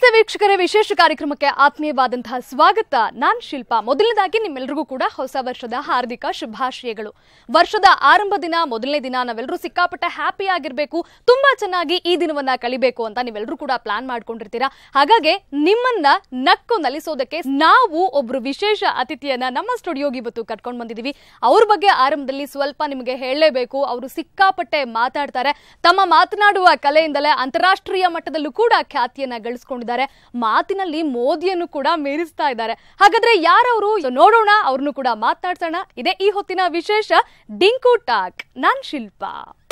ನಮಸ್ತೆ ವೀಕ್ಷಕರೇ ವಿಶೇಷ ಕಾರ್ಯಕ್ರಮಕ್ಕೆ ಆತ್ಮೀಯವಾದಂತಹ ಸ್ವಾಗತ ನಾನ್ ಶಿಲ್ಪಾ ಮೊದಲನೇದಾಗಿ ನಿಮ್ಮೆಲ್ಲರಿಗೂ ಕೂಡ ಹೊಸ ವರ್ಷದ ಹಾರ್ದಿಕ ಶುಭಾಶಯಗಳು ವರ್ಷದ ಆರಂಭ ದಿನ ಮೊದಲನೇ ದಿನ ನಾವೆಲ್ಲರೂ ಸಿಕ್ಕಾಪಟ್ಟೆ ಹ್ಯಾಪಿ ಆಗಿರ್ಬೇಕು ತುಂಬಾ ಚೆನ್ನಾಗಿ ಈ ದಿನವನ್ನ ಕಳಿಬೇಕು ಅಂತ ನೀವೆಲ್ಲರೂ ಕೂಡ ಪ್ಲಾನ್ ಮಾಡ್ಕೊಂಡಿರ್ತೀರಾ ಹಾಗಾಗಿ ನಿಮ್ಮನ್ನ ನಕ್ಕು ನಲಿಸೋದಕ್ಕೆ ನಾವು ಒಬ್ರು ವಿಶೇಷ ಅತಿಥಿಯನ್ನ ನಮ್ಮ ಸ್ಟುಡಿಯೋಗೆ ಇವತ್ತು ಕರ್ಕೊಂಡು ಬಂದಿದೀವಿ ಅವ್ರ ಬಗ್ಗೆ ಆರಂಭದಲ್ಲಿ ಸ್ವಲ್ಪ ನಿಮಗೆ ಹೇಳಲೇಬೇಕು ಅವರು ಸಿಕ್ಕಾಪಟ್ಟೆ ಮಾತಾಡ್ತಾರೆ ತಮ್ಮ ಮಾತನಾಡುವ ಕಲೆಯಿಂದಲೇ ಅಂತಾರಾಷ್ಟ್ರೀಯ ಮಟ್ಟದಲ್ಲೂ ಕೂಡ ಖ್ಯಾತಿಯನ್ನ ಗಳಿಸ್ಕೊಂಡಿದ್ದಾರೆ ಮಾತಿನಲ್ಲಿ ಮೋದಿಯನ್ನು ಕೂಡ ಮೀರಿಸ್ತಾ ಇದ್ದಾರೆ ಹಾಗಾದ್ರೆ ಯಾರವರು ನೋಡೋಣ ಅವ್ರನ್ನು ಕೂಡ ಮಾತನಾಡ್ಸೋಣ ಇದೇ ಈ ಹೊತ್ತಿನ ವಿಶೇಷ ಡಿಂಕು ಟಾಕ್ ನಾನ್ ಶಿಲ್ಪಾ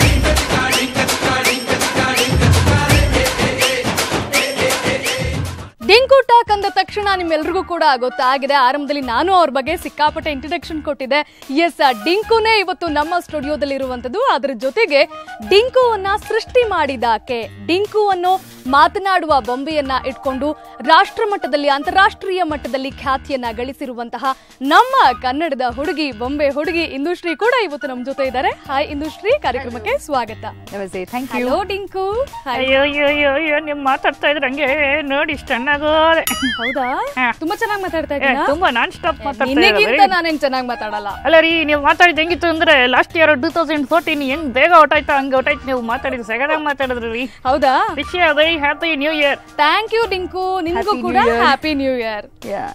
ಡಿಂಕು ಟಾಕ್ ಅಂದ ತಕ್ಷಣ ನಿಮ್ಮೆಲ್ರಿಗೂ ಕೂಡ ಗೊತ್ತಾಗಿದೆ ಆರಂಭದಲ್ಲಿ ನಾನು ಅವ್ರ ಬಗ್ಗೆ ಸಿಕ್ಕಾಪಟ್ಟೆ ಇಂಟ್ರಡಕ್ಷನ್ ಕೊಟ್ಟಿದ್ದೆ ಎಸ್ ಡಿಂಕುನೇ ಇವತ್ತು ನಮ್ಮ ಸ್ಟುಡಿಯೋದಲ್ಲಿ ಇರುವಂತದ್ದು ಅದರ ಜೊತೆಗೆ ಡಿಂಕುವನ್ನ ಸೃಷ್ಟಿ ಮಾಡಿದಾಕೆ ಡಿಂಕು ಅನ್ನೋ ಮಾತನಾಡುವ ಬೊಂಬೆಯನ್ನ ಇಟ್ಕೊಂಡು ರಾಷ್ಟ್ರ ಮಟ್ಟದಲ್ಲಿ ಅಂತಾರಾಷ್ಟ್ರೀಯ ಮಟ್ಟದಲ್ಲಿ ಖ್ಯಾತಿಯನ್ನ ಗಳಿಸಿರುವಂತಹ ನಮ್ಮ ಕನ್ನಡದ ಹುಡುಗಿ ಬೊಂಬೆ ಹುಡುಗಿ ಇಂದುಶ್ರೀ ಕೂಡ ಇವತ್ತು ನಮ್ಮ ಜೊತೆ ಇದ್ದಾರೆ ಹಾಯ್ ಇಂದುಶ್ರೀ ಕಾರ್ಯಕ್ರಮಕ್ಕೆ ಸ್ವಾಗತ ನಮಸ್ತೆ thank you hello Dinku hi ಅಯ್ಯೋ ಅಯ್ಯೋ ಅಯ್ಯೋ ಅಯ್ಯೋ ನೀವು ಮಾತಾಡ್ತಾ ಇದ್ರೆ ಹಂಗೆ ನೋಡಿ ಇಷ್ಟು ಚೆನ್ನಾಗೋದೆ ಹೌದಾ ಹಾ. ತುಂಬಾ ಚೆನ್ನಾಗಿ ಮಾತಾಡ್ತಾ ಏ, ಇದ್ದೀರಾ ತುಂಬಾ ನಾನ್ ಸ್ಟಾಪ್ ಮಾತಾಡ್ತಾ ನಿನಗಿಂತ ಇದ್ದಾರೆ ನಾನೇನ್ ಚೆನ್ನಾಗಿ ಮಾತಾಡಲ್ಲ ಅಲ್ಲ ರೀ ನೀವು ಮಾತಾಡಿದ ಹೆಂಗಿತ್ತು ಅಂದ್ರೆ last year two thousand fourteen ಹೆಂಗ್ ಬೇಗ ಹೊಟ್ಟಾಯ್ತಾ ಹಂಗೆ ಹೊಟ್ಟಾಯ್ತು ನೀವು ಮಾತಾಡಿದ ಸೆಗದಾಗ ಮಾತಾಡಿದ್ರಿ ರೀ ಹೌದಾ ವಿಷಯ very happy new year thank you Dinku ನಿನ್ಗೂ Happy ಕೂಡ New Year. Happy new year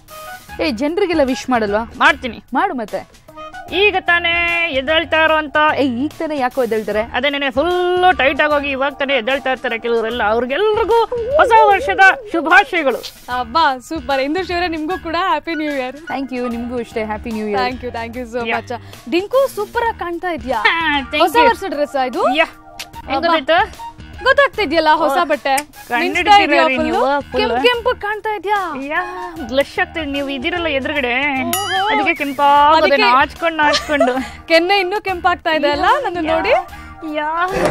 ಏ ಜನರಿಗೆಲ್ಲ ವಿಶ್ ಮಾಡಲ್ವಾ ಮಾಡ್ತೀನಿ ಮಾಡು ಮತ್ತೆ ಈಗ ತಾನೇ ಎದ್ದೇಳ್ತಾ ಇರುವಂತ ಏ ಈಗ ತಾನೇ ಯಾಕೋ ಎದ್ದೇಳ್ತಾರೆ ಅದೇ ನೆನೆ ಫುಲ್ ಟೈಟ್ ಆಗೋಗಿ ಇವಾಗ ತಾನೇ ಎದ್ದೇಳ್ತಾ ಇರ್ತಾರೆ ಕೆಲವರೆಲ್ಲ ಅವ್ರಿಗೆಲ್ರಿಗೂ ಹೊಸ ವರ್ಷದ ಶುಭಾಶಯಗಳು ಅಬ್ಬಾ ಸೂಪರ್ ಇಂದುಶ್ರೀ ಅವರೇ ನಿಮ್ಗೂ ಕೂಡ happy new year thank you ನಿಮ್ಗೂ ಅಷ್ಟೇ happy new year thank you thank you so Yeah. Much Dinku super ಆಗಿ ಕಾಣ್ತಾ ಇದ್ಯಾ thank ಹೊಸ you. ವರ್ಷ ಡ್ರೆಸ್ ಇದು ಯಾ ಹೆಂಗ್ ಗೊತ್ತಾಯ್ತು ಗೊತ್ತಾಗ್ತಿದ್ಯಲ್ಲ ಹೊಸ ಬಟ್ಟೆ ಕಣ್ಣಿಡ್ತೀರಾ ಮಿಂಚ್ತಾ ಇದ್ಯಾ ರೀ full? ನೀವು full? ಕೆಂಪ್ ಕೆಂಪು ಕಾಣ್ತಾ ಇದ್ಯಾ ಯಾ ಬ್ಲಶ್ ಆಗ್ತದೆ ನೀವು ಇದಿರಲ್ಲ ಎದುರುಗಡೆ ಅದಕ್ಕೆ ಕೆಂಪಾಗೋದೆ ಅದಕ್ಕೆ- ನಾಚ್ಕೊಂಡು ನಾಚ್ಕೊಂಡು ಕೆನ್ನೆ ಇನ್ನೂ ಕೆಂಪಾಗ್ತಾ ಇದೆ ಅಲ್ಲ ನನ್ನ ನೋಡಿ ಯಾ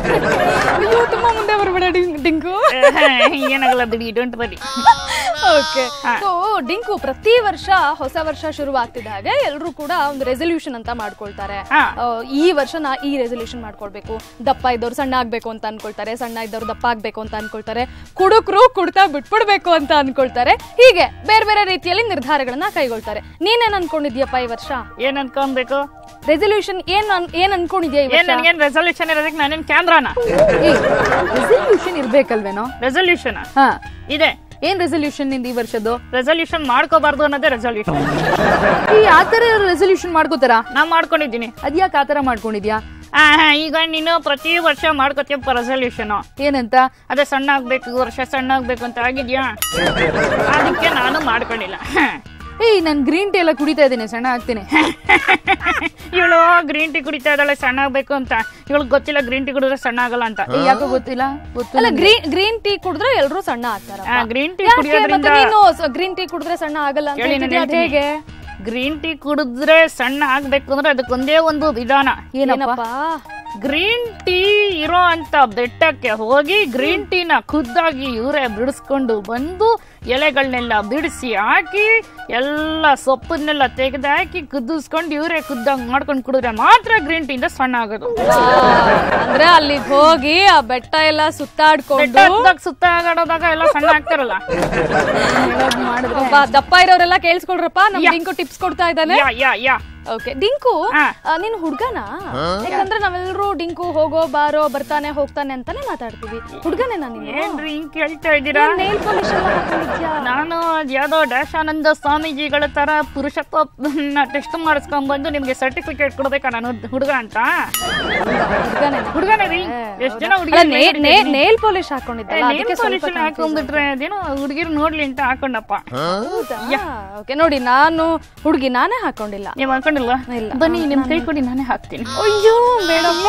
ಅಯ್ಯೋ ತುಂಬಾ ಮುಂದೆ ಬರ್ಬೇಡ ಡಿಂ- ಡಿಂಕು ಏನಾಗಲ್ಲ ಬಿಡಿ ಡೋಂಟ್ ಬರಿ ಓಕೆ ಸೊ ಡಿಂಕು ಪ್ರತಿ ವರ್ಷ ಹೊಸ ವರ್ಷ ಶುರು ಆಗ್ತಿದ್ದಾಗ ಎಲ್ಲರೂ ಕೂಡ ಒಂದು ರೆಸಲ್ಯೂಷನ್ ಅಂತ ಮಾಡ್ಕೊಳ್ತಾರೆ ಹಾ. ಆ, ಈ ವರ್ಷ ನಾ ಈ ರೆಸಲ್ಯೂಷನ್ ಮಾಡ್ಕೊಳ್ಬೇಕು ದಪ್ಪ ಇದ್ದವ್ರು ಸಣ್ಣ ಆಗ್ಬೇಕು ಅಂತ ಅನ್ಕೊಳ್ತಾರೆ ಸಣ್ಣ ಇದ್ದವ್ರು ದಪ್ಪ ಆಗ್ಬೇಕು ಅಂತ ಅನ್ಕೊಳ್ತಾರೆ ಕುಡುಕ್ರು ಕುಡ್ತಾ ಬಿಟ್ಬಿಡ್ಬೇಕು ಅಂತ ಅನ್ಕೊಳ್ತಾರೆ ಹೀಗೆ ಬೇರೆ ಬೇರೆ ರೀತಿಯಲ್ಲಿ ನಿರ್ಧಾರಗಳನ್ನ ಕೈಗೊಳ್ತಾರೆ ನೀನೇನ್ ಅನ್ಕೊಂಡಿದ್ಯಪ್ಪ ಈ ವರ್ಷ ಏನ್ ಅನ್ಕೊಬೇಕು ರೆಸಲ್ಯೂಷನ್ ಏನ್ ಅನ್- ಏನ್ ಅನ್ಕೊಂಡಿದ್ಯಾ ಈ ಏನ್ ವರ್ಷ ನನ್ಗೇನ್ ರೆಸಲ್ಯೂಷನ್ ಇರೋದಕ್ಕೆ ನಾನೇನ್ ಕ್ಯಾಮ್ರಾನ ಏ ರೆಸಲ್ಯೂಷನ್ ಇರ್ಬೇಕಲ್ವೇನೋ ರೆಸಲ್ಯೂಷನ್ ಹಾ ಇದೆ ಏನ್ ರೆಸಲ್ಯೂಷನ್ ನಿಂದ ಈ ವರ್ಷದ್ದು ರೆಸಲ್ಯೂಷನ್ ಮಾಡ್ಕೋಬಾರ್ದು ಅನ್ನೋದೇ ರೆಸಲ್ಯೂಷನ್ ಈ ಆತರ ರೆಸಲ್ಯೂಷನ್ ಮಾಡ್ಕೋತಾರ ನಾ ಮಾಡ್ಕೊಂಡಿದ್ದೀನಿ ಅದ್ಯಾಕೆ ಆತರ ಮಾಡ್ಕೊಂಡಿದ್ಯಾ ಆ, ಹಾ, ಈಗ ನೀನು ಪ್ರತಿ ವರ್ಷ ಮಾಡ್ಕೋತೀಯಪ್ಪ ರೆಸಲ್ಯೂಷನ್ ಏನಂತ ಅದೇ ಸಣ್ಣ ಆಗ್ಬೇಕು ಈ ವರ್ಷ ಸಣ್ಣ ಆಗ್ಬೇಕು ಅಂತ ಆಗಿದ್ಯಾ ಅದಕ್ಕೆ ನಾನು ಮಾಡ್ಕೊಂಡಿಲ್ಲ ಏಯ್ ನಾನ್ ಗ್ರೀನ್ ಟೀ ಎಲ್ಲ ಕುಡಿತಾ ಇದ್ದೀನಿ ಸಣ್ಣ ಆಗ್ತೀನಿ ಇವಳು ಗ್ರೀನ್ ಟೀ ಕುಡಿತಾ ಇದ್ದಾಳೆ ಸಣ್ಣ ಆಗ್ಬೇಕು ಅಂತ ಇವಳಿಗೆ ಗೊತ್ತಿಲ್ಲ ಗ್ರೀನ್ ಟೀ ಕುಡಿದ್ರೆ ಸಣ್ಣ ಆಗಲ್ಲ ಅಂತ ಏ, ಯಾಕೋ ಗೊತ್ತಿಲ್ಲ ಗೊತ್ತು ಅಲ್ಲ ಗ್ರೀನ್ ಗ್ರೀನ್ ಟೀ ಕುಡಿದ್ರೆ ಎಲ್ಲರೂ ಸಣ್ಣ ಆಗ್ತಾರ ಗ್ರೀನ್ ಟೀ ಯಾಕೆ ಕುಡಿಯೋದ್ರಿಂದ ಮತ್ತೆ ನೀನು ಗ್ರೀನ್ ಟೀ ಕುಡಿದ್ರೆ ಸಣ್ಣ ಆಗಲ್ಲ ಅಂತ ಕೇಳಿ ನಾನು ಹೇಳ್ತಿದ್ಯಾ, ಅದ್ ಹೇಗೆ ಗ್ರೀನ್ ಟೀ ಕುಡಿದ್ರೆ ಸಣ್ಣ ಆಗ್ಬೇಕು ಅಂದ್ರೆ ಅದಕ್ಕೊಂದೇ ಒಂದು ವಿಧಾನ ಏನಪ್ಪ ಏನಪ್ಪಾ ಗ್ರೀನ್ ಟೀ ಇರೋ ಅಂತ ಬೆಟ್ಟಕ್ಕೆ ಹೋಗಿ ಗ್ರೀನ್ ಟೀನ ಖುದ್ದಾಗಿ ಇವರೇ ಬಿಡಿಸ್ಕೊಂಡು ಬಂದು ಎಲೆಗಳನ್ನೆಲ್ಲ ಬಿಡಿಸಿ ಹಾಕಿ ಎಲ್ಲ ಸೊಪ್ಪನ್ನೆಲ್ಲ ತೆಗೆದು ಹಾಕಿ ಕುದಿಸ್ಕೊಂಡು ಇವರೇ ಖುದ್ದಾಗಿ ಮಾಡ್ಕೊಂಡು ಕುಡಿದ್ರೆ ಮಾತ್ರ ಗ್ರೀನ್ ಟೀಯಿಂದ ಸಣ್ಣ ಆಗೋದು ಆ, ಅಂದ್ರೆ ಅಲ್ಲಿಗೆ ಹೋಗಿ ಆ ಬೆಟ್ಟ ಎಲ್ಲ ಸುತ್ತಾಡ್ಕೊಂಡು ಬೆಟ್ಟ ಹತ್ತದಾಗ ಸುತ್ತ ಆಗಾಡೋದಾಗ ಎಲ್ಲ ಸಣ್ಣ ಆಗ್ತಾರಲ್ಲ ಒಬ್ಬ ದಪ್ಪ ಇರೋರೆಲ್ಲ ಕೇಳಿಸ್ಕೊಳ್ರಪ್ಪ ನಮ್ ಡಿಂಕು ಟಿಪ್ಸ್ ಕೊಡ್ತಾ ಇದ್ದಾನೆ ಯಾ ಯಾ ಯಾ ಓಕೆ ಡಿಂಕು ಹಾ. ಆ, ನೀನು ಹುಡ್ಗನಾ ಯಾಕಂದ್ರೆ ನಾವೆಲ್ಲರೂ ಡಿಂಕು ಹೋಗೋ ಬಾರೋ ಬರ್ತಾನೆ ಹೋಗ್ತಾನೆ ಅಂತಾನೆ ಮಾತಾಡ್ತೀವಿ ಹುಡ್ಗನೇನಾ ನೀನು ಏನ್ರಿ ಹಿಂಗ್ ಕೇಳ್ತಾ ಇದ್ದೀರಾ ನೇಲ್ ಪಾಲಿಶ್ ಎಲ್ಲ ಹಾಕೊಂಡಿದ್ಯಾ ನಾನು ಯಾವ್ದೋ ಡ್ಯಾಶಾನಂದ ಸ್ವಾಮೀಜಿಗಳ ತರ ಪುರುಷತ್ವ ಟೆಸ್ಟ್ ಮಾಡಿಸ್ಕೊಂಡ್ ಬಂದು ನಿಮ್ಗೆ ಸರ್ಟಿಫಿಕೇಟ್ ಕೊಡ್ಬೇಕಾ ನಾನು ಹುಡುಗ ಅಂತ ಹುಡ್ಗನೇ ಹುಡುಗನೇ ರೀ ಎಷ್ಟ್ ಜನ ಅಲ್ಲ ನೇಲ್ ಪಾಲಿಶ್ ಹಾಕೊಂಡಿದ್ದಲ್ಲ ಅದಕ್ಕೆ ಸ್ವಲ್ಪ ಹುಡುಗಿ ಹಾಕೊಂಡ್ಬಿಟ್ರೆ ಅದೇನೋ ಹುಡುಗಿರು ನೋಡ್ಲಿ ಅಂತ ಹಾಕೊಂಡಪ್ಪ ಓಕೆ ನೋಡಿ ನಾನು ಹುಡುಗಿ ನಾನೇ ಹಾಕೊಂಡಿಲ್ಲ ನೀವ್ ಹಾಕೊಂಡಿಲ್ವಾ ಇಲ್ಲ. ಬನ್ನಿ ನಿಮ್ ಕೈ ಕೊಡಿ ನಾನೇ ಹಾಕ್ತೀನಿ ಅಯ್ಯೋ ಮೇಡಮ್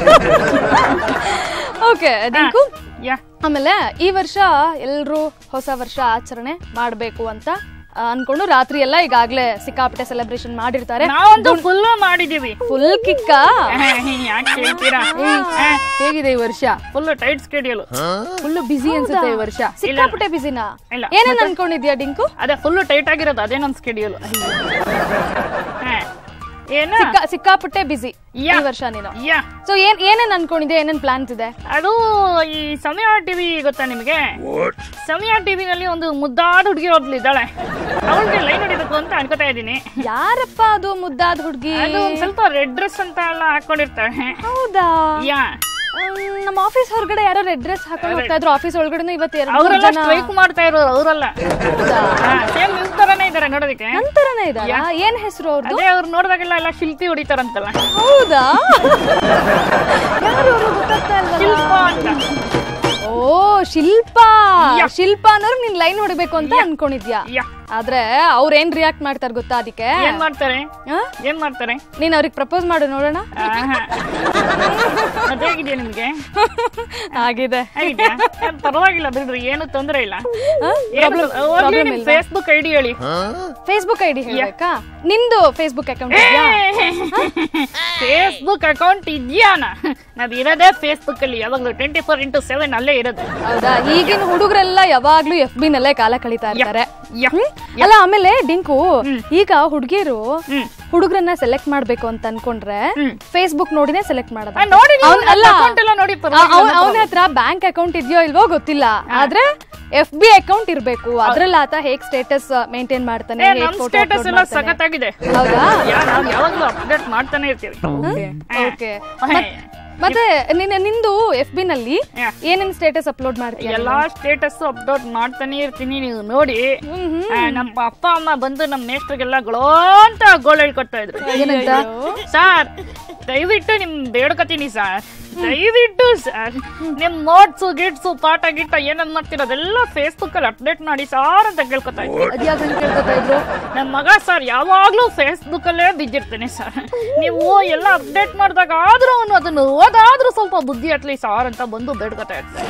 ಓಕೆ ಡಿಂಕು ಯಾ ಆಮೇಲೆ ಈ ವರ್ಷ ಎಲ್ರು ಹೊಸ ವರ್ಷ ಆಚರಣೆ ಮಾಡ್ಬೇಕು ಅಂತ ಆ, ಅನ್ಕೊಂಡು ರಾತ್ರಿ ಎಲ್ಲ ಈಗಾಗ್ಲೇ ಸಿಕ್ಕಾಪಟ್ಟೆ ಸೆಲೆಬ್ರೇಷನ್ ಮಾಡಿರ್ತಾರೆ ನಾವಂತೂ ಫುಲ್ ಮಾಡಿದೀವಿ ಫುಲ್ ಕಿಕ್ಕ ಯಾಕೆ ಹೇಳ್ತೀರಾ ಹೇಗಿದೆ ಈ ವರ್ಷ full tight schedule full busy ಅನ್ಸುತ್ತೆ ಈ ವರ್ಷ ಸಿಕ್ಕಾಪಟ್ಟೆ ಬಿಸಿನಾ ಇಲ್ಲ. ಏನೇನ್ ಅನ್ಕೊಂಡಿದ್ಯಾ ಡಿಂಕು ಅದೇ ಫುಲ್ ಟೈಟ್ ಆಗಿರೋದು ಅದೇ ನಮ್ ಸ್ಕೆಡ್ಯೂಲ್ ಏನ ಸಿಕ್ಕಾ- ಸಿಕ್ಕಾಪಟ್ಟೆ ಬಿಸಿ ಈ ಯಾ. ವರ್ಷ ನೀನು ಯಾ ಸೊ ಏನ್ ಏನೇನ್ ಅನ್ಕೊಂಡಿದ್ದೆ ಏನೇನ್ ಪ್ಲಾನ್ಸ್ ಇದೆ ಅದು ಈ ಸಮಯ ಟಿವಿ ಗೊತ್ತಾ ನಿಮಗೆ ಸಮಯ ಟಿವಿನಲ್ಲಿ ಒಂದು ಮುದ್ದಾದ ಹುಡುಗಿ ಒಬ್ಳಿದ್ದಾಳೆ ಅವಳಿಗೆ ಲೈನ್ ಹೊಡಿಬೇಕು ಅಂತ ಅನ್ಕೋತಾ ಇದ್ದೀನಿ ಯಾರಪ್ಪ ಅದು ಮುದ್ದಾದ ಹುಡ್ಗಿ ಅದು ಒಂದ್ ಸ್ವಲ್ಪ ರೆಡ್ ಡ್ರೆಸ್ ಅಂತ ಎಲ್ಲ ಹಾಕೊಂಡಿರ್ತಾಳೆ ಹೌದಾ ಯಾ ಹ್ಮ್, ನಮ್ಮ ಆಫೀಸ್ ಹೊರಗಡೆ ಯಾರೋ ರೆಡ್ ಡ್ರೆಸ್ ಹಾಕೊಂಡು ಹೋಗ್ತಾ ಇದ್ರು ಆಫೀಸ್ ಒಳಗಡೆ ಇವತ್ತು ಎರಡು ಮೂರು ಅವರೆಲ್ಲ ಜನ ಸ್ಟ್ರೈಕ್ ಮಾಡ್ತಾ ಇರೋರು ಅವರಲ್ಲ ಸೇಮ್ ನಿಮ್ ತರನೇ ಇದಾರೆ ನೋಡೋದಕ್ಕೆ ನಂತರನೇ ಇದಾರ ಏನ್ ಹೆಸರು ಅವ್ರದ್ದು ಅದೇ ಅವ್ರು ನೋಡಿದಾಗೆಲ್ಲ ಎಲ್ಲ ಶಿಲ್ಪಿ ಹೊಡಿತಾರಂತಲ್ಲ ಹೌದಾ ಯಾರು ಅವ್ರು ಗೊತ್ತಾಗ್ತಾ ಇಲ್ವಲ್ಲ ಶಿಲ್ಪ ಅಂತ ಓ ಶಿಲ್ಪ ಶಿಲ್ಪ ಅನ್ನೋರು ನೀನ್ ಲೈನ್ ಹೊಡಿಬೇಕು ಅಂತ ಅನ್ಕೊಂಡಿದ್ಯಾ ಯಾ ಆದ್ರೆ ಅವ್ರ ಏನ್ ರಿಯಾಕ್ಟ್ ಮಾಡ್ತಾರ ಗೊತ್ತಾ ಅದಕ್ಕೆ ಏನ್ ಮಾಡ್ತಾರೆ ಆ? ಏನ್ ಮಾಡ್ತಾರೆ ನೀನ್ ಅವ್ರಿಗೆ ಪ್ರಪೋಸ್ ಮಾಡು ನೋಡೋಣ ಆಹಾ. ಅದ್ ಹೇಗಿದೆಯಾ ನಿಮ್ಗೆ ಆಗಿದೆ ಆಗಿದ್ಯಾ ಏನ್ ಪರವಾಗಿಲ್ಲ ಬಿಡ್ರಿ ಏನು ತೊಂದ್ರೆ ಇಲ್ಲ ಪ್ರಾಬ್ಲಮ್ ಪ್ರಾಬ್ಲಮ್ ಇಲ್ಲ ಫೇಸ್ಬುಕ್ ಐಡಿ ಹೇಳಿ ಫೇಸ್ಬುಕ್ ಐಡಿ ಹೇಳ್ಬೇಕಾ ನಿಂದು ಫೇಸ್ಬುಕ್ ಅಕೌಂಟ್ ಇದೆಯಾ ಫೇಸ್ಬುಕ್ ಅಕೌಂಟ್ ಇದೆಯಾನ ನಾವ್ ಇರೋದೇ ಫೇಸ್ಬುಕ್ ಅಲ್ಲಿ ಯಾವಾಗ್ಲೂ ಟ್ವೆಂಟಿ ಫೋರ್ ಇಂಟು ಸೆವೆನ್ ಅಲ್ಲೇ ಇರೋದು ಹೌದಾ ಈಗಿನ ಹುಡುಗರೆಲ್ಲ ಯಾವಾಗ್ಲೂ ಎಫ್ ಬಿ ನಲ್ಲೇ ಕಾಲ ಕಳೀತಾ ಇರ್ತಾರೆ ಯಾ. ಹ್ಮ್? ಅಲ್ಲ ಆಮೇಲೆ ಡಿಂಕು ಈಗ ಹುಡುಗಿರು ಹುಡುಗರನ್ನ ಸೆಲೆಕ್ಟ್ ಮಾಡ್ಬೇಕು ಅಂತ ಅನ್ಕೊಂಡ್ರೆ ಫೇಸ್ಬುಕ್ ನೋಡಿನೇ ಸೆಲೆಕ್ಟ್ ಮಾಡೋದು ಆ, ನೋಡಿ ನೀವು ಅವ್ನ್- ಅಲ್ಲ ನನ್ನ account ಎಲ್ಲ ನೋಡಿ ಪರವಾಗಿಲ್ಲ, ಅವನ ಹತ್ರ ಬ್ಯಾಂಕ್ ಅಕೌಂಟ್ ಇದೆಯೋ ಇಲ್ವೋ ಗೊತ್ತಿಲ್ಲ ಆದ್ರೆ ಎಫ್ ಬಿ ಅಕೌಂಟ್ ಇರ್ಬೇಕು ಅದ್ರಲ್ಲಿ ಆತ ಹೇಗ್ ಸ್ಟೇಟಸ್ ಮೇಂಟೈನ್ ಮಾಡ್ತಾನೆ ಏ, ಹೇಗ್ ನಮ್ photo ಸ್ಟೇಟಸ್ upload ಎಲ್ಲ ಮಾಡ್ತಾನೆ. ಸಖತ್ತಾಗಿದೆ ಹೌದಾ ಯಾ ನಾವ್ ಯಾವಾಗ್ಲೂ ಅಪ್ಡೇಟ್ ಮಾಡ್ತಾನೆ ಇರ್ತೀವಿ ಓಕೆ ಮತ್ತೆ ನಿನ್ನ ನಿಂದು ಎಫ್ ಬಿ ನಲ್ಲಿ ಯಾ. ಏನೇನ್ ಸ್ಟೇಟಸ್ ಅಪ್ಲೋಡ್ ಮಾಡ್ತೀಯ ಎಲ್ಲಾ ಸ್ಟೇಟಸ್ ಅಪ್ಲೋಡ್ ಮಾಡ್ತಾನೆ ಇರ್ತೀನಿ ನೀವು ನೋಡಿ ಆ, ನಮ್ಮ ಅಪ್ಪ ಅಮ್ಮ ಬಂದು ನಮ್ಮ ಮೇಷ್ಟ್ರಿಗೆಲ್ಲ ಗೊಳೋ ಅಂತ ಗೋಳ್ ಹೇಳ್ಕೊಡ್ತಾ ಇದ್ರು ಏನಂತ ಸರ್ ದಯವಿಟ್ಟು ನಿಮ್ ಬೇಡ್ಕತೀನಿ ಸರ್ ದಯವಿಟ್ಟು ಸರ್ ನಿಮ್ ನೋಟ್ಸು ಗಿಟ್ಸು ಪಾಠ ಗಿಟ್ಟ ಏನನ್ ಮಾಡ್ತೀರ ಅದೆಲ್ಲ ಫೇಸ್ಬುಕ್ ಅಲ್ಲಿ ಅಪ್ಡೇಟ್ ಮಾಡಿ ಸಾರ್ ಅಂತ ಕೇಳ್ಕೊತಾ ಇದ್ರು ಅದ್ಯಾಕ ಹಂಗ್ ಕೇಳ್ಕೊತಾ ಇದ್ರು ನಮ್ಮ ಮಗ ಸರ್ ಯಾವಾಗ್ಲೂ ಫೇಸ್ಬುಕ್ ಅಲ್ಲೇ ಬಿದ್ದಿರ್ತಾನೆ ಸರ್ ನೀವು ಎಲ್ಲ ಅಪ್ಡೇಟ್ ಮಾಡಿದಾಗ ಆದ್ರೂ ಅವನು ಅದನ್ನು ಓದಾದ್ರೂ ಸ್ವಲ್ಪ ಬುದ್ಧಿ ಹತ್ಲಿ ಸಾರ್ ಅಂತ ಬಂದು ಬೇಡ್ಕೊತಾ ಇರ್ತಾರೆ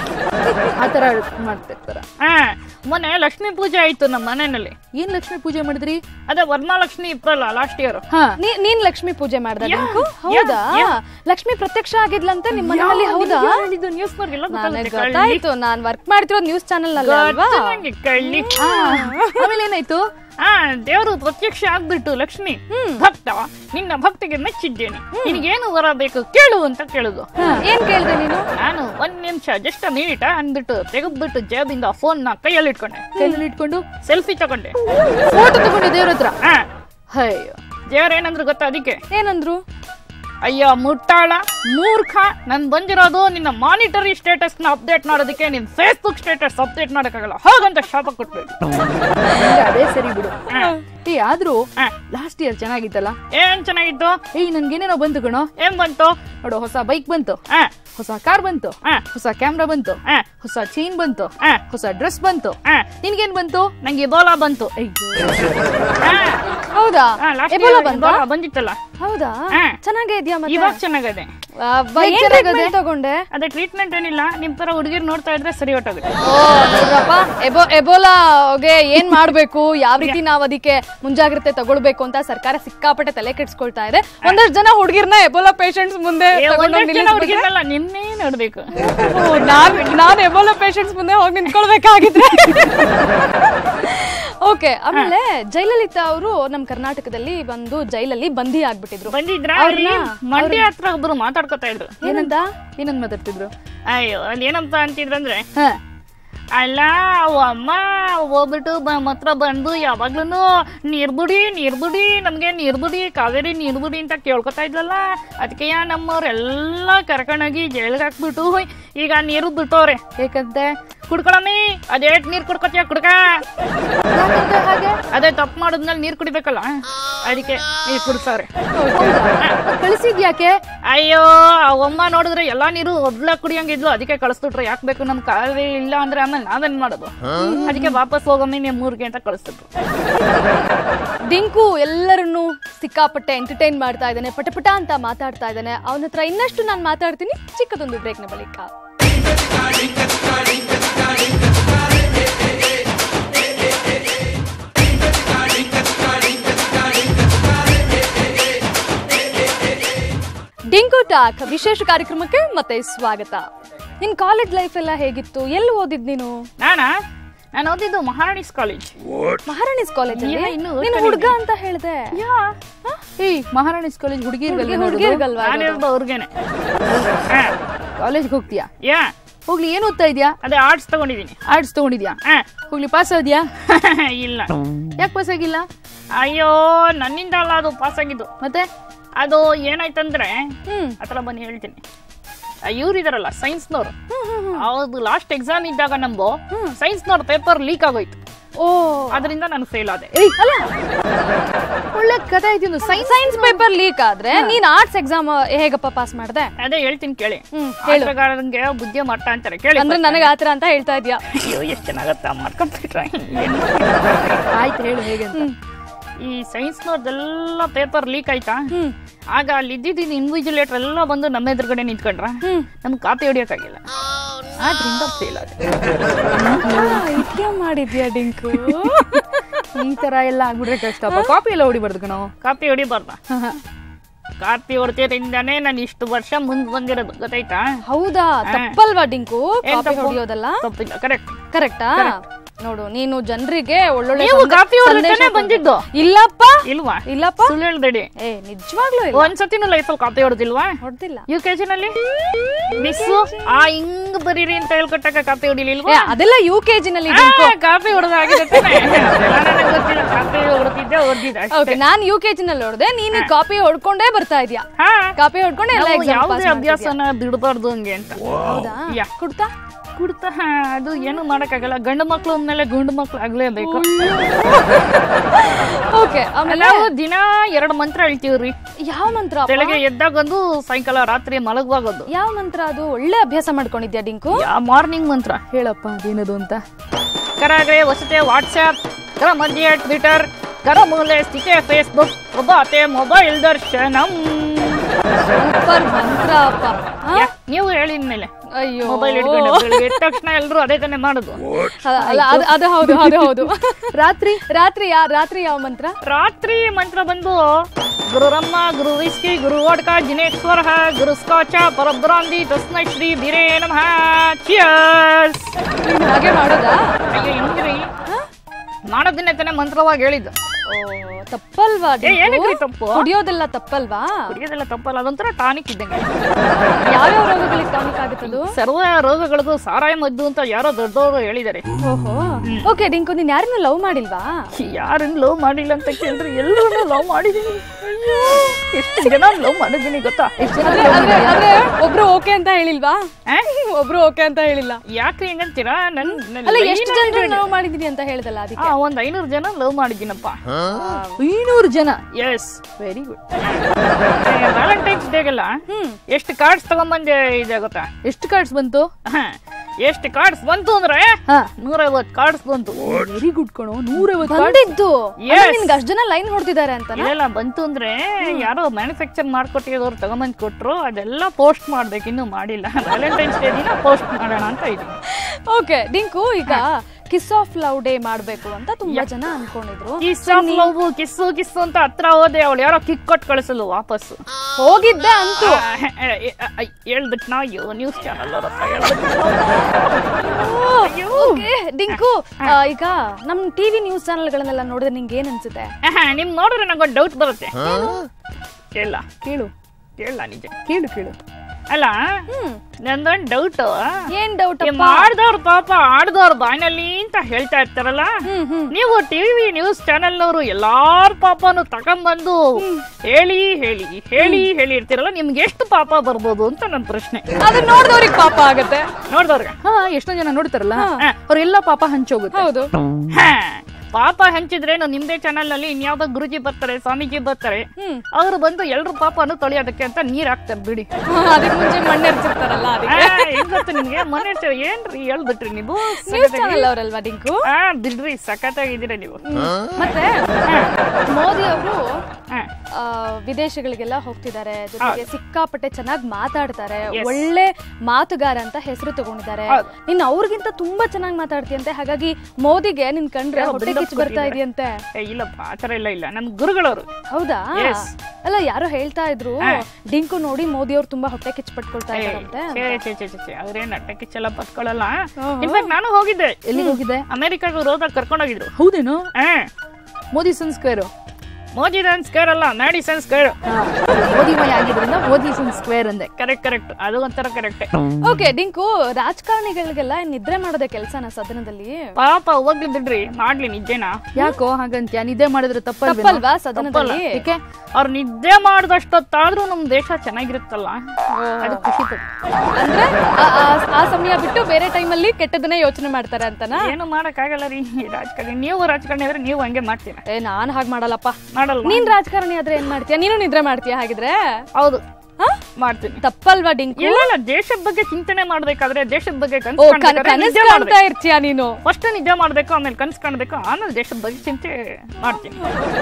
ಆತರ ಮಾಡ್ತಿರ್ತಾರ ಹಾ ಮೊನ್ನೆ ಲಕ್ಷ್ಮೀ ಪೂಜೆ ಆಯ್ತು ನಮ್ಮ ಮನೆಯಲ್ಲಿ ಏನ್ ಲಕ್ಷ್ಮಿ ಪೂಜೆ ಮಾಡಿದ್ರಿ ಅದೇ ವರಮಹಾಲಕ್ಷ್ಮಿ ಇಪ್ರಲ್ಲ ಲಾಸ್ಟ್ ಇಯರ್ ಹಾ ನೀ- ನೀನ್ ಲಕ್ಷ್ಮಿ ಪೂಜೆ ಮಾಡ್ದ ಯಾ, ಡಿಂಕು? ಯಾ, ಹೌದಾ ಯಾ. ಲಕ್ಷ್ಮಿ ಪ್ರತ್ಯಕ್ಷ ಆಗಿದ್ಲಂತೆ ನಿಮ್ಮ ಮನೆಯಲ್ಲಿ ಹೌದಾ ಇದು ನ್ಯೂಸ್ ಬರ್ಗೆಲ್ಲ ನನಗೆ ಗೊತ್ತಾಯ್ತು ನಾನ್ ವರ್ಕ್ ಮಾಡ್ತಿರೋದು ನ್ಯೂಸ್ ಚಾನೆಲ್ ನಲ್ಲಿ ಅಲ್ವಾ ಕಳ್ಳಿ ಆಮೇಲೆ ಏನಾಯ್ತು ಆ ದೇವರು ಪ್ರತ್ಯಕ್ಷ ಆಗ್ಬಿಟ್ಟು ಲಕ್ಷ್ಮಿ ಭಕ್ತ ನಿನ್ನ ಭಕ್ತಿಗೆ ಮೆಚ್ಚಿದ್ದೇನೆ ನಿನಗೇನು ವರ ಬೇಕು ಕೇಳು ಅಂತ ಕೇಳುದು ಏನ್ ಕೇಳ್ದೆ ನೀನು ನಾನು ಒಂದ್ ನಿಮಿಷ ಜಸ್ಟ್ ಮಿನಿಟ್ ಅಂದ್ಬಿಟ್ಟು ತೆಗೆದ್ಬಿಟ್ಟು ಜೇಬಿಂದ ಫೋನ್ ನ ಕೈಯಲ್ಲಿ ಇಟ್ಕೊಂಡೆ ಕೈಯಲ್ಲಿ ಇಟ್ಕೊಂಡು ಸೆಲ್ಫಿ ತಗೊಂಡೆ ಫೋಟೋ ತಗೊಂಡೆ ದೇವ್ರ ಹತ್ರ ಹಾ ಅಯ್ಯೋ ದೇವ್ರ ಏನಂದ್ರು ಗೊತ್ತಾ ಅದಕ್ಕೆ ಏನಂದ್ರು ಅಯ್ಯ ಮುಟ್ಟಾಳ ಮೂರ್ಖ ನನ್ ಬಂದಿರೋದು ನಿನ್ನ ಮಾನಿಟರಿ ಸ್ಟೇಟಸ್ ನ ಅಪ್ಡೇಟ್ ಮಾಡೋದಕ್ಕೆ ನಿನ್ ಫೇಸ್ಬುಕ್ ಸ್ಟೇಟಸ್ ಅಪ್ಡೇಟ್ ಮಾಡೋಕ್ಕಾಗಲ್ಲ ಹಾಗಂತ ಶಾಪ ಕೊಟ್ಬೇಕು ನಿಂಗೆ ಅದೇ ಸರಿ ಬಿಡು ಹಾ. ಏ ಆದ್ರೂ ಹಾ. ಲಾಸ್ಟ್ ಇಯರ್ ಚೆನ್ನಾಗಿತ್ತಲ್ಲ ಏನ್ ಚೆನ್ನಾಗಿತ್ತು ಏಯ್ ನನ್ಗೇನೇನೋ ಬಂತು ಕಣೋ ಏನ್ ಬಂತು ನೋಡು ಹೊಸ ಬೈಕ್ ಬಂತು ಆ, ಹೊಸ ಕಾರ್ ಬಂತು ಆ, ಹೊಸ ಕ್ಯಾಮ್ರಾ ಬಂತು ಆ, ಹೊಸ ಚೈನ್ ಬಂತು ಆ, ಹೊಸ ಡ್ರೆಸ್ ಬಂತು ಆ. ನಿನ್ಗೇನ್ ಬಂತು ನಂಗೆ ಇಬೋಲಾ ಬಂತು ಅಯ್ಯೋ ಆ, ಹೌದಾ ಆ, last ಎಬೋಲಾ year ಬಂತಾ? ಇಬೋಲಾ ಬಂದಿತ್ತಲ್ಲ ಹೌದಾ ಹಾ. ಚೆನ್ನಾಗೇ ಇದೆಯಾ ಮತ್ತೆ ಇವಾಗ ಚೆನ್ನಾಗದೆ ಅಬ್ಬಾ, ಹೇಗ್ ಏನ್ ಚೆನ್ನಾಗದೆ? treatment ತಗೊಂಡೆ ಅದೇ ಟ್ರೀಟ್ಮೆಂಟ್ ಏನಿಲ್ಲ ನಿಮ್ ತರ ಹುಡುಗಿರ್ ನೋಡ್ತಾ ಇದ್ರೆ ಸರಿ ಹೊಟ್ಟೋಗುತ್ತೆ ಓ ನೋಡ್ರಪ್ಪ ಎಬೋ ಎಬೋಲಾಗೆ ಏನ್ ಮಾಡ್ಬೇಕು ಯಾವ ರೀತಿ ನಾವ್ ಅದಕ್ಕೆ ಮುಂಜಾಗ್ರತೆ ತಗೊಳ್ಬೇಕು ಅಂತ ಸರ್ಕಾರ ಸಿಕ್ಕಾಪಟ್ಟೆ ತಲೆ ಕೆಡ್ಸ್ಕೊಳ್ತಾ ಇದೆ ಒಂದಷ್ಟು ಜನ ಹುಡುಗಿರ್ನ ಎಬೋಲಾ ಪೇಷಂಟ್ಸ್ ಮುಂದೆ ತಗೊಂಡೋಗ್ ನಿಲ್ಲಿಸ್ಬಿಟ್ರೆ- ಹುಡುಗಿರಲ್ಲ ನಿನ್ನೆ ನೋಡ್ಬೇಕು ಓ, ನಾನ್ ನಾನ್ ಎಬೋಲಾ ಪೇಷಂಟ್ಸ್ ಮುಂದೆ ಹೋಗಿ ನಿಂತ್ಕೊಳ್ಬೇಕಾಗಿದ್ರೆ ಓಕೆ ಆಮೇಲೆ ಜಯಲಲಿತಾ ಅವರು ನಮ್ ಕರ್ನಾಟಕದಲ್ಲಿ ಒಂದು ಜೈಲಲ್ಲಿ ಬಂದಿ ಆಗ್ಬಿಟ್ಟಿದ್ರು ಬಂದಿದ್ರ ಅವ್ರ್ನ- ಮಂಡ್ಯ ಹತ್ರ ಒಬ್ರು ಮಾತಾಡ್ಕೊತಾ ಇದ್ರು ಏನಂತ ಏನಂದ್ ಮಾತಾಡ್ತಿದ್ರು ಅಯ್ಯೋ ಅಲ್ಲಿ ಏನಂತ ಅಂತಿದ್ರಂದ್ರೆ ಹಾ ಅಲ್ಲ ಅವ ಅಮ್ಮ ಹೋಗ್ಬಿಟ್ಟು ಬ- ಹತ್ರ ಬಂದು ಯಾವಾಗ್ಲೂ ನೀರ್ ಬಿಡಿ ನೀರ್ ಬಿಡಿ ನಮ್ಗೆ ನೀರ್ ಬಿಡಿ ಕಾವೇರಿ ನೀರ್ ಬಿಡಿ ಅಂತ ಕೇಳ್ಕೊತಾ ಇದ್ಲಲ್ಲ ಅದಕ್ಕೆ ನಮ್ಮವ್ರೆಲ್ಲ ಕರ್ಕೊಂಡೋಗಿ ಜೈಲ್ಗೆ ಹಾಕ್ಬಿಟ್ಟು ಈಗ ನೀರು ಬಿಟ್ಟವ್ರೆ ಏಕಂತೆ ಕುಡ್ಕೊಳಮ್ಮಿ ಅದೇಟ್ ನೀರ್ ಕುಡ್ಕೊತೀಯ ಕುಡ್ಕ ಯಾಕಂತೆ ಹಾಗೆ ಅದೇ ತಪ್ಪು ಮಾಡಿದ್ಮೇಲೆ ನೀರ್ ಕುಡಿಬೇಕಲ್ಲ ಅದಕ್ಕೆ ನೀರ್ ಕುಡ್ಸವ್ರೆ ಕಳಿಸಿದ್ಯಾಕೆ ಅಯ್ಯೋ ಅವಮ್ಮ ನೋಡಿದ್ರೆ ಎಲ್ಲಾ ನೀರು ಒಬ್ಳ ಕುಡಿಯಂಗಿದ್ಲು ಅದಕ್ಕೆ ಕಳಿಸ್ಬಿಟ್ರು ಯಾಕೆ ಬೇಕು ನಮ್ ಕಾವೇರಿ ಇಲ್ಲ ಅಂದ್ರೆ ಆಮೇಲೆ ನಾವೇನ್ ಮಾಡೋದು ಅದಕ್ಕೆ ವಾಪಸ್ ಹೋಗಮ್ಮಿ ನೀವು ಮೂರ್ಗೆ ಅಂತ ಕಳಿಸ್ಬಿಟ್ರು ಡಿಂಕು ಎಲ್ಲರನ್ನು ಸಿಕ್ಕಾಪಟ್ಟೆ ಎಂಟರ್ಟೈನ್ ಮಾಡ್ತಾ ಇದ್ದಾನೆ ಪಟಪಟ ಅಂತ ಮಾತಾಡ್ತಾ ಇದ್ದಾನೆ ಅವನ ಹತ್ರ ಇನ್ನಷ್ಟು ನಾನು ಮಾತಾಡ್ತೀನಿ ಚಿಕ್ಕದೊಂದು ಬ್ರೇಕ್ನ ಬಳಿಕ ಡಿಂಕು ಟಾಕ್ ವಿಶೇಷ ಕಾರ್ಯಕ್ರಮಕ್ಕೆ ಮತ್ತೆ ಸ್ವಾಗತ ನಿನ್ ಕಾಲೇಜ್ ಲೈಫ್ ಎಲ್ಲ ಹೇಗಿತ್ತು ಎಲ್ಲಿ ಓದಿದ್ ನೀನು ನಾನಾ ನಾನು ಓದಿದ್ದು ಮಹಾರಾಣಿಸ್ ಕಾಲೇಜ್ ಮಹಾರಾಣಿಸ್ ಕಾಲೇಜ್ ಏನ ಇನ್ನು ನೀನು ಹುಡುಗ ಅಂತ ಹೇಳ್ದೆ ಯಾ ಏಯ್ ಮಹಾರಾಣಿಸ್ ಕಾಲೇಜ್ ಹುಡುಗಿರ್ಗಲ್ಲ ಹುಡುಗಿರ್ಗಲ್ವಾ ನಾನಿರೋದು ಅವ್ರಿಗೇನೆ ಹಾ ಕಾಲೇಜ್ಗೆ ಹೋಗ್ತೀಯಾ ಯಾ ಹೋಗ್ಲಿ ಏನ್ ಓದ್ತಾ ಇದ್ಯಾ ಅದೇ ಆರ್ಟ್ಸ್ ತಗೊಂಡಿದ್ದೀನಿ ಆರ್ಟ್ಸ್ ತಗೊಂಡಿದ್ಯಾ ಹಾ ಹೋಗ್ಲಿ ಪಾಸ್ ಆದ್ಯಾ ಇಲ್ಲ ಯಾಕೆ ಪಾಸ್ ಆಗಿಲ್ಲ ಅಯ್ಯೋ ನನ್ನಿಂದ ಅಲ್ಲ ಅದು ಪಾಸ್ ಆಗಿದ್ದು ಮತ್ತೆ ಅದು ಏನಾಯ್ತಂದ್ರೆ ಹ್ಮ್ ಹತ್ರ ಬಂದು ಹೇಳ್ತೀನಿ ಇವ್ರು ಇದಾರಲ್ಲ ಸೈನ್ಸ್ನವ್ರು ಅವ್ರದ್ದು ಲಾಸ್ಟ್ ಎಕ್ಸಾಮ್ ಇದ್ದಾಗ ನಮ್ದು ಸೈನ್ಸ್ನವ್ರ ಪೇಪರ್ ಲೀಕ್ ಆಗೋಯ್ತು ಓ ಅದರಿಂದ ನಾನು ಫೇಲ್ ಆದೆ ಏಯ್ ಅಲ್ಲ ಒಳ್ಳೆ ಕಥೆ ಐತಿ ಒಂದು ಸೈನ್ಸ್ ಸೈನ್ಸ್ ಪೇಪರ್ ಲೀಕ್ ಆದ್ರೆ ನೀನ್ ಆರ್ಟ್ಸ್ ಎಕ್ಸಾಮ್ ಹೇಗಪ್ಪ ಪಾಸ್ ಮಾಡ್ದೆ ಅದೇ ಹೇಳ್ತೀನಿ ಕೇಳಿ ಹ್ಮ್ ಹೇಳು ಆಟಗಾರನಿಗೆ ಬುದ್ಧಿ ಮಟ್ಟ ಅಂತಾರೆ ಕೇಳಿ ಅಂದ್ರೆ ನನಗೆ ಆತರ ಅಂತ ಹೇಳ್ತಾ ಇದ್ಯಾ ಅಯ್ಯೋ ಎಷ್ಟು ಚೆನ್ನಾಗತ್ತ ಮಾಡ್ಕೊಂಡ್ಬಿಟ್ರೆ ಆಯ್ತು ಹೇಳು ಹೇಗೆ ಅಂತ ಈ ಸೈನ್ಸ್ನವ್ರದ್ದೆಲ್ಲ ಪೇಪರ್ ಲೀಕ್ ಆಯ್ತಾ ಹ್ಮ್ ಆಗ ಅಲ್ಲಿ ಇದ್ದಿದ್ದು ಇನ್ವಿಜಿಲೇಟರ್ ಎಲ್ಲ ಬಂದು ನಮ್ಮ ಎದುರುಗಡೆ ನಿಂತ್ಕೊಂಡ್ರ ಹ್ಮ್ ನಮ್ಗೆ ಕಾಪಿ ಹೊಡಿಯೋಕ್ಕಾಗಿಲ್ಲ ಆದ್ರಿಂದ ಫೇಲ್ ಆದೆ ಇದಕ್ಕೆ ಮಾಡಿದ್ಯಾ ಡಿಂಕು ಈ ತರ ಎಲ್ಲ ಆಗ್ಬಿಟ್ರೆ ಕಷ್ಟಪ್ಪ ಕಾಪಿ ಎಲ್ಲ ಹೊಡಿಬಾರ್ದು ಕಣೋ ಕಾಪಿ ಹೊಡಿಬಾರ್ದ ಕಾಪಿ ಹೊಡ್ತಿದ್ರಿಂದಾನೇ ನಾನು ಇಷ್ಟು ವರ್ಷ ಮುಂದ್ ಬಂದಿರೋದು ಗೊತ್ತಾಯ್ತಾ ಹೌದಾ ತಪ್ಪಲ್ವಾ ಡಿಂಕು ಏನ್ ಕಾಪಿ ತಪ್ಪು? ಹೊಡಿಯೋದಲ್ಲ ತಪ್ಪಿಲ್ಲ ಕರೆಕ್ಟ್ ಕರೆಕ್ಟಾ ನೋಡು ನೀನು ಜನರಿಗೆ ಒಳ್ಳೊಳ್ಳೆ ನೀವು ಸಂದೇ- ಕಾಪಿ ಹೊಡ್ದಕ್ಕೇನೆ ಸಂದೇಶ ಕೊಡು. ಬಂದಿದ್ದು ಇಲ್ಲಪ್ಪ ಇಲ್ವಾ ಇಲ್ಲಪ್ಪ ಸುಳ್ಳು ಹೇಳ್ದಡಿ ಏ ನಿಜವಾಗ್ಲೂ ಇಲ್ಲ ಒಂದ್ಸತಿನೂ ಲೈಫಲ್ಲಿ ಕಾಪಿ ಹೊಡೆದಿಲ್ವಾ ಹೊಡ್ದಿಲ್ಲ ಯು ಕೆ ಜಿನಲ್ಲಿ ಮಿಸ್ ಆ ಹಿಂಗ್ ಬರೀರಿ ಅಂತ ಹೇಳ್ಕೊಟ್ಟಾಗ ಕಾಪಿ ಏ ಹೊಡಿಲಿಲ್ವಾ ಅದೆಲ್ಲ ಯು ಕೆ ಜಿನಲ್ಲಿ ಆ, ಕಾಪಿ ಹೊಡೆದಾಗಿದೆ ತಾನೇ ಅದೆಲ್ಲ ನನಗೆ ಗೊತ್ತಿಲ್ಲ ಕಾಪಿ ಹೊಡೆದಿದ್ದೆ ಹೊಡೆದಿದ್ದೆ ಓಕೆ ನಾನ್ ಯು ಕೆ ಜಿನಲ್ಲಿ ಹೊಡೆದೆ ನೀನು ಕಾಪಿ ಹೊಡ್ಕೊಂಡೇ ಬರ್ತಾ ಇದ್ಯಾ ಹಾ ಕಾಪಿ ಹೊಡ್ಕೊಂಡೆ ಎಲ್ಲ ನಾವು ಎಕ್ಸಾಮ್ ಯಾವುದೇ ಅಭ್ಯಾಸನ ಬಿಡಬಾರ್ದು ಹಂಗೆ ಅಂತ ಹೌದಾ ಯಾ. ಕುಡ್ತಾ ಕುಡ್ತಾ ಅದು ಏನು ಮಾಡಕ್ಕಾಗಲ್ಲ ಗಂಡು ಮಕ್ಳು ಅಂದ್ಮೇಲೆ ಗಂಡು ಮಕ್ಳು ಆಗ್ಲೇಬೇಕು ಓಕೆ ಆಮೇಲೆ ನಾವು ದಿನ ಎರಡು ಮಂತ್ರ ಹೇಳ್ತೀವ್ರಿ ಯಾವ ಮಂತ್ರ ಅಪ್ಪ? ಬೆಳಗ್ಗೆ ಎದ್ದಾಗೊಂದು ಸಾಯಂಕಾಲ ರಾತ್ರಿ ಮಲಗುವಾಗೊಂದು ಯಾವ ಮಂತ್ರ ಅದು ಒಳ್ಳೆ ಅಭ್ಯಾಸ ಮಾಡ್ಕೊಂಡಿದ್ಯಾ ಡಿಂಕು ಯಾ ಮಾರ್ನಿಂಗ್ ಮಂತ್ರ ಹೇಳಪ್ಪ ಅದೇನದು ಅಂತ ಕರಾಗ್ರೆ ವಸತೆ ವಾಟ್ಸ್ಆಪ್ ಕರ ಮಧ್ಯೆ ಟ್ವಿಟರ್ ಕರ ಮೂಲೆ ಸ್ಥಿತಿ ಫೇಸ್ಬುಕ್ ಪ್ರಭಾತೆ ಮೊಬೈಲ್ ದರ್ಶನಂ ಸೂಪರ್ ಮಂತ್ರ ಅಪ್ಪ ಹಾ? ಯಾ, ನೀವು ಹೇಳಿದ್ಮೇಲೆ ಅಯ್ಯೋ ಮೊಬೈಲ್ ಇಟ್ಕೊಂಡು ಬೆಳಿಗ್ಗೆ ಎದ್ದ ತಕ್ಷಣ ಎಲ್ರು ಅದೇ ತಾನೇ ಮಾಡುದು ಅಲ್ಲ, ಅಲ್ಲ, ಅದು ಅದು ಹೌದು ಅದು ಹೌದು ರಾತ್ರಿ ರಾತ್ರಿ ಯಾ ರಾತ್ರಿ ಯಾವ ಮಂತ್ರ ರಾತ್ರಿ ಮಂತ್ರ ಬಂದು ಗುರುರಮ್ಮ ಗುರು ವಿಸ್ಕಿ ಗುರು ಓಡ್ಕ ಜಿನೇಶ್ವರ ಗುರು ಸ್ಕಾಚ ಪರಬ್ರಾಂದಿ ತಸ್ಮೈ ಶ್ರೀ ಬೀರೇ ನಮಃ ಚಿಯರ್ಸ್ ನೀನು ಹಾಗೆ ಮಾಡೋದಾ ಅಯ್ಯೋ ಹೆಂಗ್ರಿ ಮಾಡೋದನ್ನೇ ತಾನೇ ಮಂತ್ರವಾಗಿ ಹೇಳಿದ್ದು ಓ ತಪ್ಪಲ್ವಾ ಏ ಡಿಂಕು? ಏನಕ್ರಿ ತಪ್ಪು ಕುಡಿಯೋದೆಲ್ಲ ತಪ್ಪಲ್ವಾ ಕುಡಿಯೋದೆಲ್ಲ ತಪ್ಪಲ್ಲ ಅದೊಂಥರ ಟಾನಿಕ್ ಇದ್ದಂಗೆ ಯಾವ್ಯಾವ ರೋಗಗಳಿಗೆ ಟಾನಿಕ್ ಆಗುತ್ತದು ಸರ್ವ ರೋಗಗಳದು ಸಾರಾಯ ಮದ್ದು ಅಂತ ಯಾರೋ ದೊಡ್ಡವರು ಹೇಳಿದ್ದಾರೆ ಓಹೋ ಓಕೆ ಡಿಂಕು ನೀನ್ ಯಾರನ್ನೂ ಲವ್ ಮಾಡಿಲ್ವಾ ಯಾರನ್ನ ಲವ್ ಮಾಡಿಲ್ಲ ಅಂತ ಕೇಳಿದ್ರೆ ಎಲ್ಲರೂ ಲವ್ ಮಾಡಿದೀನಿ ಅಯ್ಯೋ, ಎಷ್ಟು ಜನ ಲವ್ ಮಾಡಿದ್ದೀನಿ ಗೊತ್ತಾ ಆದ್ರೆ ಆದ್ರೆ ಆದ್ರೆ ಒಬ್ರು ಓಕೆ ಅಂತ ಹೇಳಿಲ್ವಾ ಆ? ಒಬ್ರು ಓಕೆ ಅಂತ ಹೇಳಿಲ್ಲ ಯಾಕೆ ಹೆಂಗಂತೀರಾ ನನ್ ನನ್ ಅಲ್ಲ line ಎಷ್ಟು ಅಲ್ಲಿ ಜನ ಲವ್ ಮಾಡಿದೀನಿ ಅಂತ ಹೇಳ್ದಲ್ಲ ಅದಕ್ಕೆ ಆ, ಒಂದ್ ಐನೂರು ಜನ ಲವ್ ಮಾಡಿದ್ದೀನಪ್ಪ ಐನೂರು ಜನ ಎಸ್ ವೆರಿ ಗುಡ್ ವ್ಯಾಲೆಂಟೈನ್ಸ್ ಡೇಗೆಲ್ಲ ಎಷ್ಟು ಕಾರ್ಡ್ಸ್ ತಗೊಂಬಂದೆ ಇದೆ ಗೊತ್ತಾ ಎಷ್ಟು ಕಾರ್ಡ್ಸ್ ಬಂತು ಹ, ಎಷ್ಟು ಕಾರ್ಡ್ಸ್ ಬಂತು ಅಂದ್ರೆ ಹಾ ನೂರೈವತ್ತು ಕಾರ್ಡ್ಸ್ ಬಂತು ವೆರಿ ಗುಡ್ ಕಣೋ ನೂರೈವತ್ತು ಬಂದಿದ್ದು Yes. ನಿನ್ಗೆ ಅಷ್ಟ್ ಜನ ಲೈನ್ ಹೊಡ್ತಿದ್ದಾರೆ ಅಂತ ಇದೆಲ್ಲ ಬಂತು ಅಂದ್ರೆ ಯಾರೋ ಮ್ಯಾನುಫ್ಯಾಕ್ಚರ್ ಮಾಡ್ಕೊಟ್ಟಿರೋರು ತಗೊಂಬಂದ್ ಕೊಟ್ರು ಅದೆಲ್ಲ ಪೋಸ್ಟ್ ಮಾಡ್ಬೇಕು ಇನ್ನೂ ಮಾಡಿಲ್ಲ ವ್ಯಾಲೆಂಟೈನ್ಸ್ ಡೇ ದಿನ ಪೋಸ್ಟ್ ಮಾಡೋಣ ಅಂತ ಇದೀನಿ ಓಕೆ ಡಿಂಕು ಈಗ ಕಿಸ್ ಆಫ್ ಲವ್ ಡೇ ಮಾಡ್ಬೇಕು ಅಂತ ತುಂಬಾ ಜನ ಅನ್ಕೊಂಡಿದ್ರು kiss of love kiss kiss ಅಂತ ಹತ್ರ ಹೋದೆ ಅವಳು ಯಾರೋ ಕಿಕ್ ಕೊಟ್ಟು ಕಳಿಸಲು ವಾಪಸ್ಸು ಹೋಗಿದ್ದೆ ಅಂತೂ ಹೇಳ್ಬಿಟ್ಟು ನಾ ಅಯ್ಯೋ ನ್ಯೂಸ್ ಚಾನಲ್ ಅವ್ರ ಹತ್ರ Okay, ಡಿಂಕು ಆ, ಈಗ ನಮ್ ಟಿವಿ ನ್ಯೂಸ್ ಚಾನೆಲ್ಗಳನ್ನೆಲ್ಲ ನೋಡಿದ್ರೆ ನಿಂಗೆ ಏನ್ ಅನ್ಸುತ್ತೆ ಹೇಳ್ಬಿಟ್ಟು ನಿಮ್ ನೋಡಿದ್ರೆ ನಂಗೊಂದು ಡೌಟ್ ಬರುತ್ತೆ ಕೇಳ ಕೇಳು ಕೇಳ ನಿಜ ಕೇಳು ಕೇಳು ಅಲ್ಲ ನಂದೊಂದು ಡೌಟ್ ಏನ್ ಡೌಟ್ ಮಾಡ್ದವ್ರ ಪಾಪ ಆಡ್ದವ್ರ ಬಾಯ್ನಲ್ಲಿ ಅಂತ ಹೇಳ್ತಾ ಇರ್ತಾರಲ್ಲ ಹ್ಮ್ ಹ್ಮ್ ನೀವು ಟಿವಿ ನ್ಯೂಸ್ ಚಾನೆಲ್ನವರು ಎಲ್ಲಾರ ಪಾಪನು ತಗೊಂಬಂದು ಹೇಳಿ ಹೇಳಿ ಹೇಳಿ ಹೇಳಿ ಇರ್ತೀರಲ್ಲ ನಿಮ್ಗೆ ಎಷ್ಟು ಪಾಪ ಬರ್ಬೋದು ಅಂತ ನನ್ನ ಪ್ರಶ್ನೆ ಅದನ್ನ ನೋಡ್ದವ್ರಿಗೆ ಪಾಪ ಆಗತ್ತೆ ನೋಡ್ದವ್ರಿಗೆ ಹಾ ಎಷ್ಟೋ ಜನ ನೋಡ್ತಾರಲ್ಲ ಅವ್ರೆಲ್ಲ ಪಾಪ ಹಂಚೋಗುತ್ತೆ ಹೌದು ಹಾ, ಪಾಪ ಹಂಚಿದ್ರೇನು ನಿಮ್ದೇ ಚಾನಲ್ ನಲ್ಲಿ ಇನ್ಯಾವ್ದೋ ಗುರುಜಿ ಬರ್ತಾರೆ ಸ್ವಾಮೀಜಿ ಬರ್ತಾರೆ ಹ್ಮ್ ಅವ್ರು ಬಂದು ಎಲ್ರ ಪಾಪನು ತೊಳೆಯೋದಕ್ಕೆ ಅಂತ ನೀರ್ ಹಾಕ್ತಾರೆ ಬಿಡಿ ಅದಕ್ಕೆ ಮುಂಚೆ ಮಣ್ಣು ಎರ್ಚಿರ್ತಾರಲ್ಲ ಆ, ಅದಕ್ಕೆ ಹೆಂಗ್ ಗೊತ್ತು ನಿಮ್ಗೆ ಮನೆ ಇರ್ತೀರ ಏನ್ರಿ ಹೇಳ್ಬಿಟ್ರಿ ನೀವು ನ್ಯೂಸ್ ಚಾನೆಲ್ ಅವರಲ್ವಾ ಡಿಂಕು ಆ ಬಿಡ್ರಿ ಸಖತ್ತಾಗಿದ್ದೀರ ನೀವು ಮತ್ತೆ ಮೋದಿ ಅವರು ಹಾ. ಆ, ವಿದೇಶಗಳಿಗೆಲ್ಲ ಹೋಗ್ತಿದ್ದಾರೆ ಜೊತೆಗೆ ಸಿಕ್ಕಾಪಟ್ಟೆ ಚೆನ್ನಾಗಿ ಮಾತಾಡ್ತಾರೆ Yes. ಒಳ್ಳೆ ಮಾತುಗಾರ ಅಂತ ಹೆಸರು ತಗೊಂಡಿದ್ದಾರೆ ಹೌದು. ನೀನ್ ಅವ್ರಿಗಿಂತ ತುಂಬಾ ಚೆನ್ನಾಗಿ ಮಾತಾಡ್ತೀಯಂತೆ ಹಾಗಾಗಿ ಮೋದಿಗೆ ನಿನ್ ಕಂಡ್ರೆ ಯಾರೋ ಹೊಟ್ಟೆ build-up ಕಿಚ್ಚು ಬರ್ತಾ ಕೊಟ್ಟಿದ್ದಾರೆ. ಇದೆಯಂತೆ ಏ, ಇಲ್ಲಪ್ಪ ಆ ಥರ ಇಲ್ಲ ಇಲ್ಲ ನಮ್ ಗುರುಗಳವರು ಹೌದಾ Yes. ಅಲ್ಲ ಯಾರೋ ಹೇಳ್ತಾ ಇದ್ರು ಹಾ. ಡಿಂಕು ನೋಡಿ ಮೋದಿ ಅವ್ರು ತುಂಬಾ ಹೊಟ್ಟೆ ಕಿಚ್ಚು ಪಟ್ಕೊಳ್ತಾ ಇದ್ದಾರಂತೆ ಅಂತ. ಅವ್ರೇನ್ ಅಟ್ಟಕ್ಕಿಚ್ಚೆಲ್ಲ ಪತ್ಕೊಳ್ಳಲ್ಲ ಆಹಾ. ಇನ್ಫ್ಯಾಕ್ಟ್ ನಾನು ಹೋಗಿದ್ದೆ ಎಲ್ಲಿಗೆ ಹೋಗಿದೆ ಅಮೆರಿಕಾಗ ಹೋದಾಗ ಕರ್ಕೊಂಡೋಗಿದ್ರು ಹೌದೇನು ಹಾ ಮೋದಿ ಸಂಸ್ಕ್ವೇರ್ ಮೋದಿ ಸ್ಕ್ವೇರ್ ಅಲ್ಲ ಮ್ಯಾಡಿಸನ್ ಸ್ಕ್ವೇರ್ ಮೋದಿ ಮಯ ಆಗಿದ್ರಿಂದ ಮೋದಿ ಸ್ಕ್ವೇರ್ ಅಂದೆ ಕರೆಕ್ಟ್ ಕರೆಕ್ಟ್ ಅದು ಒಂಥರ ಕರೆಕ್ಟ್ ಓಕೆ ಡಿಂಕು ರಾಜಕಾರಣಿಗಳಿಗೆಲ್ಲ ನಿದ್ರೆ ಮಾಡೋದೇ ಕೆಲ್ಸನ ಸದನದಲ್ಲಿ ಪಾಪ ಹೋಗ್ಲಿ ಬಿಡ್ರಿ ಮಾಡ್ಲಿ ನಿಜೇನಾ ಯಾಕೋ ಹಾಗಂತ್ಯ ನಿದ್ದೆ ಮಾಡಿದ್ರೆ ತಪ್ಪಲ್ವೇನೋ? ತಪ್ಪಲ್ವಾ ಸದನದಲ್ಲಿ ಏಕೆ ಅವ್ರು ನಿದ್ದೆ ಮಾಡಿದಷ್ಟೊತ್ತಾದ್ರೂ ನಮ್ ದೇಶ ಚೆನ್ನಾಗಿರುತ್ತಲ್ಲ ಅದು ಖುಷಿ ಪಟ್ಟು ಅಂದ್ರೆ ಆ- ಆ- ಆ ಸಮಯ ಬಿಟ್ಟು ಬೇರೆ ಟೈಮಲ್ಲಿ ಕೆಟ್ಟದನ್ನೇ ಯೋಚನೆ ಮಾಡ್ತಾರೆ ಅಂತನಾ ಏನು ಮಾಡಕ್ಕಾಗಲ್ಲ ರೀ ಈ ರಾಜಕಾರಣಿ ನೀವು ರಾಜಕಾರಣಿ ಆದ್ರೆ ನೀವು ಹಂಗೆ ಮಾಡ್ತೀರ ಏ ನಾನ್ ಹಾಗೆ ಮಾಡಲ್ಲಪ್ಪ ಮಾಡಲ್ವಾ ನೀನ್ ರಾಜಕಾರಣಿ ಆದ್ರೆ ಏನ್ ಮಾಡ್ತೀಯ ನೀನು ನಿದ್ರೆ ಮಾಡ್ತೀಯ ಹಾಗಿದ್ರೆ ಹೌದು ಹಾ? ಮಾಡ್ತೀನಿ ತಪ್ಪಲ್ವಾ ಡಿಂಕು ಇಲ್ಲ ಇಲ್ಲ ದೇಶದ ಬಗ್ಗೆ ಚಿಂತನೆ ಮಾಡ್ಬೇಕಾದ್ರೆ ದೇಶದ ಬಗ್ಗೆ ಓ ಕನ್- ಕನಸು ಕಾಣ್ತಾ ಇರ್ತೀಯ ನೀನು ಫಸ್ಟ್ ನಿದ್ದೆ ಮಾಡ್ಬೇಕು ಆಮೇಲೆ ಕನ್ಸ್ ಕಾಣ್ಬೇಕು ಆಮೇಲೆ ದೇಶದ ಬಗ್ಗೆ ಚಿಂತೆ ಮಾಡ್ತೀನಿ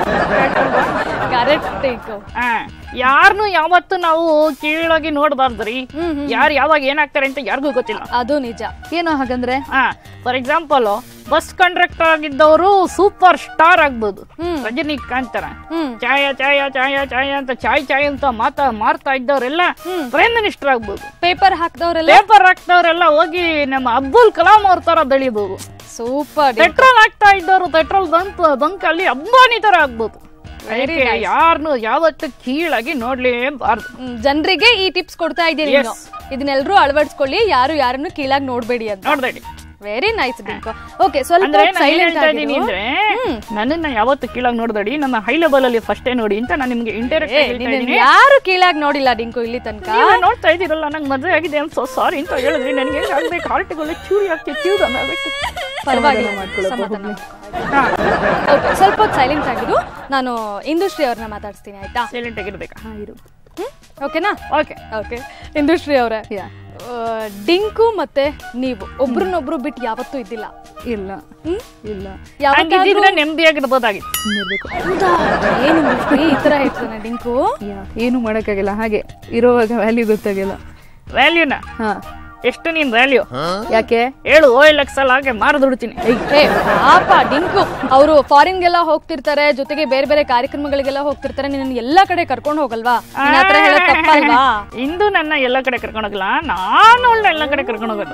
ಕರೆಕ್ಟ್ ಡಿಂಕು ಆ ಯಾರನ್ನು ಯಾವತ್ತು ನಾವು ಕೀಳಾಗಿ ನೋಡಬಾರ್ದ್ರಿ ಹ್ಮ್, ಹ್ಮ್. ಯಾರು ಯಾವಾಗ ಏನಾಗ್ತಾರೆ ಅಂತ ಯಾರಿಗೂ ಗೊತ್ತಿಲ್ಲ ಅದು ನಿಜ ಏನೋ ಹಾಗಂದ್ರೆ ಹಾ ಫಾರ್ ಎಕ್ಸಾಂಪಲ್ ಬಸ್ ಕಂಡಕ್ಟರ್ ಆಗಿದ್ದವರು ಸೂಪರ್ ಸ್ಟಾರ್ ಆಗ್ಬೋದು ಹ್ಮ್. ರಜನಿಕಾಂತ್ ತರ ಹ್ಮ್ ಚಾಯ ಚಾಯ ಚಾಯ ಚಾಯ ಅಂತ ಚಾಯ್ ಚಾಯ್ ಅಂತ ಮಾತಾ ಮಾರ್ತಾ ಇದ್ದವರೆಲ್ಲ ಹ್ಮ್. ಪ್ರೈಮ್ ಮಿನಿಸ್ಟರ್ ಆಗ್ಬೋದು ಪೇಪರ್ ಹಾಕ್ದವ್ರೆಲ್ಲ ಪೇಪರ್ ಹಾಕ್ದವ್ರೆಲ್ಲ ಹೋಗಿ ನಮ್ಮ ಅಬ್ದುಲ್ ಕಲಾಂ ಅವ್ರ ತರ ಬೆಳಿಬಹುದು ಸೂಪರ್ ಪೆಟ್ರೋಲ್ ಹಾಕ್ತಾ ಇದ್ದವರು ಪೆಟ್ರೋಲ್ ಬಂಕ್ ಬಂಕ್ ಅಲ್ಲಿ ಅಂಬಾನಿ ತರ ಆಗ್ಬೋದು Very ಅದಕ್ಕೆ ಯಾರನ್ನು ಯಾವತ್ತು ಕೀಳಾಗಿ ನೋಡ್ಲೇಬಾರ್ದು ಜನರಿಗೆ ಈ ಟಿಪ್ಸ್ ಕೊಡ್ತಾ ಇದ್ದೀನಿ Yes. ನೀನು ಇದನ್ನೆಲ್ಲರೂ ಅಳವಡಿಸ್ಕೊಳ್ಳಿ ಯಾರು ಯಾರನ್ನು ಕೀಳಾಗಿ ನೋಡ್ಬೇಡಿ ಅಂತ ನೋಡ್ಬೇಡಿ ವೆರಿ ನೈಸ್ ಡಿಂಕು ಓಕೆ ಸ್ವಲ್ಪ ಅಂದ್ರೆ ನಾನು ಏನ್ ಸೈಲೆಂಟ್ ಹೇಳ್ತಾ ಇದ್ದೀನಿ ಆಗಿರು ಅಂದ್ರೆ ನನ್ನನ್ನ ಯಾವತ್ತು ಕೀಳಾಗಿ ನೋಡ್ಬೇಡಿ ನನ್ನ ಹೈ ಲೆವೆಲ್ ಅಲ್ಲಿ ಫಸ್ಟೇ ನೋಡಿ ಅಂತ ನಾನು ನಿಮ್ಗೆ ಇಂಡೈರೆಕ್ಟ್ ಏ, ಹೇಳ್ತಾ ನಿನ್ನನ್ನ ಇದ್ದೀನಿ ಯಾರು ಕೀಳಾಗಿ ನೋಡಿಲ್ಲ ಡಿಂಕು ಇಲ್ಲಿ ತನಕ ನೀವು ನೋಡ್ತಾ ಇದ್ದೀರಲ್ಲ ನಂಗೆ ಮದುವೆ ಆಗಿದೆ ಅಂತ ಸೊ ಸಾರಿ ಅಂತ ಹೇಳಿದ್ರಿ ನನಗೆ ಹೆಂಗ್ ಆಗ್ಬೇಕು ಹಾರ್ಟ್ಗಳು ಚೂರಿ ಆಗ್ತಿ ಚೂರು ಅನ್ನಬೇಕು ಪರವಾಗಿಲ್ಲ ಮಾಡ್ಕೊಳ್ಳೋಕೆ ಸಮಾಧಾನ ಹೋಗ್ಲಿ. ಮಾಡ್ಕೊ. Okay, ಸ್ವಲ್ಪ ಹೊತ್ತು ಸೈಲೆಂಟ್ ಆಗಿರು ನಾನು ಇಂದುಶ್ರೀ ಅವ್ರನ್ನ ಮಾತಾಡ್ಸ್ತೀನಿ ಆಯ್ತಾ ಸೈಲೆಂಟ್ ಆಗಿರ್ಬೇಕಾ ಹಾ ಇರು ಹ್ಮ್ ಓಕೆನಾ ಓಕೆ ಓಕೆ ಇಂದುಶ್ರೀ ಅವರೇ ಯಾ ಡಿಂಕು ಮತ್ತೆ ನೀವು ಒಬ್ರನ್ನೊಬ್ರು ಬಿಟ್ಟು ಯಾವತ್ತೂ ಇದ್ದಿಲ್ಲ ಇಲ್ಲ ಹ್ಮ್? ಇಲ್ಲ ಯಾವತ್ತಾದ್ರೂ ಹಂಗಿದ್ರೆ ನೆಮ್ಮದಿಯಾಗಿರ್ಬೋದಾಗಿತ್ತು ಸುಮ್ಮನಿರ್ಬೇಕು ಹೌದಾ? ಏನು ಇಂದುಶ್ರೀ ಈ ತರ ಹೇಳ್ತಾನೆ ಡಿಂಕು ಯಾ ಏನು ಮಾಡೋಕ್ಕಾಗಲ್ಲ ಹಾಗೆ ಇರೋವಾಗ ವ್ಯಾಲ್ಯೂ ಗೊತ್ತಾಗಿಲ್ಲ ವ್ಯಾಲ್ಯೂನ ಹಾ ಎಷ್ಟು ನೀನ್ ವ್ಯಾಲ್ಯೂ ಯಾಕೆ ಹೇಳು ಓ ಲಕ್ಷ ಹಾಗೆ ಮಾರದುಡ್ತೀನಿ ಏ ಪಾಪ ಡಿಂಕು ಅವರು ಫಾರಿನ್ಗೆಲ್ಲ ಹೋಗ್ತಿರ್ತಾರೆ ಜೊತೆಗೆ ಬೇರೆ ಬೇರೆ ಕಾರ್ಯಕ್ರಮಗಳಿಗೆಲ್ಲ ಹೋಗ್ತಿರ್ತಾರೆ ನಿನ್ನ ಎಲ್ಲಾ ಕಡೆ ಕರ್ಕೊಂಡು ಹೋಗಲ್ವಾ ನಿನ್ನ ಹತ್ರ ಹೇಳೋದ್ ತಪ್ಪಲ್ವಾ ಇಂದು ನನ್ನ ಎಲ್ಲ ಕಡೆ ಕರ್ಕೊಂಡು ಹೋಗಲ್ಲ ನಾನು ಅವಳನ್ನ ಎಲ್ಲ ಕಡೆ ಕರ್ಕೊಂಡು ಹೋಗೋದು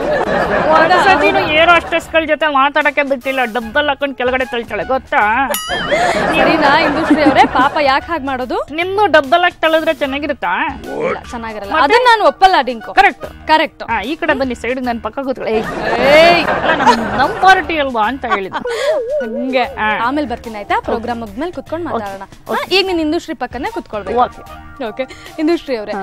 ಒಂದ್ ಸತಿನು ಏರೋ ಅಷ್ಟಸ್ಗಳ ಜೊತೆ ಮಾತಾಡಕ್ಕೆ ಬಿಟ್ಟಿಲ್ಲ ಡಬ್ಬಲ್ ಹಾಕೊಂಡು ಕೆಳಗಡೆ ತಳ್ತಾಳೆ ಗೊತ್ತಾ ಸರಿನಾ ಇಂದುಶ್ರೀ ಅವರೇ ಪಾಪ ಯಾಕೆ ಹಾಗೆ ಮಾಡೋದು ನಿಮ್ದು ಡಬ್ಬಲ್ ಹಾಕಿ ತಳಿದ್ರೆ ಚೆನ್ನಾಗಿರುತ್ತಾ ಇಲ್ಲ ಚೆನ್ನಾಗಿರಲ್ಲ ಅದನ್ನ ನಾನು ಒಪ್ಪಲ್ಲ ಡಿಂಕು ಕರೆಕ್ಟ್ ಕರೆಕ್ಟ್ ಹಾ ಈ ಕಡೆ ಬನ್ನಿ ಸೈಡ್ ನನ್ನ ಪಕ್ಕ ಕೂತ್ಕೊಳ್ಳಿ ಏಯ್ ಅಲ್ಲ ನಮ್ ನಮ್ ಪಾರ್ಟಿ ಅಲ್ವಾ ಅಂತ ಹೇಳಿದ್ದು ಹಂಗೆ ಆಮೇಲೆ ಬರ್ತೀನಿ ಆಯ್ತಾ ಪ್ರೋಗ್ರಾಮ್ ಮುಗ್ದ್ಮೇಲೆ ಕುತ್ಕೊಂಡು ಮಾತಾಡೋಣ ಹಾ, ಈಗ ನೀನ್ ಇಂದುಶ್ರೀ ಪಕ್ಕನೇ ಕುತ್ಕೊಳ್ಬೇಕು ಓಕೆ ಓಕೆ ಇಂದುಶ್ರೀ ಅವರೇ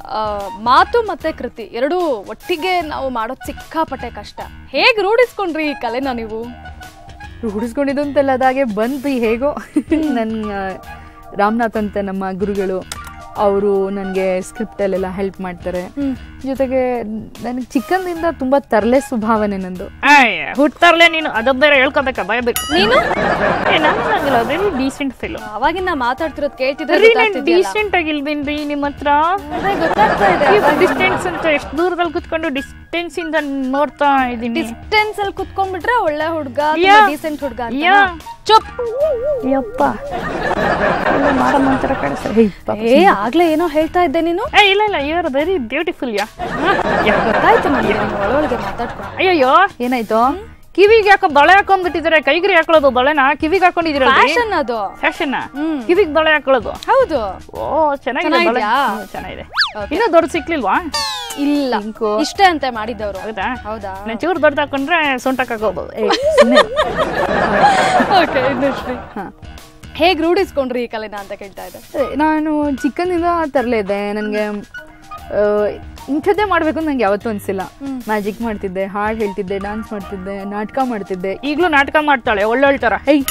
ಮಾತು ಮತ್ತೆ ಕೃತಿ ಎರಡೂ ಒಟ್ಟಿಗೆ ನಾವು ಮಾಡೋದ್ ಸಿಕ್ಕಾಪಟ್ಟೆ ಕಷ್ಟ ಹೇಗ್ ರೂಢಿಸ್ಕೊಂಡ್ರಿ ಈ ಕಲೆನ ನೀವು ರೂಢಿಸ್ಕೊಂಡಿದ್ದು ಅಂತೆಲ್ಲ ಅದಾಗೆ ಬಂತು ಹೇಗೋ ನನ್ನ ರಾಮನಾಥ್ ಅಂತ ನಮ್ಮ ಗುರುಗಳು ಅವರು ನನಗೆ ಸ್ಕ್ರಿಪ್ಟಲ್ಲೆಲ್ಲ ಹೆಲ್ಪ್ ಮಾಡ್ತಾರೆ ಜೊತೆಗೆ ನನಗೆ ಚಿಕ್ಕಂದಿಂದ ತುಂಬ ತರಲೆ ಸ್ವಭಾವನೆ ನಂದು ಹುಟ್ಟಾರ್ಲೆ ನೀನು ಅದ ಬೇರೆ ಹೇಳ್ಕೋಬೇಕಾ ಭಯ ಬೇಕು ನೀನು ಏನಾಗಿಲ್ಲ ವೆರಿ ಡೀಸೆಂಟ್ ಫಿಲ್ಮ್ ಅವಾಗಿನ ನಾ ಮಾತಾಡ್ತಿರೋದ್ ಕೇಳ್ತಿದ್ರೆ ಬರೀ ನಾನು ಗೊತ್ತಾಗ್ತಿದ್ಯಲ್ಲ. ಡೀಸೆಂಟ್ ಆಗಿಲ್ವೇನ್ರಿ ನಿಮ್ಮ ಹತ್ರ ಅದೇ ಗೊತ್ತಾಗ್ತಾ ಇದೆ ಡಿಸ್ಟೆನ್ಸ್ ಅಂತ ಎಷ್ಟು ದೂರದಲ್ಲಿ ಕುತ್ಕೊಂಡು ಡಿಸ್ಟೆನ್ಸ್ ಇಂದ ನೋಡ್ತಾ ಇದ್ದೀನಿ ಡಿಸ್ಟೆನ್ಸ್ ಅಲ್ಲಿ ಕುತ್ಕೊಂಡ್ಬಿಟ್ರೆ ಒಳ್ಳೆ ಹುಡ್ಗ ಯಾ. ಡೀಸೆಂಟ್ ಹುಡ್ಗ ಯಾ. ಚುಪ್ ಯಪ್ಪ ಮಾರಮ್ಮಂತರ ಕಾಣಿಸ್ತಾರೆ ಏ ಆಗ್ಲೇ ಏನೋ ಹೇಳ್ತಾ ಇದ್ದೆ ನೀನು ಏ ಇಲ್ಲ ಇಲ್ಲ you are very beautiful yeah ಗೊತ್ತಾಯ್ತು ನನಗೆ ನೀನು ಒಳೊಳಗೆ ಮಾತಾಡ್ಕೊಂಡು ಅಯ್ಯಯ್ಯೋ ಏನಾಯ್ತು ಕಿವಿಗೆ ಯಾಕೋ ಬಳೆ ಹಾಕೊಂಡ್ಬಿಟ್ಟಿದ್ದಾರೆ ಕೈಗೆ ಹಾಕೊಳ್ಳೋದು ಬಳೆನ ಕಿವಿಗೆ ಹಾಕೊಂಡಿದ್ದೀರಲ್ಲ ಫ್ಯಾಷನ್ ಅದು ಫ್ಯಾಷನ್ ಹ್ಮ್. ಕಿವಿಗೆ ಬಳೆ ಹಾಕೊಳ್ಳೋದು ಹೌದು ಓ ಚೆನ್ನಾಗಿದೆ ಬಳೆ ಚೆನ್ನಾಗಿದ್ಯಾ? ಹ್ಮ್, ಚೆನ್ನಾಗಿದೆ ಇನ್ನೂ ದೊಡ್ಡ ಸಿಕ್ಲಿಲ್ವಾ ಇಲ್ಲ ಪಿಂಕು. ಇಷ್ಟೇ ಅಂತ ಮಾಡಿದವರು ಹೌದಾ ಹೌದಾ ನಾನು ಚೂರು ದೊಡ್ಡ ಹಾಕೊಂಡ್ರೆ ಸೊಂಟಕ್ಕೆ ಹಾಕೋಬಹುದು ಏ ಸುಮ್ಮನೆ ಓಕೆ ಇಂದುಶ್ರೀ ಹಾ ಹೇಗ್ ರೂಢಿಸ್ಕೊಂಡ್ರಿ ಈ ಕಲೆನ ಅಂತ ಕೇಳ್ತಾ ಇದ್ದೆ ನಾನು ಚಿಕ್ಕಂದಿಂದ ತರಲೆ ಇದೆ ನನಗೆ ಇಂಥದ್ದೇ ಮಾಡಬೇಕು ನಂಗೆ ಯಾವತ್ತೂ ಅನಿಸಿಲ್ಲ ಮ್ಯಾಜಿಕ್ ಮಾಡ್ತಿದ್ದೆ ಹಾಡು ಹೇಳ್ತಿದ್ದೆ ಡಾನ್ಸ್ ಮಾಡ್ತಿದ್ದೆ ನಾಟಕ ಮಾಡ್ತಿದ್ದೆ ಈಗಲೂ ನಾಟಕ ಮಾಡ್ತಾಳೆ ಒಳ್ಳೊಳ್ಳೆ ತರ ಹೈ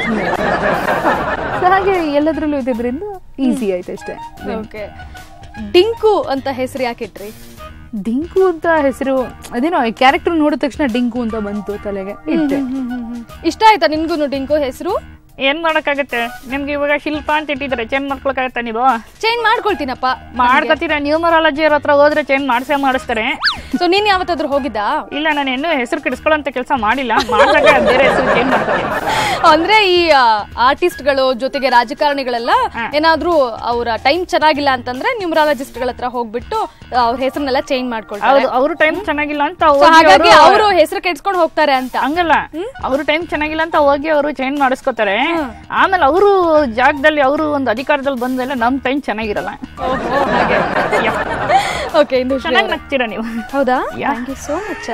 ಸೊ ಹಾಗೆ ಎಲ್ಲದರಲ್ಲೂ ಇದ್ದಿದ್ರಿಂದ ಈಸಿ ಆಯ್ತು ಅಷ್ಟೇ ಓಕೆ ಡಿಂಕು ಅಂತ ಹೆಸರು ಯಾಕಿಟ್ರಿ ಡಿಂಕು ಅಂತ ಹೆಸರು ಅದೇನೋ ಕ್ಯಾರೆಕ್ಟರ್ ನೋಡಿದ ತಕ್ಷಣ ಡಿಂಕು ಅಂತ ಬಂತು ತಲೆಗೆ ಇಟ್ಟೆ ಇಷ್ಟ ಆಯ್ತಾ ನಿನ್ಗೂ ಡಿಂಕು ಹೆಸರು ಏನ್ ಮಾಡಕ್ಕಾಗತ್ತೆ ನಿಮ್ಗೆ ಇವಾಗ ಶಿಲ್ಪ ಅಂತ ಇಟ್ಟಿದ್ರೆ ಚೇಂಜ್ ಮಾಡ್ಕೊಳಕ್ಕಾಗತ್ತ ನೀವು ಚೇಂಜ್ ಮಾಡ್ಕೊಳ್ತೀನಪ್ಪ ಮಾಡ್ಕೊತೀರ ನ್ಯೂಮರಾಲಜಿ ಅವ್ರ ಹತ್ರ ಹೋದ್ರೆ ಚೇಂಜ್ ಮಾಡ್ಸೇ ಮಾಡಿಸ್ತಾರೆ ಸೊ ನೀನ್ ಯಾವತ್ತಾದ್ರೂ ಹೋಗಿದ್ದಾ ಇಲ್ಲ ನಾನು ಇನ್ನೂ ಹೆಸರು ಕೆಡಿಸ್ಕೊಳ್ಳೋಂತ ಕೆಲಸ ಮಾಡಿಲ್ಲ ಮಾಡಿದಾಗ ಬೇರೆ ಹೆಸರು ಚೇಂಜ್ ಮಾಡ್ತೀನಿ ಅಂದ್ರೆ ಈ ಆರ್ಟಿಸ್ಟ್ಗಳು ಜೊತೆಗೆ ರಾಜಕಾರಣಿಗಳೆಲ್ಲ ಏನಾದ್ರೂ ಅವರ ಟೈಮ್ ಚೆನ್ನಾಗಿಲ್ಲ ಅಂತಂದ್ರೆ ನ್ಯೂಮರಾಲಜಿಸ್ಟ್ ಗಳ ಹತ್ರ ಹೋಗ್ಬಿಟ್ಟು ಅವ್ರ ಹೆಸರನ್ನೆಲ್ಲ ಚೇಂಜ್ ಮಾಡ್ಕೊಳ್ತಾರೆ ಹೌದು ಅವ್ರ ಟೈಮ್ ಚೆನ್ನಾಗಿಲ್ಲ ಅಂತ So ಹೋಗಿ ಹಾಗಾಗಿ ಅವ್ರು- ಅವರು ಹೆಸರು ಕೆಡ್ಸ್ಕೊಂಡು ಹೋಗ್ತಾರೆ ಅಂತ ಹಂಗಲ್ಲ ಅವ್ರ ಟೈಮ್ ಚೆನ್ನಾಗಿಲ್ಲ ಅಂತ ಹೋಗಿ ಅವರು ಚೇಂಜ್ ಮಾಡಿಸ್ಕೋತಾರೆ ಆಮೇಲೆ ಅವರು ಜಾಗದಲ್ಲಿ ಅವರು ಒಂದು ಅಧಿಕಾರದಲ್ಲಿ ಬಂದೆಲ್ಲ ನಮ್ ಟೈಮ್ ಚೆನ್ನಾಗಿರಲ್ಲ ಓಕೆ ಇಂದು ಚೆನ್ನಾಗಿ ನಗ್ತೀರಾ ನೀವು ಹೌದಾ yeah. Thank you so much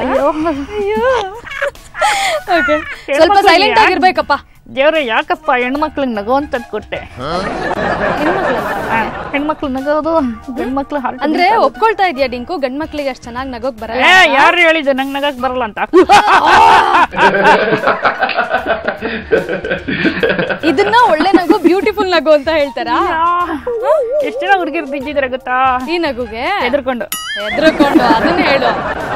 okay ಸ್ವಲ್ಪ ಹೆಣ್ಮಕ್ಳಿಗೆ ಸೈಲೆಂಟ್ ಯಾಕ್- ಆಗಿರ್ಬೇಕಪ್ಪ ದೇವ್ರೆ ಯಾಕಪ್ಪ ಹೆಣ್ಮಕ್ಳಿಗೆ ನಗುವಂತದ್ ಕೊಟ್ಟೆ ಆ, ಹೆಣ್ಮಕ್ಳು ನಗೋದು ಗಂಡ್ಮಕ್ಳು ಹಾರ್ಟ್ ಅಂದ್ರೆ ಒಪ್ಕೊಳ್ತಾ ಇದೆಯಾ ಡಿಂಕು ಗಂಡ್ ಮಕ್ಳಿಗೆ ಅಷ್ಟ್ ಚೆನ್ನಾಗಿ ನಗೋಕ್ ಬರಲ್ಲ ಏ ಯಾರು ಹೇಳಿದ್ದು ನಂಗೆ ನಗಕ್ ಬರಲ್ಲ ಅಂತ ಇದನ್ನ ಒಳ್ಳೆ ನಗು ಬ್ಯೂಟಿಫುಲ್ ನಗು ಅಂತ ಹೇಳ್ತಾರಾ ಎಷ್ಟು ಜನ ಹುಡುಗಿರು ಬಿದ್ದಿದ್ರೆ ಗೊತ್ತಾ ಈ ನಗುಗೆ ಹೆದರ್ಕೊಂಡು ಹೆದರ್ಕೊಂಡು ಅದನ್ನ ಹೇಳು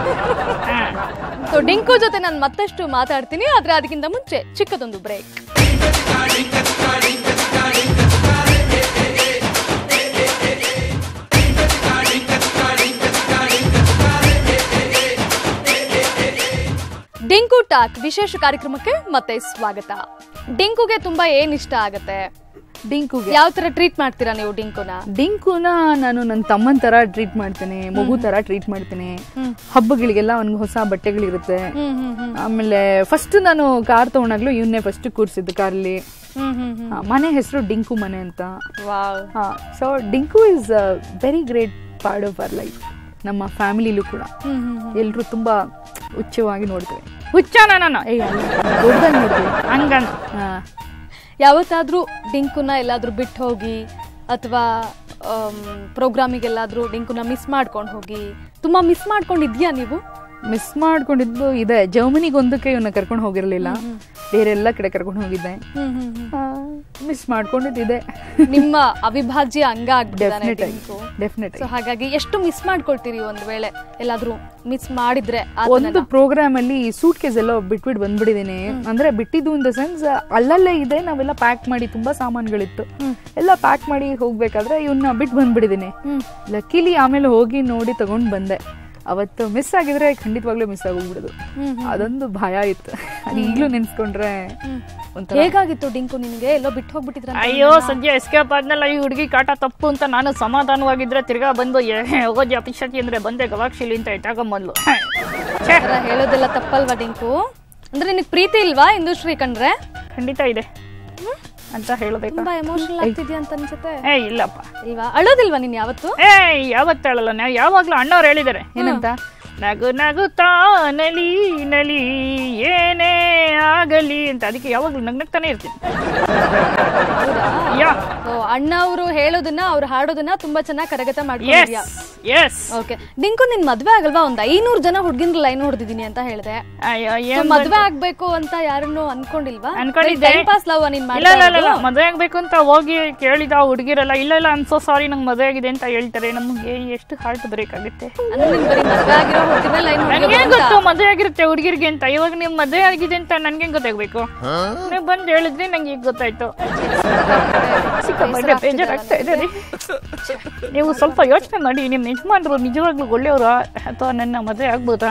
ಸೊ ಡಿಂಕು ಜೊತೆ ನಾನು ಮತ್ತಷ್ಟು ಮಾತಾಡ್ತೀನಿ ಆದ್ರೆ ಅದಕ್ಕಿಂತ ಮುಂಚೆ ಚಿಕ್ಕದೊಂದು ಬ್ರೇಕ್ ಡಿಂಕು ಟಾಕ್ ವಿಶೇಷ ಕಾರ್ಯಕ್ರಮಕ್ಕೆ ಮತ್ತೆ ಸ್ವಾಗತ ಡಿಂಕುಗೆ ತುಂಬಾ ಏನ್ ಇಷ್ಟ ಆಗತ್ತೆ ಡಿಂಕುಗೆ ಯಾವ ತರ ಟ್ರೀಟ್ ಮಾಡ್ತೀರಾ ನೀವು ಡಿಂಕುನ ಡಿಂಕುನ ನಾನು ನನ್ನ ತಮ್ಮನ ತರ ಟ್ರೀಟ್ ಮಾಡ್ತೇನೆ ಮಗು ತರ ಟ್ರೀಟ್ ಮಾಡ್ತೇನೆ ಹಬ್ಬಗಳಿಗೆಲ್ಲ ಅವ್ನಿಗೆ ಹೊಸ ಬಟ್ಟೆಗಳಿರುತ್ತೆ ಹ್ಮ್ ಹ್ಮ್ ಹ್ಮ್ ಆಮೇಲೆ ಫಸ್ಟ್ ನಾನು ಕಾರ್ ತಗೊಂಡಾಗ್ಲೂ ಇವನ್ನೇ ಫಸ್ಟ್ ಕೂರ್ಸಿದ್ದು ಕಾರಲ್ಲಿ ಹ್ಮ್ ಹ್ಮ್ ಹ್ಮ್ ಮನೆ ಹೆಸರು ಡಿಂಕು ಮನೆ ಅಂತ wow so Dinku is very great part of our life ನಮ್ಮ ಫ್ಯಾಮಿಲಿಲೂ ಕೂಡ ಹ್ಮ್ ಹ್ಮ್ ಎಲ್ಲರೂ ತುಂಬಾ ಉಚ್ಚವಾಗಿ ನೋಡ್ತೇವೆ ಹುಚ್ಚನ ನಾನು ಏ ಅಲ್ಲ, ದೊಡ್ಡದಾಗಿ ನೋಡ್ತೇವೆ ಹಂಗನ್ ಹಾ. ಯಾವತ್ತಾದ್ರೂ ಡಿಂಕುನ ಎಲ್ಲಾದ್ರೂ ಬಿಟ್ಟು ಹೋಗಿ ಅಥವಾ ಪ್ರೋಗ್ರಾಮಿಗೆಲ್ಲಾದ್ರೂ ಡಿಂಕುನ ಮಿಸ್ ಮಾಡ್ಕೊಂಡು ಹೋಗಿ ತುಂಬಾ ಮಿಸ್ ಮಾಡ್ಕೊಂಡಿದ್ಯಾ ನೀವು ಮಿಸ್ ಮಾಡ್ಕೊಂಡಿದ್ದು ಇದೆ ಜರ್ಮನಿಗೆ ಒಂದಕ್ಕೆ ಇವನ್ನ ಕರ್ಕೊಂಡು ಹೋಗಿರ್ಲಿಲ್ಲ ಬೇರೆ ಎಲ್ಲ ಕಡೆ ಕರ್ಕೊಂಡು ಹೋಗಿದ್ದೆ ಮಿಸ್ ಮಾಡ್ಕೊಂಡಿದ್ದಿದೆ ನಿಮ್ಮ ಅವಿಭಾಜ್ಯ ಅಂಗ ಆಗ್ಬಿಟ್ಟಿದ್ದಾನೆ ಡೆಫಿನೆಟ್ ಡಿಂಕು ಡೆಫಿನೆಟ್ ಸೊ ಹಾಗಾಗಿ ಎಷ್ಟು ಮಿಸ್ ಮಾಡ್ಕೊಳ್ತೀರಿ ಒಂದ್ ವೇಳೆ ಎಲ್ಲಾದ್ರೂ ಮಿಸ್ ಮಾಡಿದ್ರೆ ಒಂದು ಪ್ರೋಗ್ರಾಮ್ ಅಲ್ಲಿ ಸೂಟ್ ಕೇಸ್ ಎಲ್ಲ ಬಿಟ್ಬಿಟ್ಟು ಬಂದ್ಬಿಟ್ಟಿದ್ದೀನಿ ಅಂದ್ರೆ ಬಿಟ್ಟಿದ್ದು ಇನ್ ದ ಸೆನ್ಸ್ ಅಲ್ಲಲ್ಲೇ ಇದೆ ನಾವೆಲ್ಲ ಪ್ಯಾಕ್ ಮಾಡಿ ತುಂಬಾ ಸಾಮಾನುಗಳಿತ್ತು ಎಲ್ಲ ಪ್ಯಾಕ್ ಮಾಡಿ ಹೋಗ್ಬೇಕಾದ್ರೆ ಇವನ್ನ ಬಿಟ್ಟು ಬಂದ್ಬಿಟ್ಟಿದ್ದೀನಿ ಲಕ್ಕಿಲಿ ಆಮೇಲೆ ಹೋಗಿ ನೋಡಿ ತಗೊಂಡ್ ಬಂದೆ ಅವತ್ತು ಮಿಸ್ ಆಗಿದ್ರೆ ಖಂಡಿತವಾಗ್ಲೂ ಮಿಸ್ ಆಗೋಗ್ಬಿಡೋದು ಅದೊಂದು ಭಯ ಇತ್ತು ಅದು ಈಗ್ಲೂ ನೆನ್ಸ್ಕೊಂಡ್ರೆ ಒಂಥರ ಹೇಗಾಗಿತ್ತು ಡಿಂಕು ನಿನ್ಗೆ ಎಲ್ಲೋ ಬಿಟ್ಟು ಹೋಗ್ಬಿಟ್ಟಿದ್ರ ಅಯ್ಯೋ ಸದ್ಯ ಎಸ್ಕೇಪ್ ಆದ್ಮೇಲೆ ಈ ಹುಡುಗಿ ಕಾಟ ತಪ್ಪು ಅಂತ ನಾನು ಸಮಾಧಾನವಾಗಿದ್ರೆ ತಿರ್ಗಾ ಬಂದು ಹೋಗೋದಿ ಅಪಿಶಾತಿ ಅಂದ್ರೆ ಬಂದೆ ಗವಾಕ್ಷಿಲಿ ಅಂತ ಇಟ್ಟಾಕೊಂಬಂದ್ಲು ಛೇ ಹೇಳೋದೆಲ್ಲ ತಪ್ಪಲ್ವಾ ಡಿಂಕು ಅಂದ್ರೆ ನಿನಗ್ ಪ್ರೀತಿ ಇಲ್ವಾ ಇಂದುಶ್ರೀ ಕಂಡ್ರೆ ಖಂಡಿತ ಇದೆ ಅಂತ ಹೇಳಬೇಕಾ ತುಂಬಾ ಎಮೋಷನಲ್ ಆಗ್ತಿದ್ಯಾ ಅಂತ ಅನ್ಸುತ್ತೆ ಏ ಇಲ್ಲಪ್ಪ ಇಲ್ವಾ ಅಳೋದಿಲ್ವಾ ನೀನ್ ಯಾವತ್ತು ಏ ಯಾವತ್ತು ಹೇಳಲ್ಲ ನಾವು ಯಾವಾಗ್ಲೂ ಅಣ್ಣವ್ರು ಹೇಳಿದ್ದಾರೆ ಏನಂತ ನಗು ನಗುತ್ತಾ ನಲಿ ನಲಿ ಏನೇ ಆಗಲಿ ಅಂತ ಅದಕ್ಕೆ ಯಾವಾಗ್ಲೂ ನಗ್ನಗ್ತಾನೆ ಇರ್ತೀನಿ ಯಾ ಓ, ಅಣ್ಣ ಅವರು ಹೇಳೋದನ್ನ ಅವ್ರು ಹಾಡೋದನ್ನ ತುಂಬಾ ಚೆನ್ನಾಗಿ ಕರಗತ ಮಾಡ್ಕೊಂಡಿದ್ಯಾ ಎಸ್ ಎಸ್ ಓಕೆ ಡಿಂಕು ನಿನ್ ಮದ್ವೆ ಆಗಲ್ವಾ ಒಂದ್ ಐನೂರ್ ಜನ ಹುಡ್ಗಿನ್ ಲೈನ್ ಹೊಡೆದಿದ್ದೀನಿ ಅಂತ ಹೇಳ್ದೆ ಅಯ್ಯೋ So, ಏನ್ ಮದ್ವೆ ಆಗ್ಬೇಕು ಅಂತ ಯಾರನ್ನು ಅನ್ಕೊಂಡಿಲ್ವಾ ಅನ್ಕೊಂಡಿದ್ದೆ. ಟೈಮ್ ಪಾಸ್ ಲವ್ ನೀನ್ ಇಲ್ಲ ಮಾಡ್ತಾ ಇಲ್ಲ ಇಲ್ಲ, ಇಲ್ಲ ಇರೋದು? ಮದುವೆ ಆಗ್ಬೇಕು ಅಂತ ಹೋಗಿ ಕೇಳಿದ ಹುಡುಗಿರೆಲ್ಲ ಇಲ್ಲ ಇಲ್ಲ ಅನ್ಸೋ ಸಾರಿ ನಂಗೆ ಮದುವೆ ಆಗಿದೆ ಅಂತ ಹೇಳ್ತಾರೆ ನಮಗೆ ಎಷ್ಟು ಹಾರ್ಟ್ ಬ್ರೇಕ್ ಆಗುತ್ತೆ ಅಂದ್ರೆ ನೀನ್ ಬರೀ ಮದ್ವೆ ಆಗಿರೋ ಹುಡ್ಗಿನ ಲೈನ್ ನನ್ಗೆ ಗೊತ್ತು ಮದುವೆ ಆಗಿರುತ್ತೆ ಹುಡುಗಿರಿಗೆ ಅಂತ ಇವಾಗ ನೀವು ಮದುವೆ ಆಗಿದೆ ಅಂತ ನನ್ಗೆ ಗೊತ್ತಾಗ್ಬೇಕು ನೀವು ಬಂದು ಹೇಳಿದ್ರಿ ನಂಗೆ ಈಗ ಗೊತ್ತಾಯ್ತು ಸಿಕ್ಕಾಪಟ್ಟೆ ಬೇಜಾರಾಗ್ತಾ ಇದೆ ರೀ ನೀವು ಸ್ವಲ್ಪ ಯೋಚನೆ ಮಾಡಿ ನಿಮ್ಮ ಯಜಮಾನ್ರು ನಿಜವಾಗ್ಲೂ ಒಳ್ಳೆಯವ್ರ ಅಥವಾ ನನ್ನ ಮದುವೆ ಆಗ್ಬೋದಾ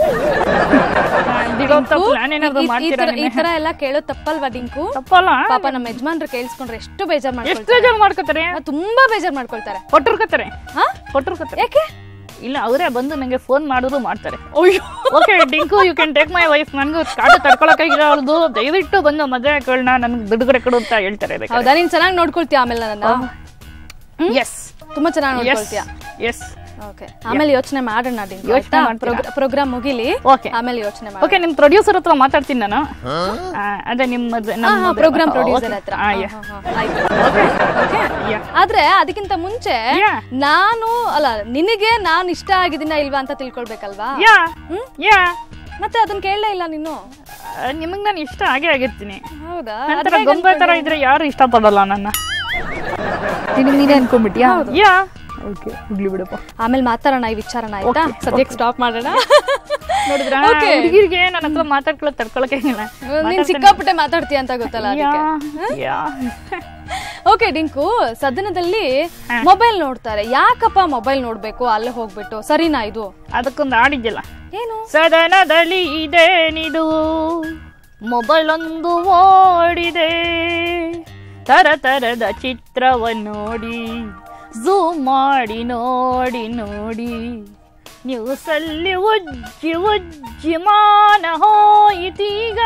ದಿಗೋಂತ ಪ್ಲಾನ್ ಏನಾದ್ರು ಮಾಡ್ತೀರಾ ಈ ತರ ಎಲ್ಲ ಕೇಳೋದ್ ತಪ್ಪಲ್ವಾ ಡಿಂಕು ತಪ್ಪಲ್ಲ ಪಾಪ ನಮ್ಮ ಯಜಮಾನ್ರು ಕೇಳಿಸ್ಕೊಂಡ್ರೆ ಎಷ್ಟು ಬೇಜಾರ್ ಎಷ್ಟು ಮಾಡ್ಕೊಳ್ತಾರೆ ಜನ ಮಾಡ್ಕೋತಾರೆ ತುಂಬಾ ಬೇಜಾರ್ ಮಾಡ್ಕೊಳ್ತಾರೆ ಕೊಟ್ಟಿರ್ಕತ್ತಾರೆ ಹಾ ಕೊಟ್ಟಿರ್ಕತ್ತಾರೆ ಯಾಕೆ ಇಲ್ಲ ಅವರೇ ಬಂದು ನಂಗೆ ಫೋನ್ ಮಾಡಿದ್ರು ಮಾಡ್ತಾರೆ ಅಯ್ಯೋ okay Dinku you can take my wife ನನಗೂ ಕಾಟ ತಡ್ಕೊಳಕ್ಕಾಗಿಲ್ಲ ಅವ್ರದ್ದು ದಯವಿಟ್ಟು ಬಂದು ಮದುವೆ ಹಾಕೊಳ್ಳೋಣ ನನ್ಗೆ ಬಿಡುಗಡೆ ಕೊಡು ಅಂತ ಹೇಳ್ತಾರೆ ಹೌದಾ ನೀನ್ ಚೆನ್ನಾಗಿ ನೋಡ್ಕೊಳ್ತೀಯ ಆಮೇಲೆ ನನ್ನ ಎಸ್ ತುಂಬಾ ಚೆನ್ನಾಗಿ ಎಸ್ ನೋಡ್ಕೊಳ್ತೀಯ ಎಸ್ ಓಕೆ ಆಮೇಲೆ ಯೋಚನೆ ಮಾಡೋಣ ಡಿಂಕು ಯೋಚ್ನೆ ಮಾಡ್ತೀರಾ? ಪ್ರೋಗ್ರಾಮ್ ಮುಗಿಲಿ ಓಕೆ ಆಮೇಲೆ ಯೋಚನೆ ಮಾಡಿ ಓಕೆ ನಿಮ್ ಪ್ರೊಡ್ಯೂಸರ್ ಹತ್ರ ಮಾತಾಡ್ತೀನಿ ನಾನು ಆ, ಅದೇ ನಿಮ್ಮದು ನಮ್ಮ ಪ್ರೋಗ್ರಾಮ್ ಪ್ರೊಡ್ಯೂಸರ್ ಹತ್ರ ಆ, ಹಾ, yeah. ಹಾ, ಹಾ, ಆಯ್ತು. Okay. Okay? Yeah. ಆದ್ರೆ ಅದಕ್ಕಿಂತ ಮುಂಚೆ Yeah. ನಾನು ಅಲ್ಲ ನಿನಗೆ ನಾನ್ ಇಷ್ಟ ಆಗಿದ್ದೀನ ಇಲ್ವಾ ಅಂತ ತಿಳ್ಕೊಳ್ಬೇಕಲ್ವಾ ಯಾ ಹ್ಮ್? ಯಾ ಮತ್ತೆ ಅದನ್ನ ಕೇಳಲೇ ಇಲ್ಲ ನೀನು ನಿಮಗೆ ನಾನು ಇಷ್ಟ ಆಗೇ ಆಗಿರ್ತೀನಿ ಹೌದಾ ನಂತರ ಗೊಂಬೆ ತರ ಇದ್ರೆ ಯಾರು ಇಷ್ಟಪಡಲ್ಲ ನನ್ನ ನಿನಗೆ ನೀನೇ ಅನ್ಕೊಂಡ್ಬಿಟ್ಯಾ ಯಾ ಓಕೆ ಹೋಗ್ಲಿ ಬಿಡಪ್ಪ ಆಮೇಲೆ ಮಾತಾಡೋಣ ಈ ವಿಚಾರನ ಆಯ್ತಾ ಸದ್ಯಕ್ಕೆ ಸ್ಟಾಪ್ ಮಾಡೋಣ ನೋಡಿದ್ರ Okay. ಹುಡುಗಿರಿಗೆ ನನ್ನ ಹತ್ರ ಮಾತಾಡ್ಕೊಳ್ಳೋ ತಡ್ಕೊಳಕ್ಕೆ ಇಲ್ಲ ನೀನ್ ಸಿಕ್ಕಾಪಟ್ಟೆ ಮಾತಾಡ್ತೀಯ ಅಂತ ಗೊತ್ತಲ್ಲ ಯಾ, ಅದಕ್ಕೆ ಯಾ. ಓಕೆ ಡಿಂಕು ಸದನದಲ್ಲಿ ಮೊಬೈಲ್ ನೋಡ್ತಾರೆ ಯಾಕಪ್ಪ ಮೊಬೈಲ್ ನೋಡ್ಬೇಕು ಅಲ್ಲೇ ಹೋಗ್ಬಿಟ್ಟು ಸರಿನಾ ಇದು ಅದಕ್ಕೊಂದು ಹಾಡಿದ್ಯಲ್ಲ ಏನು ಸದನದಲ್ಲಿ ಇದೇನಿದು ಮೊಬೈಲ್ ಒಂದು ಓಡಿದೆ ತರ ತರದ ಚಿತ್ರವನ್ನು ನೋಡಿ ಝೂಮ್ ಮಾಡಿ ನೋಡಿ ನೋಡಿ ನ್ಯೂಸಲ್ಲಿ ಉಜ್ಜಿ ಉಜ್ಜಿ ಮಾನ ಹೋಯಿತೀಗ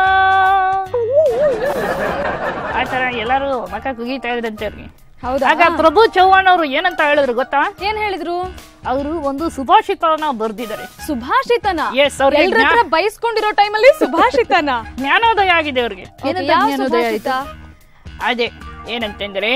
ಆ ಥರ ಎಲ್ಲರೂ ಮಕ್ಕ ಕುಗೀತಾ ಇದ್ರಂತೆ ಅವ್ರಿಗೆ ಹೌದಾ ಆಗ ಪ್ರಭು ಚೌಹಾಣ್ ಅವರು ಏನಂತ ಹೇಳಿದ್ರು ಗೊತ್ತಾ ಏನ್ ಹೇಳಿದ್ರು ಅವರು ಒಂದು ಸುಭಾಷಿತವನ್ನ ಬರ್ದಿದ್ದಾರೆ ಸುಭಾಷಿತನ Yes, ಅವ್ರಿಗೆ ಎಲ್ರ ಹತ್ರ ಬೈಸ್ಕೊಂಡಿರೋ ಟೈಮಲ್ಲಿ ಸುಭಾಷಿತನ ಜ್ಞಾನೋದಯ ಆಗಿದೆ ಅವ್ರಿಗೆ ಏನಂತ ಯಾವ ಜ್ಞಾನೋದಯ ಸುಭಾಷಿತ? ಅದೇ ಏನಂತಂದ್ರೆ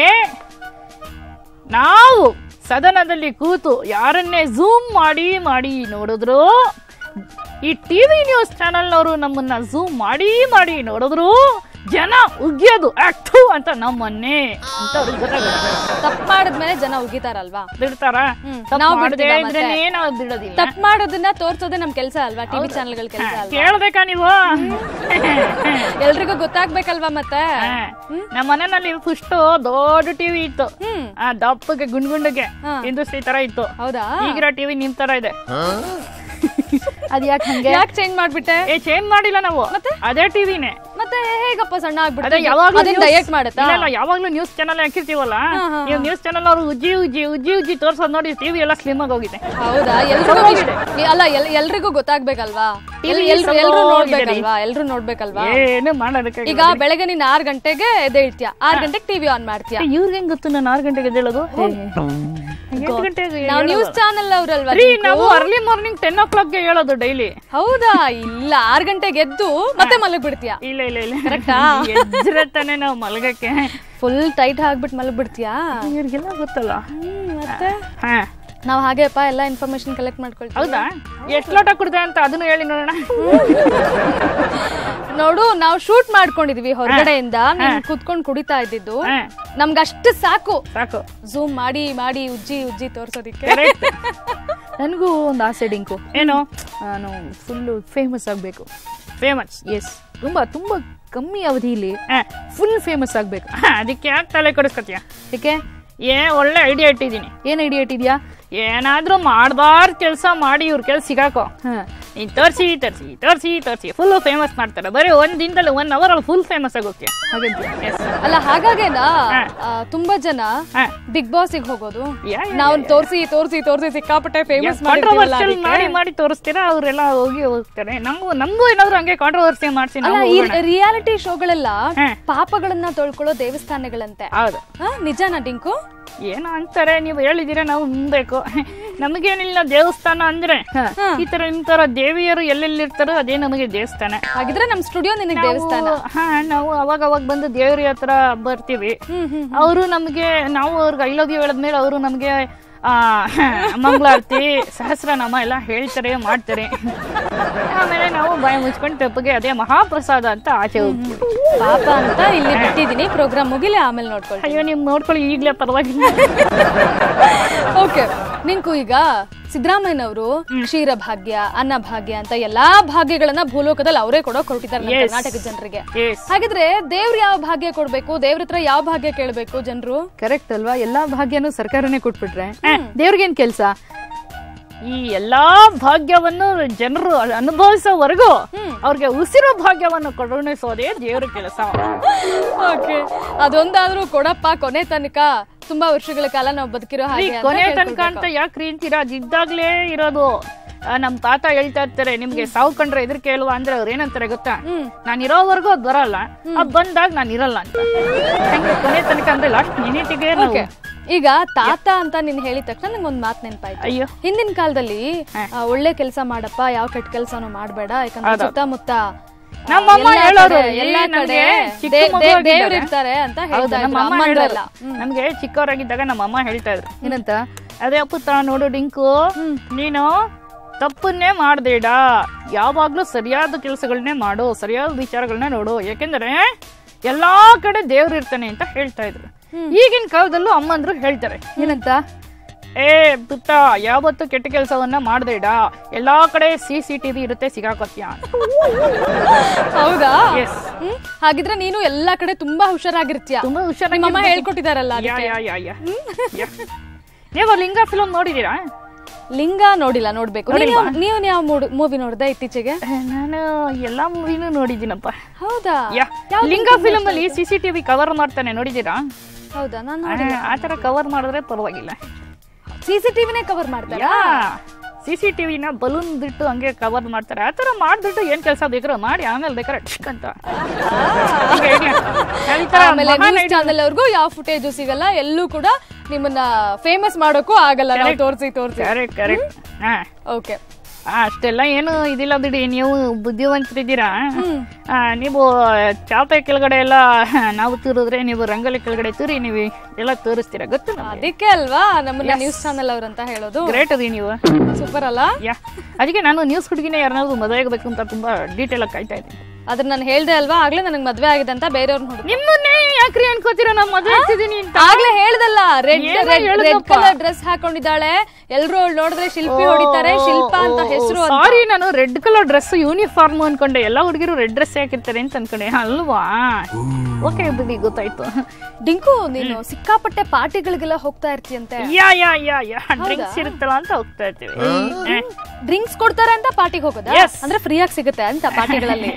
ನಾವು ಸದನದಲ್ಲಿ ಕೂತು ಯಾರನ್ನೇ ಝೂಮ್ ಮಾಡಿ ಮಾಡಿ ನೋಡಿದ್ರು ಈ ಟಿವಿ ನ್ಯೂಸ್ ಚಾನೆಲ್ನವರು ನಮ್ಮನ್ನ ಝೂಮ್ ಮಾಡಿ ಮಾಡಿ ನೋಡಿದ್ರು ಜನ ಉಗ್ಯೋದು ಆಕ್ಟು ಅಂತ ನಮ್ಮನ್ನೇ ಅಂತ ಅವ್ರಿಗೆ ಗೊತ್ತಾಗುತ್ತೆ ತಪ್ಪು ಮಾಡಿದ್ಮೇಲೆ ಜನ ಉಗಿತಾರಲ್ವಾ ಬಿಡ್ತಾರ ಹ್ಮ್. ತಪ್ಪು ನಾವ್ ಮಾಡದೆ ಬಿಡ್ತೀವಾ ಮತ್ತೆ? ಇದ್ರೇನೆ ನಾವು ಬಿಡೋದಿಲ್ಲ ತಪ್ಪು ಮಾಡೋದನ್ನ ತೋರ್ಸೋದೇ ನಮ್ ಕೆಲಸ ಅಲ್ವಾ ಟಿವಿ ಚಾನೆಲ್ಗಳ ಕೆಲಸ ಅಲ್ವಾ ಕೇಳ್ಬೇಕಾ ನೀವು ಎಲ್ರಿಗೂ ಗೊತ್ತಾಗ್ಬೇಕಲ್ವಾ ಮತ್ತೆ ಹಾ. ನಮ್ಮ ಮನೆಯಲ್ಲಿ ಫಸ್ಟ್ ದೊಡ್ಡ ಟಿವಿ ಇತ್ತು ಹ್ಮ್ ಆ ದಪ್ಪಗೆ ಗುಂಡ್ ಗುಂಡಗೆ ಹಾ. ಇಂಡಸ್ಟ್ರಿ ತರ ಇತ್ತು ಹೌದಾ ಈಗಿರೋ ಟಿವಿ ನಿಮ್ ತರ ಇದೆ ಅದ್ ಯಾಕೆ ಹಂಗೆ ಯಾಕೆ ಚೇಂಜ್ ಮಾಡ್ಬಿಟ್ಟೆ ಏ ಚೇಂಜ್ ಮಾಡಿಲ್ಲ ನಾವು ಅದೇ ಟಿವಿನೇ ಮತ್ತೆ ಹೇಗಪ್ಪ ಸಣ್ಣ ಅದೇ ಆಗ್ಬಿಟ್ಟೆ ಯಾವಾಗ್ಲೂ ಅದನ್ನ news- ಡಯಟ್ ಮಾಡುತ್ತಾ ಇಲ್ಲ, ಇಲ್ಲ, ಯಾವಾಗ್ಲೂ ನ್ಯೂಸ್ ಚಾನಲ್ ಹಾಕಿರ್ತೀವಲ್ಲ ಹಾ, ಹಾ, ನೀವು ನ್ಯೂಸ್ ಚಾನಲ್ ಅವರು ಉಜ್ಜಿ ಉಜ್ಜಿ ಉಜ್ಜಿ ಉಜ್ಜಿ ತೋರ್ಸೋದ್ ನೋಡಿ ಟಿವಿ ಎಲ್ಲ ಸ್ಲಿಮ್ ಆಗಿ ಹೋಗಿದೆ ಹೌದಾ ಎಲ್ರಿಗೂ ಇಷ್ಟ- ಅಲ್ಲ ಎಲ್- ಎಲ್ರಿಗೂ ಗೊತ್ತಾಗ್ಬೇಕಲ್ವಾ ಎಲ್- ಎಲ್ರು ಎಲ್ರು ನೋಡ್ಬೇಕಲ್ವಾ ಎಲ್ರು ನೋಡ್ಬೇಕಲ್ವಾ ಏನು ಮಾಡೋದಕ್ಕೆ ಈಗ ಬೆಳಗ್ಗೆ ನೀನ್ ಆರ್ ಗಂಟೆಗೆ ಎದ್ದೇಳ್ತೀಯ ಆರ್ ಗಂಟೆಗೆ ಟಿವಿ ಆನ್ ಮಾಡ್ತೀಯ ಇವ್ರಿಗೆ ಹೆಂಗ್ ಗೊತ್ತು ನಾನು ಆರು ಗಂಟೆಗೆ ಎದ್ದೇಳೋದು ಎಂಟು ಗಂಟೆಗೆ ನಾವ್ ನ್ಯೂಸ್ ಚಾನೆಲ್ ಅವ್ರಲ್ವಾ ರೀ ನಾವು ಅರ್ಲಿ ಮಾರ್ನಿಂಗ್ ಟೆನ್ ಓ ಕ್ಲಾಕ್ಗೆ ಹೇಳೋದು ಡೈಲಿ ಹೌದಾ ಇಲ್ಲ ಆರ್ ಗಂಟೆಗೆ ಎದ್ದು ಮತ್ತೆ ಮಲಗ್ ಬಿಡ್ತೀಯ ಇಲ್ಲ ಇಲ್ಲ ಇಲ್ಲ Correct ಆ? ಎದ್ರೆ ತಾನೇ ನಾವು ಮಲಗಕ್ಕೆ ಫುಲ್ ಟೈಟ್ ಆಗ್ಬಿಟ್ಟು ಮಲಗ್ ಬಿಡ್ತೀಯಾ ಇವ್ರಿಗೆಲ್ಲ ಗೊತ್ತಲ್ಲ ಹ್ಮ್, ಮತ್ತೆ ಹಾ ನಾವ್ ಹಾಗೆಪ್ಪ ಎಲ್ಲ ಇನ್ಫಾರ್ಮೇಶನ್ ಕಲೆಕ್ಟ್ ಮಾಡ್ಕೊಳ್ತೀವಿ ಹೌದಾ ಎಷ್ಟ್ ಲೋಟ ಕುಡ್ದೆ ಅಂತ ಅದನ್ನು ಹೇಳಿ ನೋಡೋಣ ನೋಡು ನಾವು ಶೂಟ್ ಮಾಡ್ಕೊಂಡಿದೀವಿ ಹೊರಗಡೆಯಿಂದ ನೀನ್ ಕುತ್ಕೊಂಡ್ ಕುಡಿತಾ ಇದ್ದಿದ್ದು ಹಾ ನಮ್ಗಷ್ಟು ಸಾಕು ಸಾಕು ಝೂಮ್ ಮಾಡಿ ಮಾಡಿ ಉಜ್ಜಿ ಉಜ್ಜಿ ತೋರ್ಸೋದಿಕ್ಕೆ Correct. ನನಗೂ ಒಂದು ಆಸೆ ಡಿಂಕು ಏನು ನಾನು ಫುಲ್ಲು ಫೇಮಸ್ ಆಗಬೇಕು ಫೇಮಸ್ ಎಸ್ ತುಂಬಾ ತುಂಬಾ ಕಮ್ಮಿ ಅವಧಿಲಿ ಫುಲ್ ಫೇಮಸ್ ಆಗಬೇಕು ಅದಕ್ಕೆ ಯಾಕೆ ತಲೆ ಕೊಡಿಸ್ಕೊತೀಯ ಯಾಕೆ ಏ ಒಳ್ಳೆ ಐಡಿಯಾ ಇಟ್ಟಿದ್ದೀನಿ ಏನ್ ಐಡಿಯಾ ಇಟ್ಟಿದ್ಯಾ ಏನಾದ್ರೂ ಮಾಡಬಾರ್ದು ಕೆಲಸ ಮಾಡಿ ಇವ್ರ ಕೆಲ್ಸ ಸಿಗಾಕೋ ಹಾ ನೀನ್ ತೋರ್ಸಿ ತೋರ್ಸಿ ತೋರ್ಸಿ ತೋರ್ಸಿ ಫುಲ್ ಫೇಮಸ್ ಮಾಡ್ತಾರೆ ಬರೀ ಒಂದ್ ದಿನದಲ್ಲಿ ಒನ್ ಅವರ್ ಅಲ್ಲಿ ಫುಲ್ ಫೇಮಸ್ ಆಗೋಗ್ತೀಯ ಹಾಗಂತ ಅಲ್ಲ ಹಾಗಾಗೇನಾ ಹಾ. ಆ, ತುಂಬಾ ಜನ ಹಾ. ಬಿಗ್ ಬಾಸ್ಗೆ ಹೋಗೋದು ಯಾ, ಯಾ, ನಾವು ತೋರ್ಸಿ ತೋರ್ಸಿ ತೋರ್ಸಿ ಸಿಕ್ಕಾಪಟ್ಟೆ ಫೇಮಸ್ ಕಾಂಟ್ರವರ್ಸಿಯಲ್ ಮಾಡಿ ಮಾಡಿ ತೋರಿಸ್ತೀರಾ ಅವರೆಲ್ಲ ಹೋಗಿ ಹೋಗ್ತಾರೆ ನಮಗೂ ನಮಗೂ ಏನಾದ್ರು ಹಂಗೆ ಕಾಂಟ್ರವರ್ಸಿ ಮಾಡ್ಸಿ ಅಲ್ಲ ನಾವು ಈ ಹೋಗೋಣ. ರಿಯಾಲಿಟಿ ಶೋಗಳೆಲ್ಲ ಹಾ. ಪಾಪಗಳನ್ನ ತೊಳ್ಕೊಳ್ಳೋ ದೇವಸ್ಥಾನಗಳಂತೆ ಹೌದು ಹಾ, ನಿಜಾನಾ ಡಿಂಕು ಏನೋ ಅಂತಾರೆ ನೀವು ಹೇಳಿದಿರ ನಾವು ನಂಬೇಕು ನಮಗೇನಿಲ್ಲ ದೇವಸ್ಥಾನ ಅಂದ್ರೆ ಈ ತರ ನಿಮ್ ತರ ದೇವಿಯರು ಎಲ್ಲೆಲ್ಲಿರ್ತಾರೋ ಅದೇ ನಮಗೆ ದೇವಸ್ಥಾನ ಹಾಗಿದ್ರೆ ನಮ್ ಸ್ಟುಡಿಯೋ ನಿನಗೆ ದೇವಸ್ಥಾನ ನಾವು- ಹಾ ನಾವು ಅವಾಗ ಅವಾಗ ಬಂದು ದೇವ್ರ ಹತ್ರ ಬರ್ತೀವಿ ಹ್ಮ್ ಹ್ಮ್ ಅವರು ನಮ್ಗೆ ನಾವು ಅವ್ರಿಗೆ ಐ ಲವ್ ಯು ಹೇಳಿದ್ಮೇಲೆ ಅವರು ನಮ್ಗೆ ಆ ಮಂಗಳಾರತಿ ಸಹಸ್ರನಾಮ ಎಲ್ಲ ಹೇಳ್ತಾರೆ ಮಾಡ್ತಾರೆ ಆಮೇಲೆ ನಾವು ಬಾಯಿ ಮುಚ್ಕೊಂಡು ತೆಪ್ಪಗೆ ಅದೇ ಮಹಾಪ್ರಸಾದ ಅಂತ ಆಚೆ ಹೋಗ್ತೀವಿ ಪಾಪ ಅಂತ ಇಲ್ಲಿ ಬಿಟ್ಟಿದೀನಿ ಪ್ರೋಗ್ರಾಮ್ ಮುಗಿಲಿ ಆಮೇಲೆ ನೋಡ್ಕೊಳ್ತೀನಿ ಅಯ್ಯೋ ನಿಮ್ ನೋಡ್ಕೊಳ್ಳಿ ಈಗ್ಲೇ ಪರವಾಗಿಲ್ಲ ಓಕೆ ನಿಂಕು ಈಗ ಸಿದ್ದರಾಮಯ್ಯನವರು ಕ್ಷೀರ ಭಾಗ್ಯ ಅನ್ನ ಭಾಗ್ಯ ಅಂತ ಎಲ್ಲಾ ಭಾಗ್ಯಗಳನ್ನ ಭೂಲೋಕದಲ್ಲಿ ಅವರೇ ಕೊಡೋಕ್ ಹೊರಟಿದ್ದಾರೆ ನಮ್ಮ Yes. ಕರ್ನಾಟಕದ ಜನರಿಗೆ ಎಸ್ ಹಾಗಿದ್ರೆ ದೇವ್ರು ಯಾವ ಭಾಗ್ಯ ಕೊಡ್ಬೇಕು ದೇವ್ರ ಹತ್ರ ಯಾವ ಭಾಗ್ಯ ಕೇಳ್ಬೇಕು ಜನರು ಕರೆಕ್ಟ್ ಅಲ್ವಾ ಎಲ್ಲಾ ಭಾಗ್ಯನೂ ಸರ್ಕಾರನೇ ಕೊಟ್ಬಿಟ್ರೆ ದೇವ್ರಿಗೇನ್ ಕೆಲ್ಸ ಈ ಎಲ್ಲಾ ಭಾಗ್ಯವನ್ನು ಜನರು ಅನುಭವಿಸೋವರೆಗೂ ಅವ್ರಿಗೆ ಉಸಿರು ಭಾಗ್ಯವನ್ನು ಕರುಣಿಸೋದೇ ದೇವ್ರ ಕೆಲಸ ಓಕೆ ಅದೊಂದಾದ್ರೂ ಕೊಡಪ್ಪ ಕೊನೆ ತನಕ ತುಂಬಾ ವರ್ಷಗಳ ಕಾಲ ನಾವು ಬದುಕಿರೋ ಹಾಗೆ ಅಂತ ಕೊನೆ ತನಕ ಕೇಳ್ಕೊಳ್ಬೇಕು. ಅಂತ ಯಾಕೆ ಅಂತೀರಾ ಅದಿದ್ದಾಗ್ಲೇ ಇರೋದು ಆ, ನಮ್ ತಾತ ಹೇಳ್ತಾ ಇರ್ತಾರೆ ನಿಮ್ಗೆ ಸಾವು ಕಂಡ್ರೆ ಎದುರು ಕೇಳುವ ಅಂದ್ರೆ ಅವ್ರು ಏನಂತಾರೆ ಗೊತ್ತಾ ನಾನು ಇರೋವರೆಗೂ ಅದ್ ಬರಲ್ಲ ಅದ್ ಬಂದಾಗ ನಾನು ಇರಲ್ಲ ಅಂತ ಹಂಗೆ ಕೊನೆ ತನಕ ಅಂದ್ರೆ ಲಾಸ್ಟ್ ಮಿನಿಟಿಗೆ ನಾವು Okay. ಈಗ ತಾತ ಅಂತ ನೀನ್ ಹೇಳಿದ ತಕ್ಷಣ ನಂಗೆ ಒಂದ್ ಮಾತು ನೆನಪಾಯ್ತು ಅಯ್ಯೋ ಹಿಂದಿನ ಕಾಲದಲ್ಲಿ ಆ, ಒಳ್ಳೆ ಕೆಲಸ ಮಾಡಪ್ಪ ಯಾವ ಕೆಟ್ಟ ಕೆಲಸನೂ ಮಾಡಬೇಡ ಯಾಕಂದ್ರೆ ಸುತ್ತಮುತ್ತ ಆ, ನಮ್ಮಮ್ಮ ಎಲ್ಲಾ ಹೇಳೋರು, ಕಡೆ, ಎಲ್ಲಾ ಈ ನಮ್ಗೆ ಕಡೆ ಚಿಕ್ಕ ದೇ- ಮಗು ದೇ- ಆಗಿದ್ದಾಗ- ದೇವ್ರು ಇರ್ತಾರೆ ಅಂತ ಹೌದು ಹೇಳ್ತಾ ನಮ್ಮ ಇದ್ರು ಅಮ್ಮ ಅಮ್ಮಂದ್ರೆಲ್ಲ. ಹೇಳೋರು ನಮ್ಗೆ ಚಿಕ್ಕವರಾಗಿದ್ದಾಗ ನಮ್ಮ ಅಮ್ಮ ಹೇಳ್ತಾ ಇದ್ರು ಏನಂತ ಅದೇ ಪುತ್ರ ನೋಡು ಡಿಂಕು ನೀನು ತಪ್ಪನ್ನೇ ಮಾಡಬೇಡ ಯಾವಾಗ್ಲೂ ಸರಿಯಾದ ಕೆಲಸಗಳನ್ನೇ ಮಾಡು ಸರಿಯಾದ ವಿಚಾರಗಳನ್ನೇ ನೋಡು ಯಾಕೆಂದ್ರೆ ಎಲ್ಲಾ ಕಡೆ ದೇವ್ರು ಇರ್ತಾನೆ ಅಂತ ಹೇಳ್ತಾ ಇದ್ರು ಈಗಿನ ಕಾಲದಲ್ಲೂ ಅಮ್ಮಂದ್ರು ಹೇಳ್ತಾರೆ ಏನಂತ ಏ ಪುಟ್ಟ ಯಾವತ್ತು ಕೆಟ್ಟ ಕೆಲಸವನ್ನ ಮಾಡಬೇಡ ಎಲ್ಲಾ ಕಡೆ ಸಿ ಸಿ ಟಿವಿ ಇರುತ್ತೆ ಸಿಗಾಕತ್ಯ ಹೌದಾ ಎಸ್ ಹ್ಮ್ ಹಾಗಿದ್ರೆ ನೀನು ಎಲ್ಲಾ ಕಡೆ ತುಂಬಾ ಹುಷಾರಾಗಿರ್ತೀಯ ತುಂಬಾ ಹುಷಾರಾಗಿ ನಿಮ್ಮಮ್ಮ ಹೇಳ್ಕೊಟ್ಟಿದಾರಲ್ಲ ಯಾ ಅದಕ್ಕೆ. ಯಾ ಯಾ ಯಾ ಯಾ. ನೀವು ಲಿಂಗ ಫಿಲಮ್ ನೋಡಿದೀರಾ ಲಿಂಗ ನೋಡಿಲ್ಲ ನೋಡ್ಬೇಕು ನೀವು ನೀವು ಯಾವ ಮೂವಿ ನೋಡ್ದೆ ಇತ್ತೀಚೆಗೆ ಏ, ನಾನು ಎಲ್ಲಾ ಮೂವಿನೂ ನೋಡಿದ್ದೀನಪ್ಪ ಹೌದಾ ಯಾ ಲಿಂಗ ಫಿಲಮ್ ಅಲ್ಲಿ ಸಿ ಸಿ ಟಿವಿ ಕವರ್ ಮಾಡ್ತಾನೆ ನೋಡಿದೀರಾ ಹೌದಾ ನಾನು ಆ, ಆ ತರ ಕವರ್ ಮಾಡಿದ್ರೆ ಪರವಾಗಿಲ್ಲ ಸಿಸಿಟಿವಿನೇ ಕವರ್ ಮಾಡ್ತಾರಾ ಯಾ ಸಿ ಸಿ ಟಿವಿನ ಬಲೂನ್ ಬಿಟ್ಟು ಹಂಗೆ ಕವರ್ ಮಾಡ್ತಾರೆ ಆ ಥರ ಮಾಡ್ಬಿಟ್ಟು ಏನ್ ಕೆಲಸ ಬೇಕಾದ್ರೆ ಮಾಡಿ ಆಮೇಲೆ ಬೇಕಾದ್ರೆ ಠಿಕ್ ಅಂತ ಹೀಗೆ ಹೇಗೆ? ನಾನ್ ಈ ಥರ ಆಮೇಲೆ ಮಹಾನ್ ನ್ಯೂಸ್ ಚಾನೆಲ್ ಅವ್ರಿಗೂ ಯಾವ ಫುಟೇಜು ಸಿಗಲ್ಲ ಎಲ್ಲೂ ಕೂಡ ನಿಮ್ಮನ್ನ ಫೇಮಸ್ ಮಾಡೋಕ್ಕೂ ಆಗಲ್ಲ ನಾವು ತೋರಿಸಿ ತೋರಿಸಿ ಕರೆಕ್ಟ್ ಕರೆಕ್ಟ್ ಹಾ ಓಕೆ ಆ, ಅಷ್ಟೆಲ್ಲ ಏನು ಇದಿಲ್ಲ ಬಿಡಿ ನೀವು ಬುದ್ಧಿವಂತರಿದ್ದೀರಾ ಆ, ನೀವು ಚಾಪೆ ಕೆಳಗಡೆ ಎಲ್ಲ ನಾವು ತೂರಿದ್ರೆ ನೀವು ರಂಗೋಲಿ ಕೆಳಗಡೆ ತೂರಿ ನೀವು ಎಲ್ಲ ತೋರಿಸ್ತೀರಾ ಗೊತ್ತು ಅದಕ್ಕೆ ಅಲ್ವಾ ನಮ್ಮನ್ನ ನ್ಯೂಸ್ ಚಾನೆಲ್ ಅವ್ರಂತ ಹೇಳೋದು ಗ್ರೇಟ್ ಅದಿ ನೀವು ಸೂಪರ್ ಅಲ್ಲ ಯಾ ಅದಕ್ಕೆ ನಾನು ನ್ಯೂಸ್ ಹುಡುಗಿನ ಯಾರನ್ನಾದ್ರು ಮದುವೆ ಆಗಬೇಕು ಅಂತ ತುಂಬಾ ಡೀಟೇಲ್ ಆಗಿ ಕಾಯ್ತಾ ಇದ್ದೀನಿ ಅದ್ರ ನಾನು ಹೇಳ್ದೆ ಅಲ್ವಾ ಆಗ್ಲೇ ನನಗೆ ಮದ್ವೆ ಆಗಿದೆ ಅಂತ ಬೇರೆಯವ್ರನ್ನ ಹುಡುಗ ನಿಮ್ಮನ್ನೇ ಯಾಕ್ರಿ ಅನ್ಕೋತೀರಾ ನಾನು ಮದುವೆ ಆಗ್ತಿದ್ದೀನಿ ಅಂತ ಆಗ್ಲೇ ಹೇಳ್ದಲ್ಲ ರೆಡ್ ಏನೋ ರೆಡ್ ಹೇಳ್ದಪ್ಪ. ಕಲರ್ ಡ್ರೆಸ್ ಹಾಕೊಂಡಿದ್ದಾಳೆ ಎಲ್ರು ಅವಳು ನೋಡಿದ್ರೆ ಶಿಲ್ಪಿ ಹೊಡಿತಾರೆ ಶಿಲ್ಪ ಅಂತ ಹೆಸರು ಅಂತ ಸಾರಿ ನಾನು ರೆಡ್ ಕಲರ್ ಡ್ರೆಸ್ ಯೂನಿಫಾರ್ಮ್ ಅನ್ಕೊಂಡೆ ಎಲ್ಲ ಹುಡುಗಿರು ರೆಡ್ ಡ್ರೆಸ್ ಹಾಕಿರ್ತಾರೆ ಅಂತ ಅನ್ಕೊಂಡೆ ಅಲ್ವಾ ಓಕೆ ಬಿಡಿ ಗೊತ್ತಾಯ್ತು ಡಿಂಕು ನೀನು ಸಿಕ್ಕಾಪಟ್ಟೆ ಪಾರ್ಟಿಗಳಿಗೆಲ್ಲ ಹೋಗ್ತಾ ಇರ್ತೀಯಂತೆ ಯಾ ಯಾ ಯಾ ಯಾ ಡ್ರಿಂಕ್ಸ್ ಇರುತ್ತಲ್ಲ ಅಂತ ಹೋಗ್ತಾ ಇರ್ತೀವಿ ಏ, ಡ್ರಿಂಕ್ಸ್ ಕೊಡ್ತಾರೆ ಅಂತ ಪಾರ್ಟಿಗೆ ಹೋಗೋದಾ Yes. ಅಂದ್ರೆ ಫ್ರೀ ಆಗಿ ಸಿಗುತ್ತೆ ಅಂತ ಪಾರ್ಟಿಗಳಲ್ಲಿ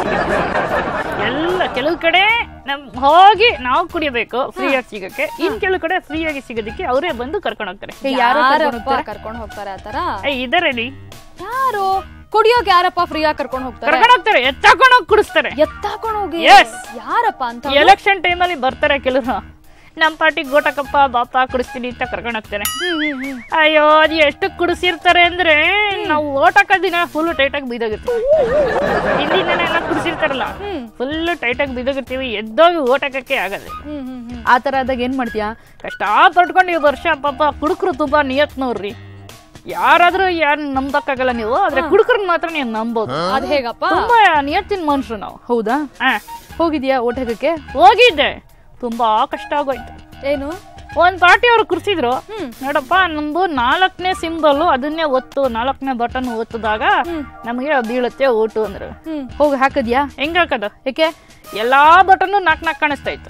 ಎಲ್ಲ ಕೆಲವು ಕಡೆ ನಮ್ ಹೋಗಿ ನಾವು ಕುಡಿಯಬೇಕು ಫ್ರೀ ಆಗಿ ಸಿಗಕ್ಕೆ ಇನ್ ಕೆಲವು ಕಡೆ ಫ್ರೀ ಆಗಿ ಸಿಗೋದಕ್ಕೆ ಅವರೇ ಬಂದು ಕರ್ಕೊಂಡು ಹೋಗ್ತಾರೆ ಯಾರಪ್ಪ ಕರ್ಕೊಂಡು ಹೋಗ್ತಾರೆ ಆತರ ಏ, ಇದರಲ್ಲಿ ಯಾರು ಕುಡಿಯೋಕ್ ಯಾರಪ್ಪ ಫ್ರೀ ಆಗಿ ಕರ್ಕೊಂಡು ಹೋಗ್ತಾರೆ ಕರ್ಕೊಂಡು ಹೋಗ್ತಾರೆ ಎತ್ತಾಕೊಂಡು ಹೋಗಿ ಕುಡಿಸ್ತಾರೆ ಎತ್ತಾಕೊಂಡು ಹೋಗಿ Yes. ಯಾರಪ್ಪ ಅಂತ ಎಲೆಕ್ಷನ್ ಟೈಮಲ್ಲಿ ಬರ್ತಾರೆ ಕೆಲವರು ನಮ್ಮ ಪಾರ್ಟಿಗೆ ಗೋಟಕಪ್ಪ ಬಾಪ ಕುಡಿಸ್ತೀನಿ ಅಂತ ಕರ್ಕೊಂಡು ಹೋಗ್ತಾರೆ ಹ್ಮ್ ಹ್ಮ್ ಹ್ಮ್ ಅಯ್ಯೋ ಅದು ಎಷ್ಟು ಕುಡಿಸಿರ್ತಾರೆ ಅಂದ್ರೆ ನಾವು ಓಟ್ ಹಾಕೋ ದಿನ ಫುಲ್ ಟೈಟ್ ಆಗಿ ಬಿದ್ದೋಗಿರ್ತೀವಿ ಹಿಂದಿನ ದಿನ ಎಲ್ಲ ಕುಡಿಸಿರ್ತಾರಲ್ಲ ಫುಲ್ ಟೈಟ್ ಆಗಿ ಬಿದ್ದೋಗಿರ್ತೀವಿ ಎದ್ದೋಗಿ ಓಟ್ ಹಾಕಕ್ಕೆ ಆಗಲ್ಲ ಹ್ಮ್ ಹ್ಮ್ ಹ್ಮ್ ಆ ಥರ ಆದಾಗ ಏನು ಮಾಡ್ತೀಯಾ ಕಷ್ಟ ಪಟ್ಕೊಂಡು ಈ ವರ್ಷ ಪಾಪ ಕುಡುಕರು ತುಂಬಾ ನಿಯತ್ ನೋಡ್ರಿ ಯಾರಾದ್ರೂ ಯಾರು ನಂಬಕ್ಕಾಗಲ್ಲ ನೀವು ಆದ್ರೆ ಕುಡುಕರನ್ನ ಮಾತ್ರ ನೀವು ನಂಬೋದು ಅದ್ ಹೇಗಪ್ಪ ತುಂಬಾ ನಿಯತ್ತಿನ ಮನುಷ್ಯರು ನಾವು ಹೌದಾ ಹಾ ಹೋಗಿದ್ಯಾ ಓಟ್ ಹಾಕಕ್ಕೆ ಹೋಗಿದ್ದೆ ತುಂಬಾ ಕಷ್ಟ ಆಗೋಯ್ತು ಏನು ಒಂದ್ ಪಾರ್ಟಿ ಅವ್ರು ಕುರ್ಸಿದ್ರು ನೋಡಪ್ಪ ನಮ್ದು ನಾಲ್ಕನೇ ಸಿಂಬಲ್ ಅದನ್ನೇ ಒತ್ತು ನಾಲ್ಕನೇ ಬಟನ್ ಒತ್ತಿದಾಗ ನಮಗೆ ಬೀಳುತ್ತೆ ಓಟು ಅಂದ್ರು ಹ್ಮ್ ಹೋಗಿ ಹಾಕದ್ಯಾ ಹೆಂಗ್ ಹಾಕೋದು ಯಾಕೆ ಎಲ್ಲಾ ಬಟನ್ ನಾಕ್ ನಾಕ್ ಕಾಣಿಸ್ತಾ ಇತ್ತು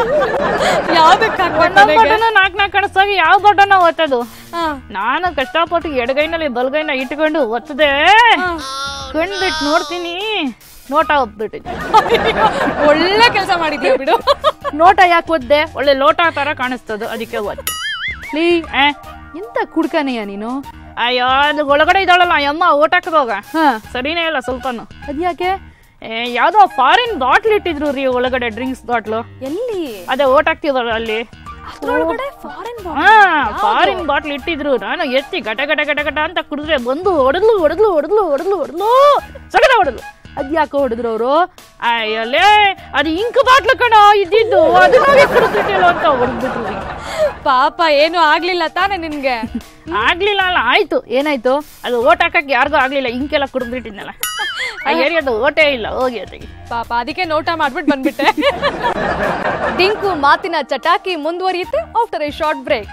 ಯಾವ್ದಕ್ ಒಂದೊಂದ್ ಬಟನ್ ನಾಕ್ ನಾಕ್ ಕಾಣಿಸ್ದಾಗ ಯಾವ ಬಟನ್ ಒತ್ತದು ಹಾ ನಾನು ಕಷ್ಟಪಟ್ಟು ಎಡಗೈನಲ್ಲಿ ಬಲಗೈನ ಇಟ್ಕೊಂಡು ಒತ್ತದೆ ಕಣ್ಬಿಟ್ಟು ನೋಡ್ತೀನಿ ನೋಟ ಒತ್ಬಿಟ್ಟಿದ್ದೆ ಒಳ್ಳೆ ಕೆಲಸ ಮಾಡಿದ್ಯಾ ಬಿಡು ನೋಟ ಯಾಕೆ ಒದ್ದೆ ಒಳ್ಳೆ ಲೋಟ ತರ ಕಾಣಿಸ್ತದ ಅದಕ್ಕೆ ಒತ್ತೆ ಲೀ ಆ, ಎಂತ ಕುಡ್ಕನೆಯ ನೀನು ಅಯ್ಯೋ ಅದು ಒಳಗಡೆ ಇದ್ದಾಳಲ್ಲ ಅಮ್ಮ ಓಟ್ ಹಾಕದೋಗ ಹಾ ಸರಿನೇ ಇಲ್ಲ ಸ್ವಲ್ಪನು ಅದ್ಯಾಕೆ ಏ, ಯಾವ್ದೋ ಫಾರಿನ್ ಬಾಟ್ಲ್ ಇಟ್ಟಿದ್ರು ರೀ ಒಳಗಡೆ ಡ್ರಿಂಕ್ಸ್ ಬಾಟ್ಲು ಎಲ್ಲಿ ಅದೇ ಓಟ್ ಹಾಕ್ತಿದ್ರಲ್ಲ ಅಲ್ಲಿ ಅದ್ರೊಳಗಡೆ ಫಾರಿನ್ ಹಾ ಫಾರಿನ್ ಬಾಟ್ಲ್ ಇಟ್ಟಿದ್ರು ನಾನು ಎತ್ತಿ ಗಟ ಗಟ ಗಟ ಗಟ ಅಂತ ಕುಡಿದ್ರೆ ಬಂದು ಹೊಡೆದ್ಲು ಹೊಡೆದ್ಲು ಹೊಡೆದ್ಲು ಹೊಡೆದ್ಲು ಹೊಡೆದ್ಲು ಸಗದ ಹೊಡೆದ್ಲು ಅದ್ಯಾಕೆ ಹೊಡೆದ್ರು ಅವರು ಅಯ್ಯಲೇ ಅದು ಇಂಕ್ ಬಾಟ್ಲು ಕಣ ಇದ್ದಿದ್ದು ಅದನ್ನ ಕುಡಿದ್ಬಿಟ್ಟಿಲ್ಲ ಅಂತ ಹೊಡೆದ್ಬಿಟ್ರು ರೀ. ಪಾಪ ಏನು ಆಗ್ಲಿಲ್ಲ ತಾನೇ ನಿನ್ಗೆ ಆಗ್ಲಿಲ್ಲ ಅಲ್ಲ ಆಯ್ತು ಏನಾಯ್ತು ಅದು ಓಟ್ ಹಾಕಕ್ ಯಾರಿಗೂ ಆಗ್ಲಿಲ್ಲ ಇಂಕೆಲ್ಲ ಕುಡಿದ್ಬಿಟ್ಟಿದ್ನಲ್ಲ ಆ ಏರಿಯಾದ ಓಟೇ ಇಲ್ಲ ಹೋಗಿ ಅದಕ್ಕೆ ಪಾಪ ಅದಕ್ಕೆ ನೋಟ ಮಾಡ್ಬಿಟ್ಟು ಬಂದ್ಬಿಟ್ಟೆ ಡಿಂಕು ಮಾತಿನ ಚಟಾಕಿ ಮುಂದುವರಿಯುತ್ತೆ after a short break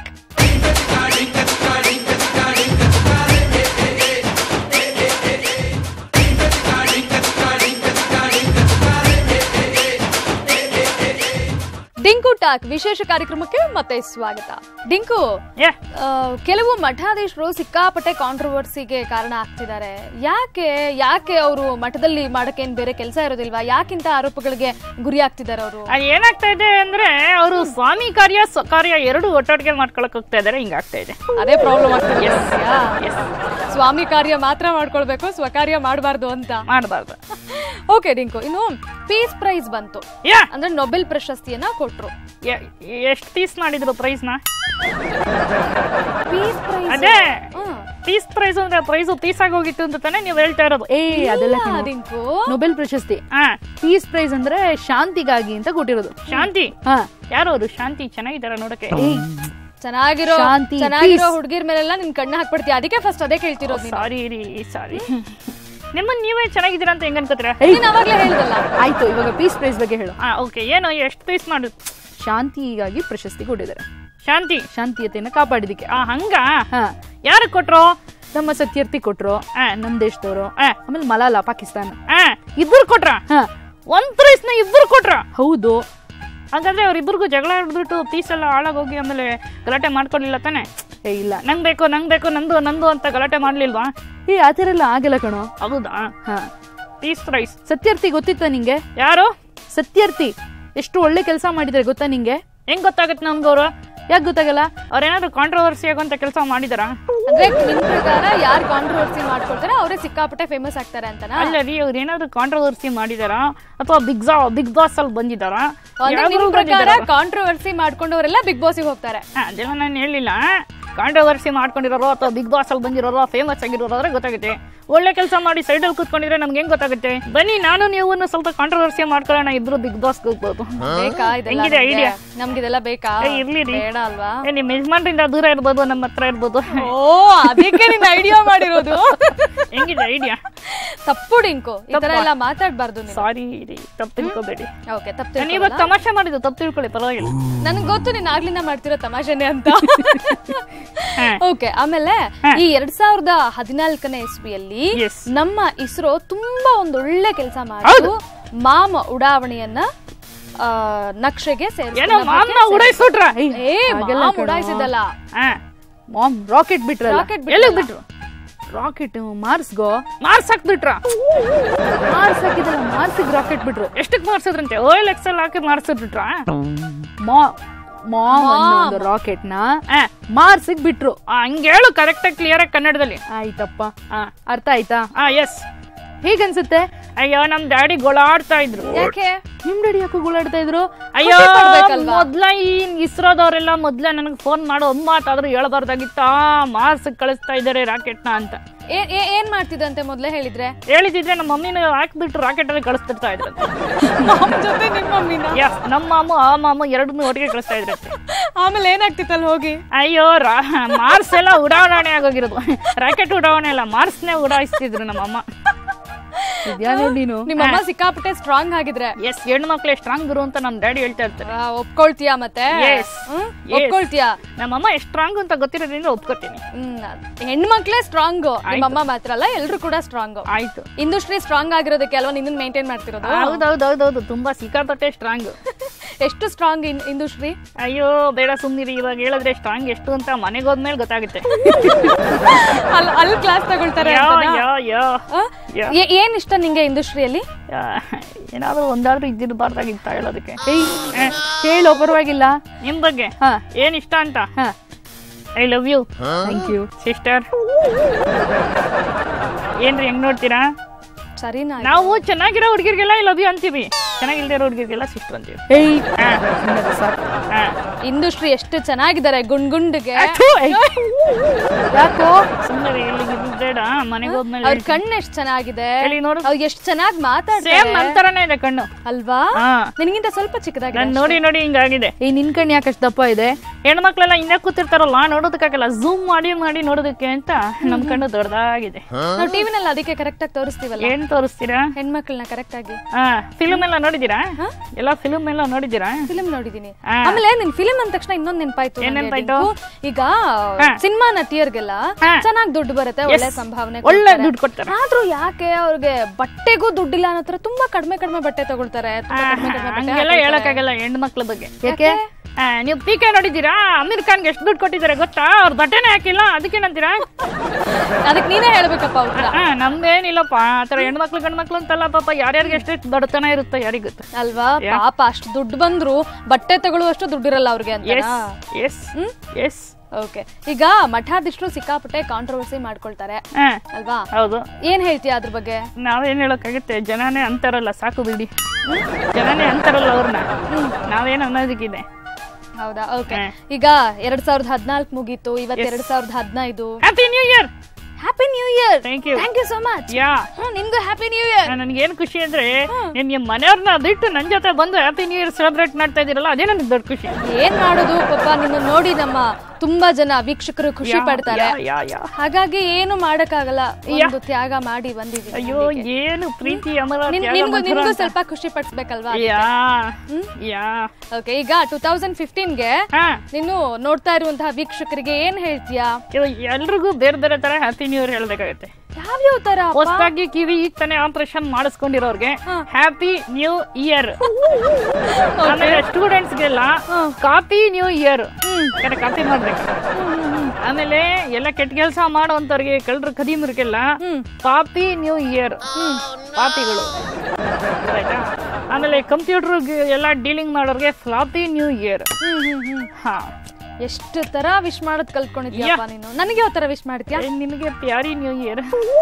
Dinku talk ವಿಶೇಷ ಕಾರ್ಯಕ್ರಮಕ್ಕೆ ಮತ್ತೆ ಸ್ವಾಗತ ಡಿಂಕು ಏ ಆ, ಕೆಲವು ಮಠಾಧೀಶರು ಸಿಕ್ಕಾಪಟ್ಟೆ ಕಾಂಟ್ರವರ್ಸಿಗೆ ಕಾರಣ ಆಗ್ತಿದ್ದಾರೆ ಯಾಕೆ ಯಾಕೆ ಅವರು ಮಠದಲ್ಲಿ ಮಾಡಕ್ಕೇನ್ ಬೇರೆ ಕೆಲಸ ಇರೋದಿಲ್ವಾ ಯಾಕಿಂತ ಆರೋಪಗಳಿಗೆ ಗುರಿ ಆಗ್ತಿದ್ದಾರೆ ಅವರು ಅದು ಏನಾಗ್ತಾ ಇದೆ ಅಂದ್ರೆ ಅವರು ಸ್ವಾಮಿ ಕಾರ್ಯ ಸ್ವಕಾರ್ಯ ಎರಡು ಒಟ್ಟೊಟ್ಟಿಗೆ ಮಾಡ್ಕೊಳಕ್ ಹೋಗ್ತಾ ಇದಾರೆ ಹಿಂಗಾಗ್ತಾ ಇದೆ ಅದೇ ಪ್ರಾಬ್ಲಮ್ ಆಗ್ತಿದೆ ಅಂತೀಯಾ? ಸ್ವಾಮಿ ಕಾರ್ಯ ಮಾತ್ರ ಮಾಡ್ಕೊಳ್ಬೇಕು ಸ್ವಕಾರ್ಯ ಮಾಡಬಾರ್ದು ಅಂತ ಮಾಡಬಾರ್ದು ಓಕೆ ಡಿಂಕು ಇನ್ನು ಪೀಸ್ ಪ್ರೈಸ್ ಬಂತು ಯಾ ಅಂದ್ರೆ ನೊಬೆಲ್ ಪ್ರಶಸ್ತಿಯನ್ನ ಕೊಟ್ರು ಎಷ್ಟು ಪೀಸ್ ಮಾಡಿದ್ರು ಪ್ರೈಸ್ ನ ಪೀಸ್ ಪ್ರೈಸ್ ಅದೇ ಪೀಸ್ ಪ್ರೈಸ್ ಅಂದ್ರೆ ಪ್ರೈಸ್ ಪೀಸ್ ಆಗಿ ಹೋಗಿತ್ತು ಅಂತ ತಾನೇ ನೀವು ಹೇಳ್ತಾ ಇರೋದು ಏ ಅದೆಲ್ಲ ಕಣೋ. ಡಿಂಕು ನೊಬೆಲ್ ಪ್ರಶಸ್ತಿ ಹಾ ಪೀಸ್ ಪ್ರೈಸ್ ಅಂದ್ರೆ ಶಾಂತಿಗಾಗಿ ಅಂತ ಕೊಟ್ಟಿರೋದು ಶಾಂತಿ ಹಾ ಯಾರು ಅವರು ಶಾಂತಿ ಚೆನ್ನಾಗಿದಾರ ನೋಡಕ್ಕೆ ಚೆನ್ನಾಗಿರೋ ಶಾಂತಿ, ಚೆನ್ನಾಗಿರೋ peace. ಹುಡುಗಿರ್ ಮೇಲೆಲ್ಲ ನಿನ್ ಕಣ್ಣ ಹಾಕ್ಬಿಡ್ತೀಯ ಅದಕ್ಕೆ ಫಸ್ಟ್ ಅದೇ ಕೇಳ್ತಿರೋದು ನೀನು ಸಾರಿ ರೀ ಸಾರಿ ನಿಮ್ಮನ್ನ ನೀವೇ ಚೆನ್ನಾಗಿದ್ದೀರಾ ಅಂತ ಹೆಂಗ್ ಅನ್ಕೋತೀರಾ ನೀನ್ ಅವಾಗ್ಲೇ ಹೇಳಿದಲ್ಲ ಆಯ್ತು ಇವಾಗ ಪೀಸ್ ಪ್ರೈಸ್ ಬಗ್ಗೆ ಹೇಳು ಹಾ ಓಕೆ ಏನು ಎಷ್ಟು ಪೀಸ್ ಮಾಡುದು ಶಾಂತಿಗಾಗಿ ಪ್ರಶಸ್ತಿ ಕೊಟ್ಟಿದ್ದಾರೆ ಶಾಂತಿ ಶಾಂತಿಯತೆಯನ್ನ ಕಾಪಾಡಿದಕ್ಕೆ ಆ ಹಂಗ ಹಾ ಯಾರು ಕೊಟ್ರು ನಮ್ಮ ಸತ್ಯರ್ಥಿ ಕೊಟ್ರು ಆ, ನಮ್ ದೇಶದವರು ಆ, ಆಮೇಲೆ ಮಲಾಲ ಪಾಕಿಸ್ತಾನ ಆ, ಇಬ್ರು ಕೊಟ್ರ ಹಾ ಒಂದ್ ಪ್ರೈಸ್ನ ಇಬ್ರು ಕೊಟ್ರ ಹೌದು ಹಾಗಾದ್ರೆ ಅವ್ರಿಬ್ರಿಗೂ ಜಗಳ ಆಡ್ಬಿಟ್ಟು ಪೀಸ್ ಎಲ್ಲ ಹಾಳಾಗೋಗಿ ಆಮೇಲೆ ಗಲಾಟೆ ಮಾಡ್ಕೊಡ್ಲಿಲ್ಲ ತಾನೆ ಏ ಇಲ್ಲ ನಂಗ್ ಬೇಕು ನಂಗ್ ಬೇಕು ನಂದು ನಂದು ಅಂತ ಗಲಾಟೆ ಮಾಡ್ಲಿಲ್ವಾ ಏ ಆ ಥರ ಎಲ್ಲ ಆಗಲ್ಲ ಕಣೋ ಹೌದಾ ಹಾ ಪೀಸ್ ಪ್ರೈಸ್ ಸತ್ಯರ್ಥಿ ಗೊತ್ತಿತ್ತ ನಿಂಗೆ ಯಾರು ಸತ್ಯರ್ಥಿ ಎಷ್ಟು ಒಳ್ಳೆ ಕೆಲಸ ಮಾಡಿದ್ರೆ ಗೊತ್ತಾ ನಿಂಗೆ ಹೆಂಗ್ ಗೊತ್ತಾಗುತ್ತೆ ನಮ್ಗವ್ರು ಯಾಕೆ ಗೊತ್ತಾಗಲ್ಲ ಅವ್ರೇನಾದ್ರು ಕಾಂಟ್ರವರ್ಸಿ ಆಗುವಂತ ಕೆಲಸ ಮಾಡಿದಾರ ಅಂದ್ರೆ ನಿಮ್ ಪ್ರಕಾರ ಯಾರು ಕಾಂಟ್ರವರ್ಸಿ ಮಾಡ್ಕೊಳ್ತಾರೆ ಅವರೇ ಸಿಕ್ಕಾಪಟ್ಟೆ ಫೇಮಸ್ ಆಗ್ತಾರೆ ಅಂತನಾ ಅಲ್ಲ ರೀ ಅವ್ರು ಏನಾದ್ರು ಕಾಂಟ್ರವರ್ಸಿ ಮಾಡಿದಾರ ಅಥವಾ ಬಿಗ್ ಬಿಗ್ ಬಾಸ್ ಅಲ್ಲಿ ಬಂದಿದಾರ ಅಂದ್ರೆ ನಿಮ್ ಪ್ರಕಾರ ಕಾಂಟ್ರವರ್ಸಿ ಮಾಡ್ಕೊಂಡವರೆಲ್ಲ ಬಿಗ್ ಬಾಸ್ಗೆ ಹೋಗ್ತಾರೆ ಅದೆಲ್ಲ ನಾನು ಹೇಳಿಲ್ಲ ಕಾಂಟ್ರವರ್ಸಿ ಮಾಡ್ಕೊಂಡಿರೋರು ಅಥವಾ ಬಿಗ್ ಬಾಸ್ ಅಲ್ಲಿ ಬಂದಿರೋರು ಫೇಮಸ್ ಆಗಿರೋರು ಆದ್ರೆ ಗೊತ್ತಾಗುತ್ತೆ ಒಳ್ಳೆ ಕೆಲಸ ಮಾಡಿ ಸೈಡಲ್ಲಿ ಕೂತ್ಕೊಂಡಿದ್ರೆ ನಮ್ಗೆ ಹೆಂಗ್ ಗೊತ್ತಾಗುತ್ತೆ ಬನ್ನಿ ನಾನು ನೀವು ಸ್ವಲ್ಪ ಕಾಂಟ್ರವರ್ಸಿ ಮಾಡ್ಕೊಳ್ಳೋಣ ಇಬ್ರು ಬಿಗ್ ಬಾಸ್ ಹೋಗ್ಬೋದು ಬೇಕಾ ಇದೆಲ್ಲ ಹೆಂಗಿದೆ ನಮ್ಗೆ? idea? ನಮ್ಗಿದೆಲ್ಲ ಬೇಕಾ ಏ, ಇರ್ಲಿ ರೀ. ಬೇಡ ಅಲ್ವಾ ಏ, ನಿಮ್ಮ ಯಜಮಾನ್ರಿಂದ ದೂರ ಇರ್ಬೋದು ನಮ್ಮ ಹತ್ರ ಇರ್ಬೋದು ಓ ಅದಕ್ಕೆ ನೀನ್ ಐಡಿಯಾ ಮಾಡಿರೋದು ಹೆಂಗಿದೆ ಐಡಿಯಾ ತಪ್ಪು ಡಿಂಕು ಈ ತರ ಎಲ್ಲ ಮಾತಾಡ್ಬಾರ್ದು ನೀವು ಸಾರಿ ರೀ ತಪ್ಪು ತಿಳ್ಕೊಬೇಡಿ ಓಕೆ ತಪ್ಪು ನಾನು ಇವಾಗ ತಮಾಷೆ ಮಾಡಿದ್ದು ತಪ್ಪು ತಿಳ್ಕೊಳ್ಳಿ ಪರವಾಗಿಲ್ಲ ನನ್ಗೆ ಗೊತ್ತು ನೀನ್ ಆಗ್ಲಿಂದ ಮಾಡ್ತಿರೋ ತಮಾಷೆನೆ ಅಂತ ಹಾ. ಓಕೆ ಆಮೇಲೆ ಈ ಎರಡ್ ಸಾವಿರದ ಹದಿನಾಲ್ಕನೇ ಇಸ್ವಿಯಲ್ಲಿ Yes. ನಮ್ಮ ಇಸ್ರೋ ತುಂಬಾ ಒಂದು ಒಳ್ಳೆ ಕೆಲಸ ಮಾಡಿದ್ದು ಮಾಮ ಉಡಾವಣೆಯನ್ನ ಆ, ನಕ್ಷೆಗೆ ಏನೋ ಮಾಮ್ನ ಉಡಾಯಿಸ್ಬಿಟ್ರ ಏ ಮಾಮ್ ಉಡಾಯಿಸಿದಲ್ಲ ಹಾ ಮಾಮ್ ರಾಕೆಟ್ ಬಿಟ್ರಲ್ಲ ರಾಕೆಟ್ ಎಲ್ಲಿಗೆ ಬಿಟ್ರು ರಾಕೆಟ್ ಮಾರ್ಸ್ಗೋ ಮಾರ್ಸ್ ಹಾಕ್ಬಿಟ್ರ ಮಾರ್ಸ್ ಹಾಕಿದಲ್ಲ ಮಾರ್ಸಿಗೆ ರಾಕೆಟ್ ಬಿಟ್ರು ಎಷ್ಟಕ್ ಮಾರ್ಸಿದ್ರಂತೆ ಓ ಎಲ್ ಎಕ್ಸ್ ಎಲ್ ಹಾಕಿ ಮಾರ್ಸಿಬಿಟ್ರ ಮಾ ಮಾಮ್ ಅನ್ನೋ ಒಂದು ರಾಕೆಟ್ ನ ಮಾರ್ಸಿಗೆ ಬಿಟ್ರು ಹಂಗೆ ಹೇಳು ಕರೆಕ್ಟ್ ಆಗಿ ಕ್ಲಿಯರ್ ಆಗಿ ಕನ್ನಡದಲ್ಲಿ ಆಯ್ತಪ್ಪ ಆ, ಅರ್ಥ ಆಯ್ತಾ ಆ ಎಸ್ ಹೇಗನ್ಸುತ್ತೆ ಅಯ್ಯೋ ನಮ್ ಡ್ಯಾಡಿ ಗೊಳಾಡ್ತಾ ಇದ್ರು ಯಾಕೆ ನಿಮ್ ಡ್ಯಾಡಿ ಯಾಕೋ ಗುಳಾಡ್ತಾ ಇದ್ರು ಅಯ್ಯೋ ಖುಷಿ ಪಡ್ಬೇಕಲ್ವಾ? ಮೊದ್ಲ ಈ ಇಸ್ರೋದವರೆಲ್ಲ ಮೊದ್ಲ ನನಗೆ ಫೋನ್ ಮಾಡೋ ಒಂದ್ ಮಾತಾದ್ರೂ ಹೇಳ್ಬಾರ್ದಾಗಿತ್ತ ಮಾರ್ಸ್ ಕಳಿಸ್ತಾ ಇದಾರೆ ರಾಕೆಟ್ ನ ಅಂತ ಏ- ಏ- ಏನ್ ಮಾಡ್ತಿದ್ದಂತೆ ಮೊದ್ಲೇ ಹೇಳಿದ್ರೆ ಹೇಳಿದಿದ್ರೆ ನಮ್ಮ ಮಮ್ಮಿನ ಹಾಕ್ಬಿಟ್ಟು ರಾಕೆಟ್ ಅಲ್ಲಿ ಕಳಿಸ್ತಿರ್ತಾ ಇದ್ರು ಮಾಮ್ ಜೊತೆ ನಿಮ್ಮ ಮಮ್ಮಿನ ಯಸ್ ನಮ್ಮ ಮಾಮು ಆ ಮಾಮು ಎರಡನ್ನೂ ಒಟ್ಟಿಗೆ ಕಳಿಸ್ತಾ ಇದ್ರಂತೆ ಆಮೇಲೆ ಏನಾಗ್ತಿತ್ತಲ್ಲಿ ಹೋಗಿ ಅಯ್ಯೋ ರಾ ಮಾರ್ಸ್ ಎಲ್ಲ ಉಡಾವಣೆ ಆಗೋಗಿರೋದು ರಾಕೆಟ್ ಉಡಾವಣೆ ಎಲ್ಲ ಮಾರ್ಸ್ನೇ ಉಡಾಯಿಸ್ತಿದ್ರು ನಮ್ಮಮ್ಮ ಇದ್ಯಾ ನೋಡಿ ನೀನು ನಿಮ್ಮಮ್ಮ ಸಿಕ್ಕಾಪಟ್ಟೆ ಸ್ಟ್ರಾಂಗ್ ಆಗಿದ್ರೆ ಎಸ್ ಹೆಣ್ಣು ಮಕ್ಳೇ ಸ್ಟ್ರಾಂಗ್ ಗುರು ಅಂತ ನಮ್ಮ ಡ್ಯಾಡಿ ಹೇಳ್ತಾ ಇರ್ತಾರೆ ಆ, ಒಪ್ಕೊಳ್ತೀಯಾ ಮತ್ತೆ Yes. ಹ್ಮ್? Yes. ಒಪ್ಕೊಳ್ತೀಯಾ ನಮ್ಮಮ್ಮ ಎಷ್ಟು ಸ್ಟ್ರಾಂಗ್ ಅಂತ ಗೊತ್ತಿರೋದ್ರಿಂದ ಒಪ್ಕೋತೀನಿ ಹ್ಮ್ ಹೆಣ್ಮಕ್ಳೇ ಸ್ಟ್ರಾಂಗ್ ನಿಮ್ಮಮ್ಮ ಮಾತ್ರ ಅಲ್ಲ ಎಲ್ರು ಕೂಡ ಸ್ಟ್ರಾಂಗ್ ಆಯ್ತು ಇಂಡಸ್ಟ್ರಿ ಸ್ಟ್ರಾಂಗ್ ಆಗಿರೋದಕ್ಕೆ ಅಲ್ವಾ ನಿನ್ನ ಮೇಂಟೈನ್ ಮಾಡ್ತಿರೋದು ಹೌದೌದೌದೌದು ತುಂಬಾ ಸಿಕ್ಕಾಪಟ್ಟೆ ಸ್ಟ್ರಾಂಗ್ ಎಷ್ಟು ಸ್ಟ್ರಾಂಗ್ ಇಂಡಸ್ಟ್ರಿ ಅಯ್ಯೋ ಬೇಡ ಸುಮ್ನಿರಿ ಇವಾಗ ಹೇಳಿದ್ರೆ ಸ್ಟ್ರಾಂಗ್ ಎಷ್ಟು ಅಂತ ಮನೆಗೆ ಹೋದ್ಮೇಲೆ ಗೊತ್ತಾಗುತ್ತೆ ಅಲ್ಲಿ ಅಲ್ಲಿ ಕ್ಲಾಸ್ ತಗೊಳ್ತಾರೆ ಯಾ ಅಂತನಾ? ಯಾ ಯಾ ಆ? ಯಾ. ಏ- ಏನ್ ಇಷ್ಟ ನಿಂಗೆ ಇಂಡಸ್ಟ್ರಿಯಲ್ಲಿ ಯಾ. ಏನಾದ್ರೂ ಒಂದಾದ್ರೂ ಇದ್ದಿರಬಾರ್ದಾಗಿತ್ತ ಹೇಳೋದಕ್ಕೆ ಏಯ್ ಹೇಳೋ ಪರವಾಗಿಲ್ಲ ನಿಮ್ ಬಗ್ಗೆ ಹಾ ಏನ್ ಇಷ್ಟ ಅಂತ ಹಾ I love you thank you sister ಏನ್ರಿ ಹೆಂಗ್ ನೋಡ್ತೀರಾ ಸರಿನಾ ನಾವು ಚೆನ್ನಾಗಿರೋ ಹುಡುಗಿರ್ಗೆಲ್ಲ ಐ ಲವ್ ಯು ಅಂತೀವಿ ಚೆನ್ನಾಗಿಲ್ದೇ ಇರೋ ಹುಡುಗಿರ್ಗೆಲ್ಲ ಸಿಸ್ಟರ್ ಅಂತೀವಿ ಏಯ್ ಹಾ. ಸುಮ್ನಿರು ಸಾಕು. ಹಾ. ಇಂಡಸ್ಟ್ರಿ ಎಷ್ಟು ಚೆನ್ನಾಗಿದ್ದಾರೆ ಗುಂಡ್ ಗುಂಡ್ಗೆ ಥು, ಏಯ್. ಯಾಕೋ ಸುಮ್ನೆ ಇಲ್ಲಿಗೆ ಇದು ಬೇಡ ಮನೆಗೆ ಹೋದ್ಮೇಲೆ ಅವ್ರ ಕಣ್ಣು ಎಷ್ಟು ಚೆನ್ನಾಗಿದೆ ಹೇಳಿ ನೋಡು ಅವ್ರು ಎಷ್ಟು ಚೆನ್ನಾಗಿ ಸೇಮ್ ಮಾತಾಡ್ತಾರೆ ನಂತರನೇ ಇದೆ ಕಣ್ಣು ಅಲ್ವಾ ಹಾ ನಿನಗಿಂತ ಸ್ವಲ್ಪ ಚಿಕ್ಕದಾಗಿದೆ ನಾನ್ ನೋಡಿ ನೋಡಿ ಹಿಂಗಾಗಿದೆ ಏಯ್ ನಿನ್ ಕಣ್ ಯಾಕೆ ಅಷ್ಟ್ ದಪ್ಪ ಇದೆ ಹೆಣ್ಮಕ್ಳೆಲ್ಲ ಇನ್ನೇ ಕೂತಿರ್ತಾರಲ್ಲ ನೋಡೋದಕ್ಕಾಗಲ್ಲ ಝೂಮ್ ಮಾಡಿ ಮಾಡಿ ನೋಡೋದಕ್ಕೆ ಅಂತ ನಮ್ ಕಣ್ಣು ದೊಡ್ಡದಾಗಿದೆ ನಾವು ಟಿವಿನಲ್ಲಿ ಅದಕ್ಕೆ ಕರೆಕ್ಟ್ ಆಗಿ ತೋರಿಸ್ತೀವಲ್ಲ ಏನ್ ತೋರಿಸ್ತೀರಾ ಹೆಣ್ಮಕ್ಳನ್ನ ಕರೆಕ್ಟ್ ಆಗಿ ಹಾ ಫಿಲ್ಮ್ ಎಲ್ಲ ನೋಡಿದೀರಾ ಎಲ್ಲ ಫಿಲ್ಮ್ ಎಲ್ಲ ನೋಡಿದೀರಾ ಫಿಲ್ಮ್ ನೋಡಿದೀನಿ ಹಾ. ಆಮೇಲೆ ನಿನ್ ಫಿಲ್ಮ್ ಅಂದ ತಕ್ಷಣ ಇನ್ನೊಂದ್ ನೆನಪಾಯ್ತು ಏನ್ ನಂಗೆ ನೆನ್ಪಾಯ್ತು? ಡಿಂಕು. ಈಗ ಸಿನಿಮಾ ನಟಿಯರ್ಗೆಲ್ಲ ಹಾ. ಚೆನ್ನಾಗ್ ದುಡ್ಡು ಬರುತ್ತೆ ಒಳ್ಳೆ ಸಂಭಾವನೆ ಒಳ್ಳೆ ಕೊಡ್ತಾರೆ. ದುಡ್ಡು ಕೊಡ್ತಾರೆ ಆದ್ರೂ ಯಾಕೆ ಅವ್ರಿಗೆ ಬಟ್ಟೆಗೂ ದುಡ್ಡಿಲ್ಲ ಅನ್ನೋ ತರ ತುಂಬಾ ಕಡಿಮೆ ಕಡಿಮೆ ಬಟ್ಟೆ ತಗೊಳ್ತಾರೆ ತುಂಬಾ ಕಡಿಮೆ ಕಡಿಮೆ ಬಟ್ಟೆ ಹಂಗೆಲ್ಲ ಹಾಕೊಳ್ತಾರೆ. ಹೇಳಕ್ಕಾಗಲ್ಲ ಹೆಣ್ಮಕ್ಳ ಬಗ್ಗೆ ಯಾಕೆ ಆ, ನೀವು ಪೀಕೆ ನೋಡಿದ್ದೀರಾ ಅಮೀರ್ ಖಾನ್ಗೆ ಎಷ್ಟು ದುಡ್ಡು ಕೊಟ್ಟಿದ್ದಾರೆ ಗೊತ್ತಾ ಅವ್ರ ಬಟ್ಟೆನೇ ಹಾಕಿಲ್ಲ ಅದಕ್ಕೇನಂತೀರಾ ಅದಕ್ಕೆ ನೀನೇ ಹೇಳ್ಬೇಕಪ್ಪ ಉತ್ತರ ಆ, ನಮ್ದೇನಿಲ್ಲಪ್ಪ ಆತರ ಹೆಣ್ಮಕ್ಳು ಗಂಡ್ಮಕ್ಳು ಅಂತಲ್ಲ ಪಾಪ ಯಾರ್ಯಾರಿಗೆ ಎಷ್ಟೆಷ್ಟು ಬಡತನ ಇರುತ್ತೆ ಯಾರಿಗ್ ಗೊತ್ತು ಅಲ್ವಾ ಪಾಪ ಅಷ್ಟು ದುಡ್ಡು ಬಂದ್ರು ಬಟ್ಟೆ ತಗೊಳ್ಳುವಷ್ಟು ದುಡ್ಡಿರಲ್ಲ ಅವ್ರಿಗೆ ಅಂತ ಎಸ್ ಎಸ್ ಎಸ್ ಓಕೆ ಈಗ ಮಠಾಧೀಶರು ಸಿಕ್ಕಾಪಟ್ಟೆ ಕಾಂಟ್ರವರ್ಸಿ ಮಾಡ್ಕೊಳ್ತಾರೆ ಹಾ ಅಲ್ವಾ ಹೌದು ಏನ್ ಹೇಳ್ತೀಯ ಅದ್ರ ಬಗ್ಗೆ ನಾವೇನ್ ಹೇಳೋಕ್ಕಾಗುತ್ತೆ ಜನನೇ ಅಂತಾರಲ್ಲ ಸಾಕು ಬಿಡಿ ಜನನೇ ಅಂತಾರಲ್ಲ ಅವ್ರನ್ನ ನಾವೇನ್ ಅನ್ನೋದಕ್ಕಿದೆ ಹೌದಾ ಓಕೆ ಹಾ. ಈಗ ಎರಡ್ ಸಾವಿರದ ಹದಿನಾಲ್ಕು ಮುಗೀತು ಇವತ್ತು ಎರಡ್ ಸಾವಿರದ ಹದಿನೈದು happy new year happy new year thank you thank you so much yeah ನಿಮ್ಗೂ ಹ್ಯಾಪಿ ನ್ಯೂ ಇಯರ್ ನನ್ಗೇನ್ ಖುಷಿ ಅಂದ್ರೆ ನಿಮ್ಗೆ ಮನೆಯವ್ರನ್ನ ಬಿಟ್ಟು ನನ್ ಜೊತೆ ಬಂದು ಹ್ಯಾಪಿ ನ್ಯೂ ಇಯರ್ ಸೆಲೆಬ್ರೇಟ್ ಮಾಡ್ತಾ ಇದೀರಲ್ಲ ಅದೇ ನನಗೆ ದೊಡ್ಡ ಖುಷಿ ಏನ್ ಮಾಡೋದು ಪಾಪ ನಿನ್ನ ನೋಡಿ ನಮ್ಮ ತುಂಬಾ ಜನ ವೀಕ್ಷಕರು ಖುಷಿ ಯಾ, ಪಡ್ತಾರೆ ಯಾ, ಯಾ, ಯಾ. ಹಾಗಾಗಿ ಏನು ಮಾಡಕ್ಕಾಗಲ್ಲ ಒಂದು ತ್ಯಾಗ ಮಾಡಿ ಬಂದಿದ್ದೀನಿ ಅಯ್ಯೋ ಏನು ಪ್ರೀತಿ ಅಮರ ನಿನ್- ತ್ಯಾಗ ನಿನ್ಗೂ ಮಧುರ ನಿನ್ಗೂ ಅಂತ. ಸ್ವಲ್ಪ ಖುಷಿ ಪಡಿಸ್ಬೇಕಲ್ವಾ ಯಾ ಯಾ ಓಕೆ ಈಗ ಟೂ ತೌಸಂಡ್ ಫಿಫ್ಟೀನ್ಗೆ ಹಾ ನೀನು ನೋಡ್ತಾ ಇರುವಂತಹ ವೀಕ್ಷಕರಿಗೆ ಏನ್ ಹೇಳ್ತೀಯಾ ಇದು ಎಲ್ರಿಗೂ ಬೇರೆ ಬೇರೆ ತರ ಹ್ಯಾಪಿ ನ್ಯೂ ಇಯರ್ ಹೇಳ್ಬೇಕಾಗುತ್ತೆ ಯಾವ್ಯಾವ ತರ ಅಪ್ಪ? ಹೊಸದಾಗಿ ಕಿವಿ ಈಗ ತಾನೇ ಆಪರೇಷನ್ ಮಾಡಿಸ್ಕೊಂಡಿರೋರ್ಗೆ ಹ್ಯಾಪಿ ನ್ಯೂ ಇಯರ್ ಆಮೇಲೆ ಸ್ಟೂಡೆಂಟ್ಸ್ಗೆಲ್ಲ ಕಾಪಿ ನ್ಯೂ ಇಯರ್ ಕಾಪಿ ಮಾಡ್ಬೇಕು ಆಮೇಲೆ ಎಲ್ಲ ಕೆಟ್ಟ ಕೆಲಸ ಮಾಡೋಂಥವ್ರಿಗೆ ಕಳ್ಳರು ಕದೀಮರಿಗೆಲ್ಲ ಪಾಪಿ ನ್ಯೂ ಇಯರ್ ಪಾಪಿಗಳು ಆಯ್ತಾ ಆಮೇಲೆ ಕಂಪ್ಯೂಟರ್ ಎಲ್ಲ ಡೀಲಿಂಗ್ ಮಾಡೋರ್ಗೆ floppy new year hmm hmm hmm ಹಾ ಎಷ್ಟು ತರ ವಿಶ್ ಮಾಡೋದ್ ಕಲ್ತ್ಕೊಂಡಿದ್ಯಪ್ಪ ನೀನು ನನಗೆ ಯಾವ ತರ ವಿಶ್ ಮಾಡ್ತೀಯಾ ಏ, ನಿಮಗೆ ಪ್ಯಾರಿ ನ್ಯೂ ಇಯರ್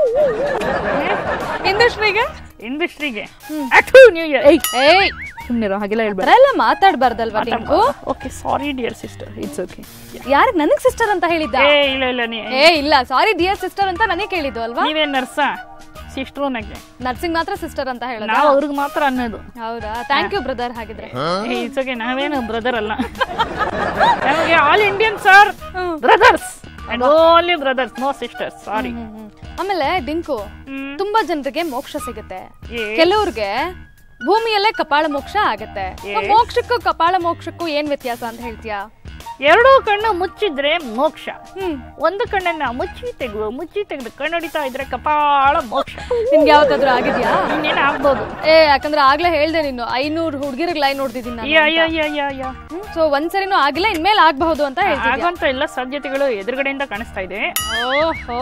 ಇಂಡಸ್ಟ್ರಿಗೆ ಇಂಡಸ್ಟ್ರಿಗೆ ಅಟು ನ್ಯೂ ಇಯರ್ ಏಯ್ ಏಯ್ ಸುಮ್ಮನಿರೋ ಹಾಗೆಲ್ಲ ಹೇಳ್ಬೇಡ ತರ ಎಲ್ಲ ಮಾತಾಡ್ಬಾರ್ದಲ್ವಾ ನಿಮ್ಗೂ okay sorry dear sister it's okay ಯಾರಿಗ್ ನನಗ್ ಸಿಸ್ಟರ್ ಅಂತ ಹೇಳಿದ್ದ ಏ ಇಲ್ಲ ಇಲ್ಲ ನೀ ಏ ಇಲ್ಲ ಸಾರಿ ಡಿಯರ್ ಸಿಸ್ಟರ್ ಅಂತ ನನಗೆ ಕೇಳಿದ್ದು ಅಲ್ವಾ ನೀವೇ ನರ್ಸ ಸಿಸ್ಟ್ರು ನನಗೆ ನರ್ಸಿಂಗ್ ಮಾತ್ರ ಸಿಸ್ಟರ್ ಅಂತ ಹೇಳೋದು ನಾವು ಅವ್ರಿಗೆ ಮಾತ್ರ ಅನ್ನೋದು ಹೌದಾ ಥ್ಯಾಂಕ್ ಯು ಬ್ರದರ್ ಹಾಗಿದ್ರೆ ಇಟ್ಸ್ ಓಕೆ ನಾವೇನು ಬ್ರದರ್ ಅಲ್ಲ ನಮಗೆ all Indian are brothers and only brothers no sisters sorry hmm, hmm. ಆಮೇಲೆ ಡಿಂಕು ಹ್ಮ್. ತುಂಬಾ ಜನರಿಗೆ ಮೋಕ್ಷ ಸಿಗುತ್ತೆ ಏ. ಕೆಲವ್ರಿಗೆ ಭೂಮಿಯಲ್ಲೇ ಕಪಾಳ ಮೋಕ್ಷ ಆಗತ್ತೆ ಮೋಕ್ಷಕ್ಕೂ ಕಪಾಳ ಮೋಕ್ಷಕ್ಕೂ ಏನ್ ವ್ಯತ್ಯಾಸ ಅಂತ ಹೇಳ್ತೀಯಾ ಎರಡೂ ಕಣ್ಣು ಮುಚ್ಚಿದ್ರೆ ಮೋಕ್ಷ ಹ್ಮ್ ಒಂದು ಕಣ್ಣನ್ನ ಮುಚ್ಚಿ ತೆಗೆದು ಮುಚ್ಚಿ ತೆಗೆದು ಕಣ್ಣೊಡಿತಾ ಇದ್ರೆ ಕಪಾಳ ಮೋಕ್ಷ ನಿಮ್ಗೆ ಯಾವತ್ತಾದ್ರೂ ಆಗಿದ್ಯಾ ಇನ್ನೇನು ಆಗ್ಬೋದು ಏ ಯಾಕಂದ್ರೆ ಆಗ್ಲೇ ಹೇಳ್ದೆ ನೀನು ಐನೂರು ಹುಡುಗಿರಿಗೆ ಲೈನ್ ನೋಡ್ತಿದ್ದೀನಿ ಯಾ ಯಾ ಯಾ ಯಾ ಯಾ ಸೊ ಒಂದ್ಸರಿನೂ ಆಗಿಲ್ಲ ಇನ್ಮೇಲೆ ಆಗ್ಬಹುದು ಅಂತ ಹೇಳ್ತಿದ್ಯಾ ಆಗುವಂತ ಎಲ್ಲ ಸಾಧ್ಯತೆಗಳು ಎದುರುಗಡೆಯಿಂದ ಕಾಣಿಸ್ತಾ ಇದೆ ಓಹೋ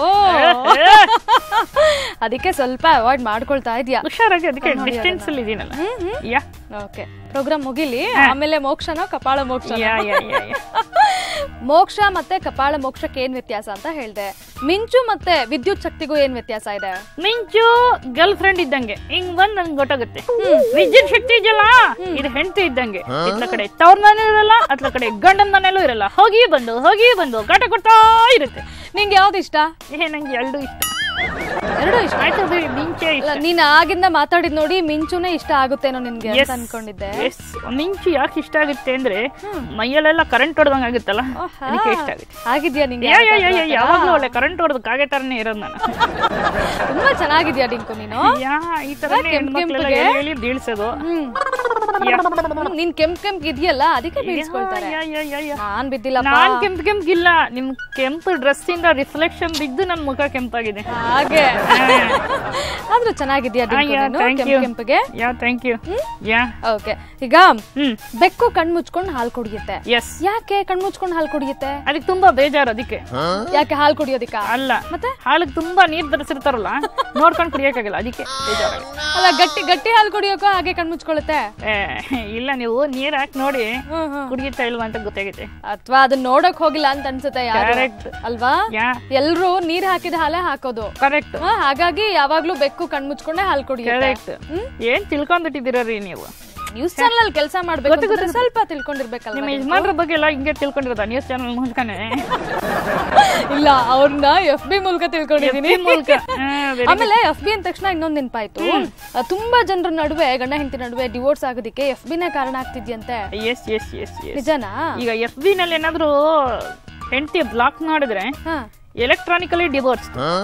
ಅದಕ್ಕೆ ಸ್ವಲ್ಪ ಅವಾಯ್ಡ್ ಮಾಡ್ಕೊಳ್ತಾ ಇದ್ಯಾ ಹುಷಾರಾಗಿ ಅದಕ್ಕೆ ಡಿಸ್ಟೆನ್ಸ್ ಅಲ್ಲಿ ಇದೀನಲ್ಲ ಯಾ ಓಕೆ ಪ್ರೋಗ್ರಾಮ್ ಮುಗಿಲಿ ಆಮೇಲೆ ಮೋಕ್ಷನ ಕಪಾಳ ಮೋಕ್ಷ ಯಾ ಯಾ ಯಾ ಯಾ ಮೋಕ್ಷ ಮತ್ತೆ ಕಪಾಳ ಮೋಕ್ಷಕ್ಕೆ ಏನ್ ವ್ಯತ್ಯಾಸ ಅಂತ ಹೇಳ್ದೆ ಮಿಂಚು ಮತ್ತೆ ವಿದ್ಯುತ್ ಶಕ್ತಿಗೂ ಏನ್ ವ್ಯತ್ಯಾಸ ಇದೆ ಮಿಂಚು ಗರ್ಲ್ ಫ್ರೆಂಡ್ ಇದ್ದಂಗೆ ಹಿಂಗ್ ಬಂದ್ ನನ್ಗೆ ಗೊತ್ತಾಗುತ್ತೆ ವಿದ್ಯುತ್ ಶಕ್ತಿ ಇದೆಯಲ್ಲ ಇದು ಹೆಂಡತಿ ಇದ್ದಂಗೆ ಇತ್ಲ ಕಡೆ ತವ್ರ ಮನೆ ಇರಲ್ಲ ಅತ್ಲ ಕಡೆ ಗಂಡನ ಮನೇಲೂ ಇರಲ್ಲ ಹೋಗಿ ಬಂದು ಹೋಗಿ ಬಂದು ಕಾಟ ಕೊಡ್ತಾ ಇರುತ್ತೆ ನಿಂಗೆ ಯಾವ್ದು ಇಷ್ಟ ಏ ನಂಗೆ ಎರಡು ಇಷ್ಟ ಎರಡು ಇಷ್ಟ ಆಯ್ತು ಬಿಡಿ, ಮಿಂಚೆ ಇಷ್ಟ ಅಲ್ಲ ನೀನ್ ಆಗಿಂದ ಮಾತಾಡಿದ್ ನೋಡಿ ಮಿಂಚುನೇ ಇಷ್ಟ ಆಗುತ್ತೇನೋ ನಿನ್ಗೆ ಅಂತ Yes. ಅನ್ಕೊಂಡಿದ್ದೆ Yes. ಮಿಂಚು ಯಾಕೆ ಇಷ್ಟ ಆಗುತ್ತೆ ಅಂದ್ರೆ ಮೈಯಲ್ಲೆಲ್ಲ ಕರೆಂಟ್ ಹೊಡೆದಂಗ ಆಗುತ್ತಲ್ಲ ಓಹಾ. ಅದಕ್ಕೆ ಇಷ್ಟ ಆಗುತ್ತೆ ಆಗಿದ್ಯಾ ನಿಂಗೆ ಯಾ ಯಾ ಯಾ ಯಾವತ್ತಾದ್ರೂ ಯಾ, ಆ ಥರ? ಯಾವಾಗ್ಲೂ ಒಳ್ಳೆ ಕರೆಂಟ್ ಹೊಡೆದ ಕಾಗೆ ತರನೇ ಇರೋದು ನಾನು ತುಂಬಾ ಚೆನ್ನಾಗಿದ್ಯಾ ಡಿಂಕು ನೀನು ಯಾ ಈ ತರನೇ ಕೆಂಪ್ ಹೆಣ್ಮಕ್ಳೆಲ್ಲ ಕೆಂಪ್ಗೆ? ಹೇಳಿ ಹೇಳಿ ಬೀಳ್ಸೋದು ಹ್ಮ್ ಯಾ. ಹ್ಮ್, ನೀನ್ ಕೆಂಪ್ ಕೆಂಪ್ ಇದೆಯಲ್ಲ ಅದಕ್ಕೆ ಬೀಳ್ಸ್ಕೊಳ್ತಾರೆ ಯಾ, ಯಾ, ಯಾ, ಯಾ. ನಾನ್ ಬಿದ್ದಿಲ್ಲಪ್ಪ ನಾನ್ ಕೆಂಪ್ ಕೆಂಪ್ಗಿಲ್ಲ ನಿಮ್ ಕೆಂಪು ಡ್ರೆಸ್ ಇಂದ ರಿಫ್ಲೆಕ್ಷನ್ ಬಿದ್ದು ನನ್ ಮುಖ ಕೆಂಪಾಗಿದೆ ಹಾಗೆ ಆದ್ರೂ ಚೆನ್ನಾಗಿದ್ಯಾ ಡಿಂಕು ಯಾ, ನೀನು thank ಕೆಂಪ್ you. ಕೆಂಪ್ಗೆ yeah thank you yeah okay ಈಗ ಹ್ಮ್ ಬೆಕ್ಕು ಕಣ್ ಮುಚ್ಕೊಂಡು ಹಾಲು ಕುಡಿಯುತ್ತೆ ಎಸ್ ಯಾಕೆ ಕಣ್ ಮುಚ್ಕೊಂಡು ಹಾಲು ಕುಡಿಯುತ್ತೆ ಅದಕ್ಕೆ ತುಂಬಾ ಬೇಜಾರು ಅದಕ್ಕೆ ಯಾಕೆ ಹಾಲು ಕುಡಿಯೋದಿಕ್ಕ ಅಲ್ಲ ಮತ್ತೆ ಹಾಲಿಗೆ ತುಂಬಾ ನೀರ್ ಬೆರೆಸಿರ್ತಾರಲ್ಲ ನೋಡ್ಕೊಂಡು ಕುಡಿಯಕ್ಕಾಗಲ್ಲ ಅದಕ್ಕೆ ಬೇಜಾರು ಅಲ್ಲ ಗಟ್ಟಿ ಗಟ್ಟಿ ಹಾಲು ಕುಡಿಯೋಕೋ ಹಾಗೆ ಕಣ್ ಮುಚ್ಕೊಳ್ಳುತ್ತೆ ಏ, ಇಲ್ಲ ನೀವು ನೀರ್ ಹಾಕಿ ನೋಡಿ ಹ್ಮ್ ಹ್ಮ್ ಕುಡಿಯುತ್ತಾ ಇಲ್ವಾ ಅಂತ ಗೊತ್ತಾಗೈತೆ ಅಥವಾ ಅದನ್ನ ನೋಡಕ್ ಹೋಗಿಲ್ಲ ಅಂತ ಅನ್ಸುತ್ತೆ ಯಾರು Correct. ಅಲ್ವಾ ಯಾ ಎಲ್ರು ನೀರ್ ಹಾಕಿದ ಹಾಲೇ ಹಾಕೋದು ಕರೆಕ್ಟ್ ಹಾ, ಹಾಗಾಗಿ ಯಾವಾಗ್ಲೂ ಬೆಕ್ಕು ಕಣ್ ಮುಚ್ಕೊಂಡೆ ಹಾಲು ಕುಡಿಯುತ್ತೆ ಕರೆಕ್ಟ್ ಏನ್ ತಿಳ್ಕೊಂಡ್ಬಿಟ್ಟಿದ್ದೀರಿ ನೀವು ನ್ಯೂಸ್ ಚಾನಲ್ ಅಲ್ಲಿ ಕೆಲಸ ಮಾಡ್ಬೇಕು ಅಂತಂದ್ರೆ ಸ್ವಲ್ಪ ತಿಳ್ಕೊಂಡಿರ್ಬೇಕಲ್ವಾ ನಿಮ್ಮ ನೀವು? ಯಜಮಾನ್ರ ಬಗ್ಗೆ ಎಲ್ಲ ಹಿಂಗೆ ತಿಳ್ಕೊಂಡಿರೋದ ನ್ಯೂಸ್ ಚಾನಲ್ ಮೂಲಕನೇ ಇಲ್ಲ ಅವ್ರನ್ನ ಎಫ್ ಬಿ ಮೂಲಕ ತಿಳ್ಕೊಂಡಿದೀನಿ FB ಮೂಲಕ. ಹಾ, very good. ಆಮೇಲೆ ಎಫ್ ಬಿ ಅಂದ ತಕ್ಷಣ ಇನ್ನೊಂದ್ ನೆನಪಾಯ್ತು ಆ, ತುಂಬಾ ಜನರ ನಡುವೆ ಗಂಡ ಹೆಂಡತಿ ನಡುವೆ ಡಿವೋರ್ಸ್ ಆಗೋದಿಕ್ಕೆ ಎಫ್ ಬಿನೇ ಕಾರಣ ಆಗ್ತಿದ್ಯಂತೆ ಎಸ್ ಎಸ್ ಎಸ್ ಎಸ್ ನಿಜನಾ ಈಗ ಎಫ್ ಬಿ ನಲ್ಲಿ ಏನಾದ್ರು ಹೆಂಡತಿ ಬ್ಲಾಕ್ ಮಾಡಿದ್ರೆ ಹಾ ಎಲೆಕ್ಟ್ರಾನಿಕಲಿ ಡಿವೋರ್ಸ್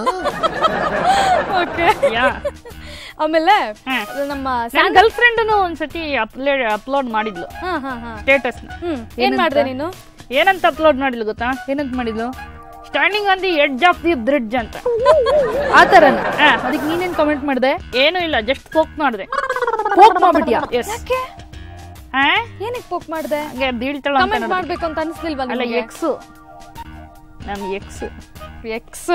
ಓಕೆ ಯಾ ಆಮೇಲೆ ಹಾ. ಅದು ನಮ್ಮ ನನ್ನ ಗರ್ಲ್ ಫ್ರೆಂಡ್ ಒಂದ್ಸತಿ ಅಪ್ಲೋಡ್ ಅಪ್ಲೋಡ್ ಮಾಡಿದ್ಲು ಹಾ ಹಾ ಹಾ ಸ್ಟೇಟಸ್ ಹ್ಮ್ ಏನ್ ಮಾಡ್ದೆ ನೀನು ಏನಂತ ಅಪ್ಲೋಡ್ ಮಾಡಿದ್ಲು ಗೊತ್ತಾ ಏನಂತ ಮಾಡಿದ್ಲು standing on the edge of the bridge ಅಂತ ಆ ಥರನ ಹಾ. ಅದಕ್ಕೆ ನೀನೇನ್ ಕಮೆಂಟ್ ಮಾಡಿದೆ ಏನು ಇಲ್ಲ ಜಸ್ಟ್ ಪೋಕ್ ಮಾಡಿದೆ ಹೋಗ್ ಮಾಡ್ಬಿಟ್ಯಾ ಎಸ್ ಯಾಕೆ ಹಾ ಏನಕ್ಕೆ ಪೋಕ್ ಮಾಡ್ದೆ ಹಂಗೆ ಬೀಳ್ತಾಳ ಅಂತ ಕಮೆಂಟ್ ನೋಡು. ಮಾಡ್ಬೇಕು ಅಂತ ಅನ್ಸ್ಲಿಲ್ವಾ ಅಲ್ಲ ನಿಮ್ಗೆ ಎಕ್ಸು ನಮ್ ಎಕ್ಸ್ ಎಕ್ಸ್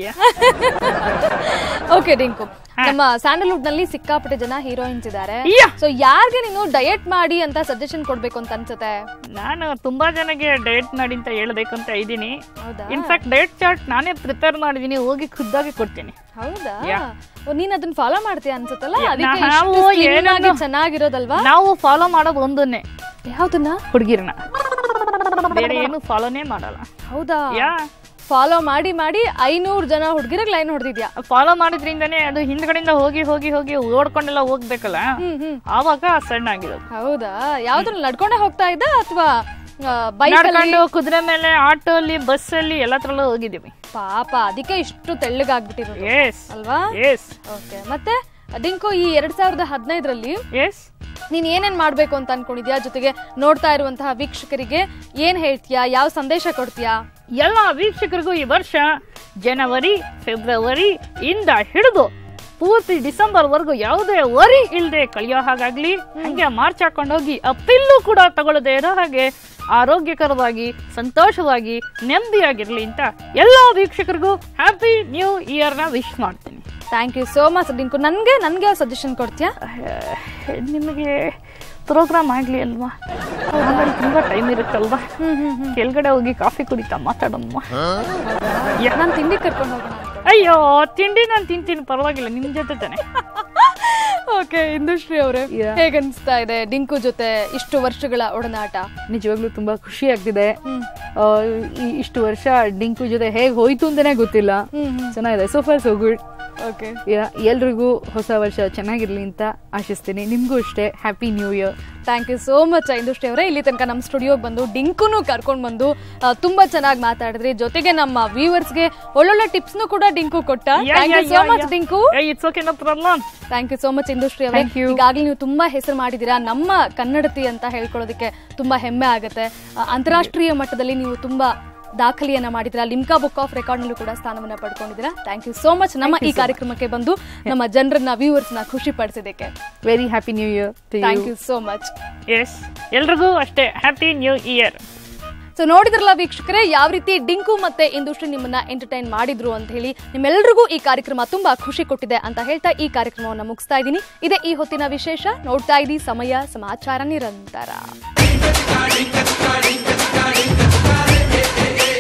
ಓಕೆ ಡಿಂಕು ನಮ್ಮ ಸ್ಯಾಂಡಲ್ವುಡ್ ನಲ್ಲಿ ಸಿಕ್ಕಾಪಟ್ಟೆ ಜನ ಹೀರೋಯಿನ್ಸ್ ಇದ್ದಾರೆ ಯಾ. ಸೊ ಯಾರಿಗೆ ನೀನು ಡಯಟ್ ಮಾಡಿ ಅಂತ ಸಜೆಷನ್ ಕೊಡ್ಬೇಕು ಅಂತ ಅನ್ಸುತ್ತೆ ನಾನು ತುಂಬಾ ಜನಕ್ಕೆ ಡಯಟ್ ಮಾಡಿ ಅಂತ ಹೇಳ್ಬೇಕು ಅಂತ ಇದ್ದೀನಿ ಹೌದಾ ಇನ್ಫ್ಯಾಕ್ಟ್ ಡಯಟ್ ಚಾರ್ಟ್ ನಾನೇ ಪ್ರಿಪೇರ್ ಮಾಡಿದೀನಿ ಹೋಗಿ ಖುದ್ದಾಗಿ ಕೊಡ್ತೀನಿ ಹೌದಾ Yeah. ಓ, ನೀನ್ ಅದನ್ನ ಫಾಲೋ ಮಾಡ್ತೀಯ ಅನ್ಸುತ್ತಲ್ಲ Yeah, ಅದಕ್ಕೆ ನಾವು ಇಷ್ಟು slim ಏನನ್ನು- ಆಗಿ ಚೆನ್ನಾಗಿರೋದಲ್ವಾ ನಾವು ಫಾಲೋ ಮಾಡೋದು ಒಂದನ್ನೇ ಯಾವ್ದನ್ನ ಹುಡುಗಿರನ್ನ ಬೇರೆ ಏನು ಫಾಲೋನೇ ಮಾಡಲ್ಲ ಹೌದಾ ಯಾ ಫಾಲೋ ಮಾಡಿ ಮಾಡಿ ಐನೂರು ಜನ ಹುಡುಗಿರಿಗೆ ಲೈನ್ ಹೊಡೆದಿದ್ಯಾ ಫಾಲೋ ಮಾಡಿದ್ರಿಂದನೇ ಅದು ಹಿಂದ್ಗಡೆಯಿಂದ ಹೋಗಿ ಹೋಗಿ ಹೋಗಿ ಓಡ್ಕೊಂಡೆಲ್ಲ ಹೋಗ್ಬೇಕಲ್ಲ ಹ್ಮ್ ಹ್ಮ್ ಆವಾಗ ಸಣ್ಣ ಆಗಿರೋದು ಹೌದಾ ಯಾವ್ದ್ರಲ್ಲಿ ನಡ್ಕೊಂಡೆ ಹೋಗ್ತಾ ಇದ್ದ ಅಥವಾ ಬೈಕ್ ನಡ್ಕೊಂಡು ಕುದುರೆ ಮೇಲೆ ಆಟೋ ಅಲ್ಲಿ ಬಸ್ ಅಲ್ಲಿ ಎಲ್ಲತ್ರಲ್ಲೂ ಹೋಗಿದ್ದೀವಿ ಪಾಪ ಅದಕ್ಕೆ ಇಷ್ಟು ತೆಳ್ಳಗಾಗ್ಬಿಟ್ಟಿರೋದು ಎಸ್ ಅಲ್ವಾ ಎಸ್ ಓಕೆ ಮತ್ತೆ ಡಿಂಕು ಈ ಎರಡ್ ಸಾವಿರದ ಹದಿನೈದರಲ್ಲಿ ಎಸ್ ನೀನ್ ಏನೇನ್ ಮಾಡ್ಬೇಕು ಅಂತ ಅನ್ಕೊಂಡಿದ್ಯಾ ಜೊತೆಗೆ ನೋಡ್ತಾ ಇರುವಂತಹ ವೀಕ್ಷಕರಿಗೆ ಏನ್ ಹೇಳ್ತೀಯಾ ಯಾವ ಸಂದೇಶ ಕೊಡ್ತೀಯಾ ಎಲ್ಲ ವೀಕ್ಷಕರಿಗೂ ಈ ವರ್ಷ ಜನವರಿ ಫೆಬ್ರವರಿ ಇಂದ ಹಿಡಿದು ಪೂರ್ತಿ ಡಿಸೆಂಬರ್ ವರ್ಗು ಯಾವುದೇ ವರಿ ಇಲ್ಲದೆ ಕಳಿಯೋ ಹಾಗಾಗ್ಲಿ ಹಂಗೆ ಮಾರ್ಚ್ ಹಾಕೊಂಡೋಗಿ ಅಪ್ಪಿಲ್ಲೂ ಕೂಡ ತಗೊಳ್ಳದೆ ಇರೋ ಹಾಗೆ ಆರೋಗ್ಯಕರವಾಗಿ ಸಂತೋಷವಾಗಿ ನೆಮ್ಮದಿಯಾಗಿರ್ಲಿ ಅಂತ ಎಲ್ಲ ವೀಕ್ಷಕರಿಗೂ ಹ್ಯಾಪಿ ನ್ಯೂ ಇಯರ್ ನ ವಿಶ್ ಮಾಡ್ತೀನಿ thank you so much Dinku ನನ್ಗೆ ನನ್ಗೆ ಸಜೆಷನ್ ಕೊಡ್ತೀಯಾ ಅಹ್, ನಿಮಗೆ ಪ್ರೋಗ್ರಾಮ್ ಆಗ್ಲಿ ಅಲ್ವಾ ಆಮೇಲೆ ತುಂಬಾ ಟೈಮ್ ಇರುತ್ತಲ್ವಾ ಕೆಳಗಡೆ ಹೋಗಿ ಕಾಫಿ ಕುಡಿತಾ ಮಾತಾಡಮ್ಮ ನಾನು ತಿಂಡಿ ಕರ್ಕೊಂಡು ಹೋಗೋಣ ಅಯ್ಯೋ ತಿಂಡಿ ನಾನು ತಿಂತೀನಿ ಪರವಾಗಿಲ್ಲ ನಿಮ್ ಜೊತೆ ತಾನೆ ಓಕೆ ಇಂದುಶ್ರೀ ಅವರೇ Yeah. ಹೇಗನ್ಸ್ತಾ ಇದೆ ಡಿಂಕು ಜೊತೆ ಇಷ್ಟು ವರ್ಷಗಳ ಒಡನಾಟ ನಿಜವಾಗ್ಲೂ ತುಂಬಾ ಖುಷಿ ಆಗ್ತಿದೆ ಆ, ಈ- ಇಷ್ಟು ವರ್ಷ ಡಿಂಕು ಜೊತೆ ಹೇಗ್ ಹೋಯ್ತು ಅಂತಾನೆ ಗೊತ್ತಿಲ್ಲ ಚೆನ್ನಾಗಿದೆ so far so good okay ಎಲ್ರಿಗೂ ಹೊಸ ವರ್ಷ ಚೆನ್ನಾಗಿರ್ಲಿ ಅಂತ ಆಶಿಸ್ತೀನಿ ನಿಮ್ಗೂ ಅಷ್ಟೇ happy new year thank you so much Indushree ಅವರೇ ಇಲ್ಲಿ ತನಕ ನಮ್ಮ ಸ್ಟುಡಿಯೋಗೆ ಬಂದು ಡಿಂಕುನು ಕರ್ಕೊಂಡು ಬಂದು ಆ, ತುಂಬಾ ಚೆನ್ನಾಗಿ ಮಾತಾಡಿದ್ರಿ ಜೊತೆಗೆ ನಮ್ಮ ವ್ಯೂವರ್ಸ್ಗೆ ಒಳ್ಳೊಳ್ಳೆ ಟಿಪ್ಸ್ನು ಕೂಡ ಡಿಂಕು ಕೊಟ್ಟ thank you so much Dinku it's okay no problem thank you so much Indushree ಅವರೇ Thank you. ಈಗಾಗಲೇ ನೀವು ತುಂಬಾ ಹೆಸರು ಮಾಡಿದ್ದೀರಾ ನಮ್ಮ ಕನ್ನಡತಿ ಅಂತ ಹೇಳ್ಕೊಳ್ಳೋದಕ್ಕೆ ತುಂಬಾ ಹೆಮ್ಮೆ ಆಗುತ್ತೆ ಆ, ಅಂತಾರಾಷ್ಟ್ರೀಯ ಮಟ್ಟದಲ್ಲಿ ನೀವು ತುಂಬಾ ದಾಖಲೆಯನ್ನ ಮಾಡಿದಿರಾ ಲಿಮ್ಕಾ ಬುಕ್ ಆಫ್ ರೆಕಾರ್ಡ್ ನಲ್ಲೂ ಕೂಡ ಸ್ಥಾನವನ್ನ ಪಡ್ಕೊಂಡಿದ್ದೀರಾ ಥ್ಯಾಂಕ್ ಯು ಸೋ ಮಚ್ ನಮ್ಮ ಈ ಕಾರ್ಯಕ್ರಮಕ್ಕೆ ಬಂದು ನಮ್ಮ ಜನರನ್ನ ವ್ಯೂವರ್ಸ್ ನ ಖುಷಿ ಪಡಿಸಿದ್ದಕ್ಕೆ very happy new year thank you so much yes ಎಲ್ರಿಗೂ ಅಷ್ಟೇ ಹ್ಯಾಪಿ ನ್ಯೂ ಇಯರ್ ಸೊ ನೋಡಿದ್ರಲ್ಲ ವೀಕ್ಷಕರೇ ಯಾವ ರೀತಿ ಡಿಂಕು ಮತ್ತೆ ಇಂದುಶ್ರೀ ನಿಮ್ಮನ್ನ ಎಂಟರ್ಟೈನ್ ಮಾಡಿದ್ರು ಅಂತ ಹೇಳಿ ನಿಮ್ಮೆಲ್ಲರಿಗೂ ಈ ಕಾರ್ಯಕ್ರಮ ತುಂಬಾ ಖುಷಿ ಕೊಟ್ಟಿದೆ ಅಂತ ಹೇಳ್ತಾ ಈ ಕಾರ್ಯಕ್ರಮವನ್ನು ಮುಗಿಸ್ತಾ ಇದ್ದೀನಿ ಇದೇ ಈ ಹೊತ್ತಿನ ವಿಶೇಷ ನೋಡ್ತಾ ಇದ್ದೀ ಸಮಯ ಸಮಾಚಾರ ನಿರಂತರ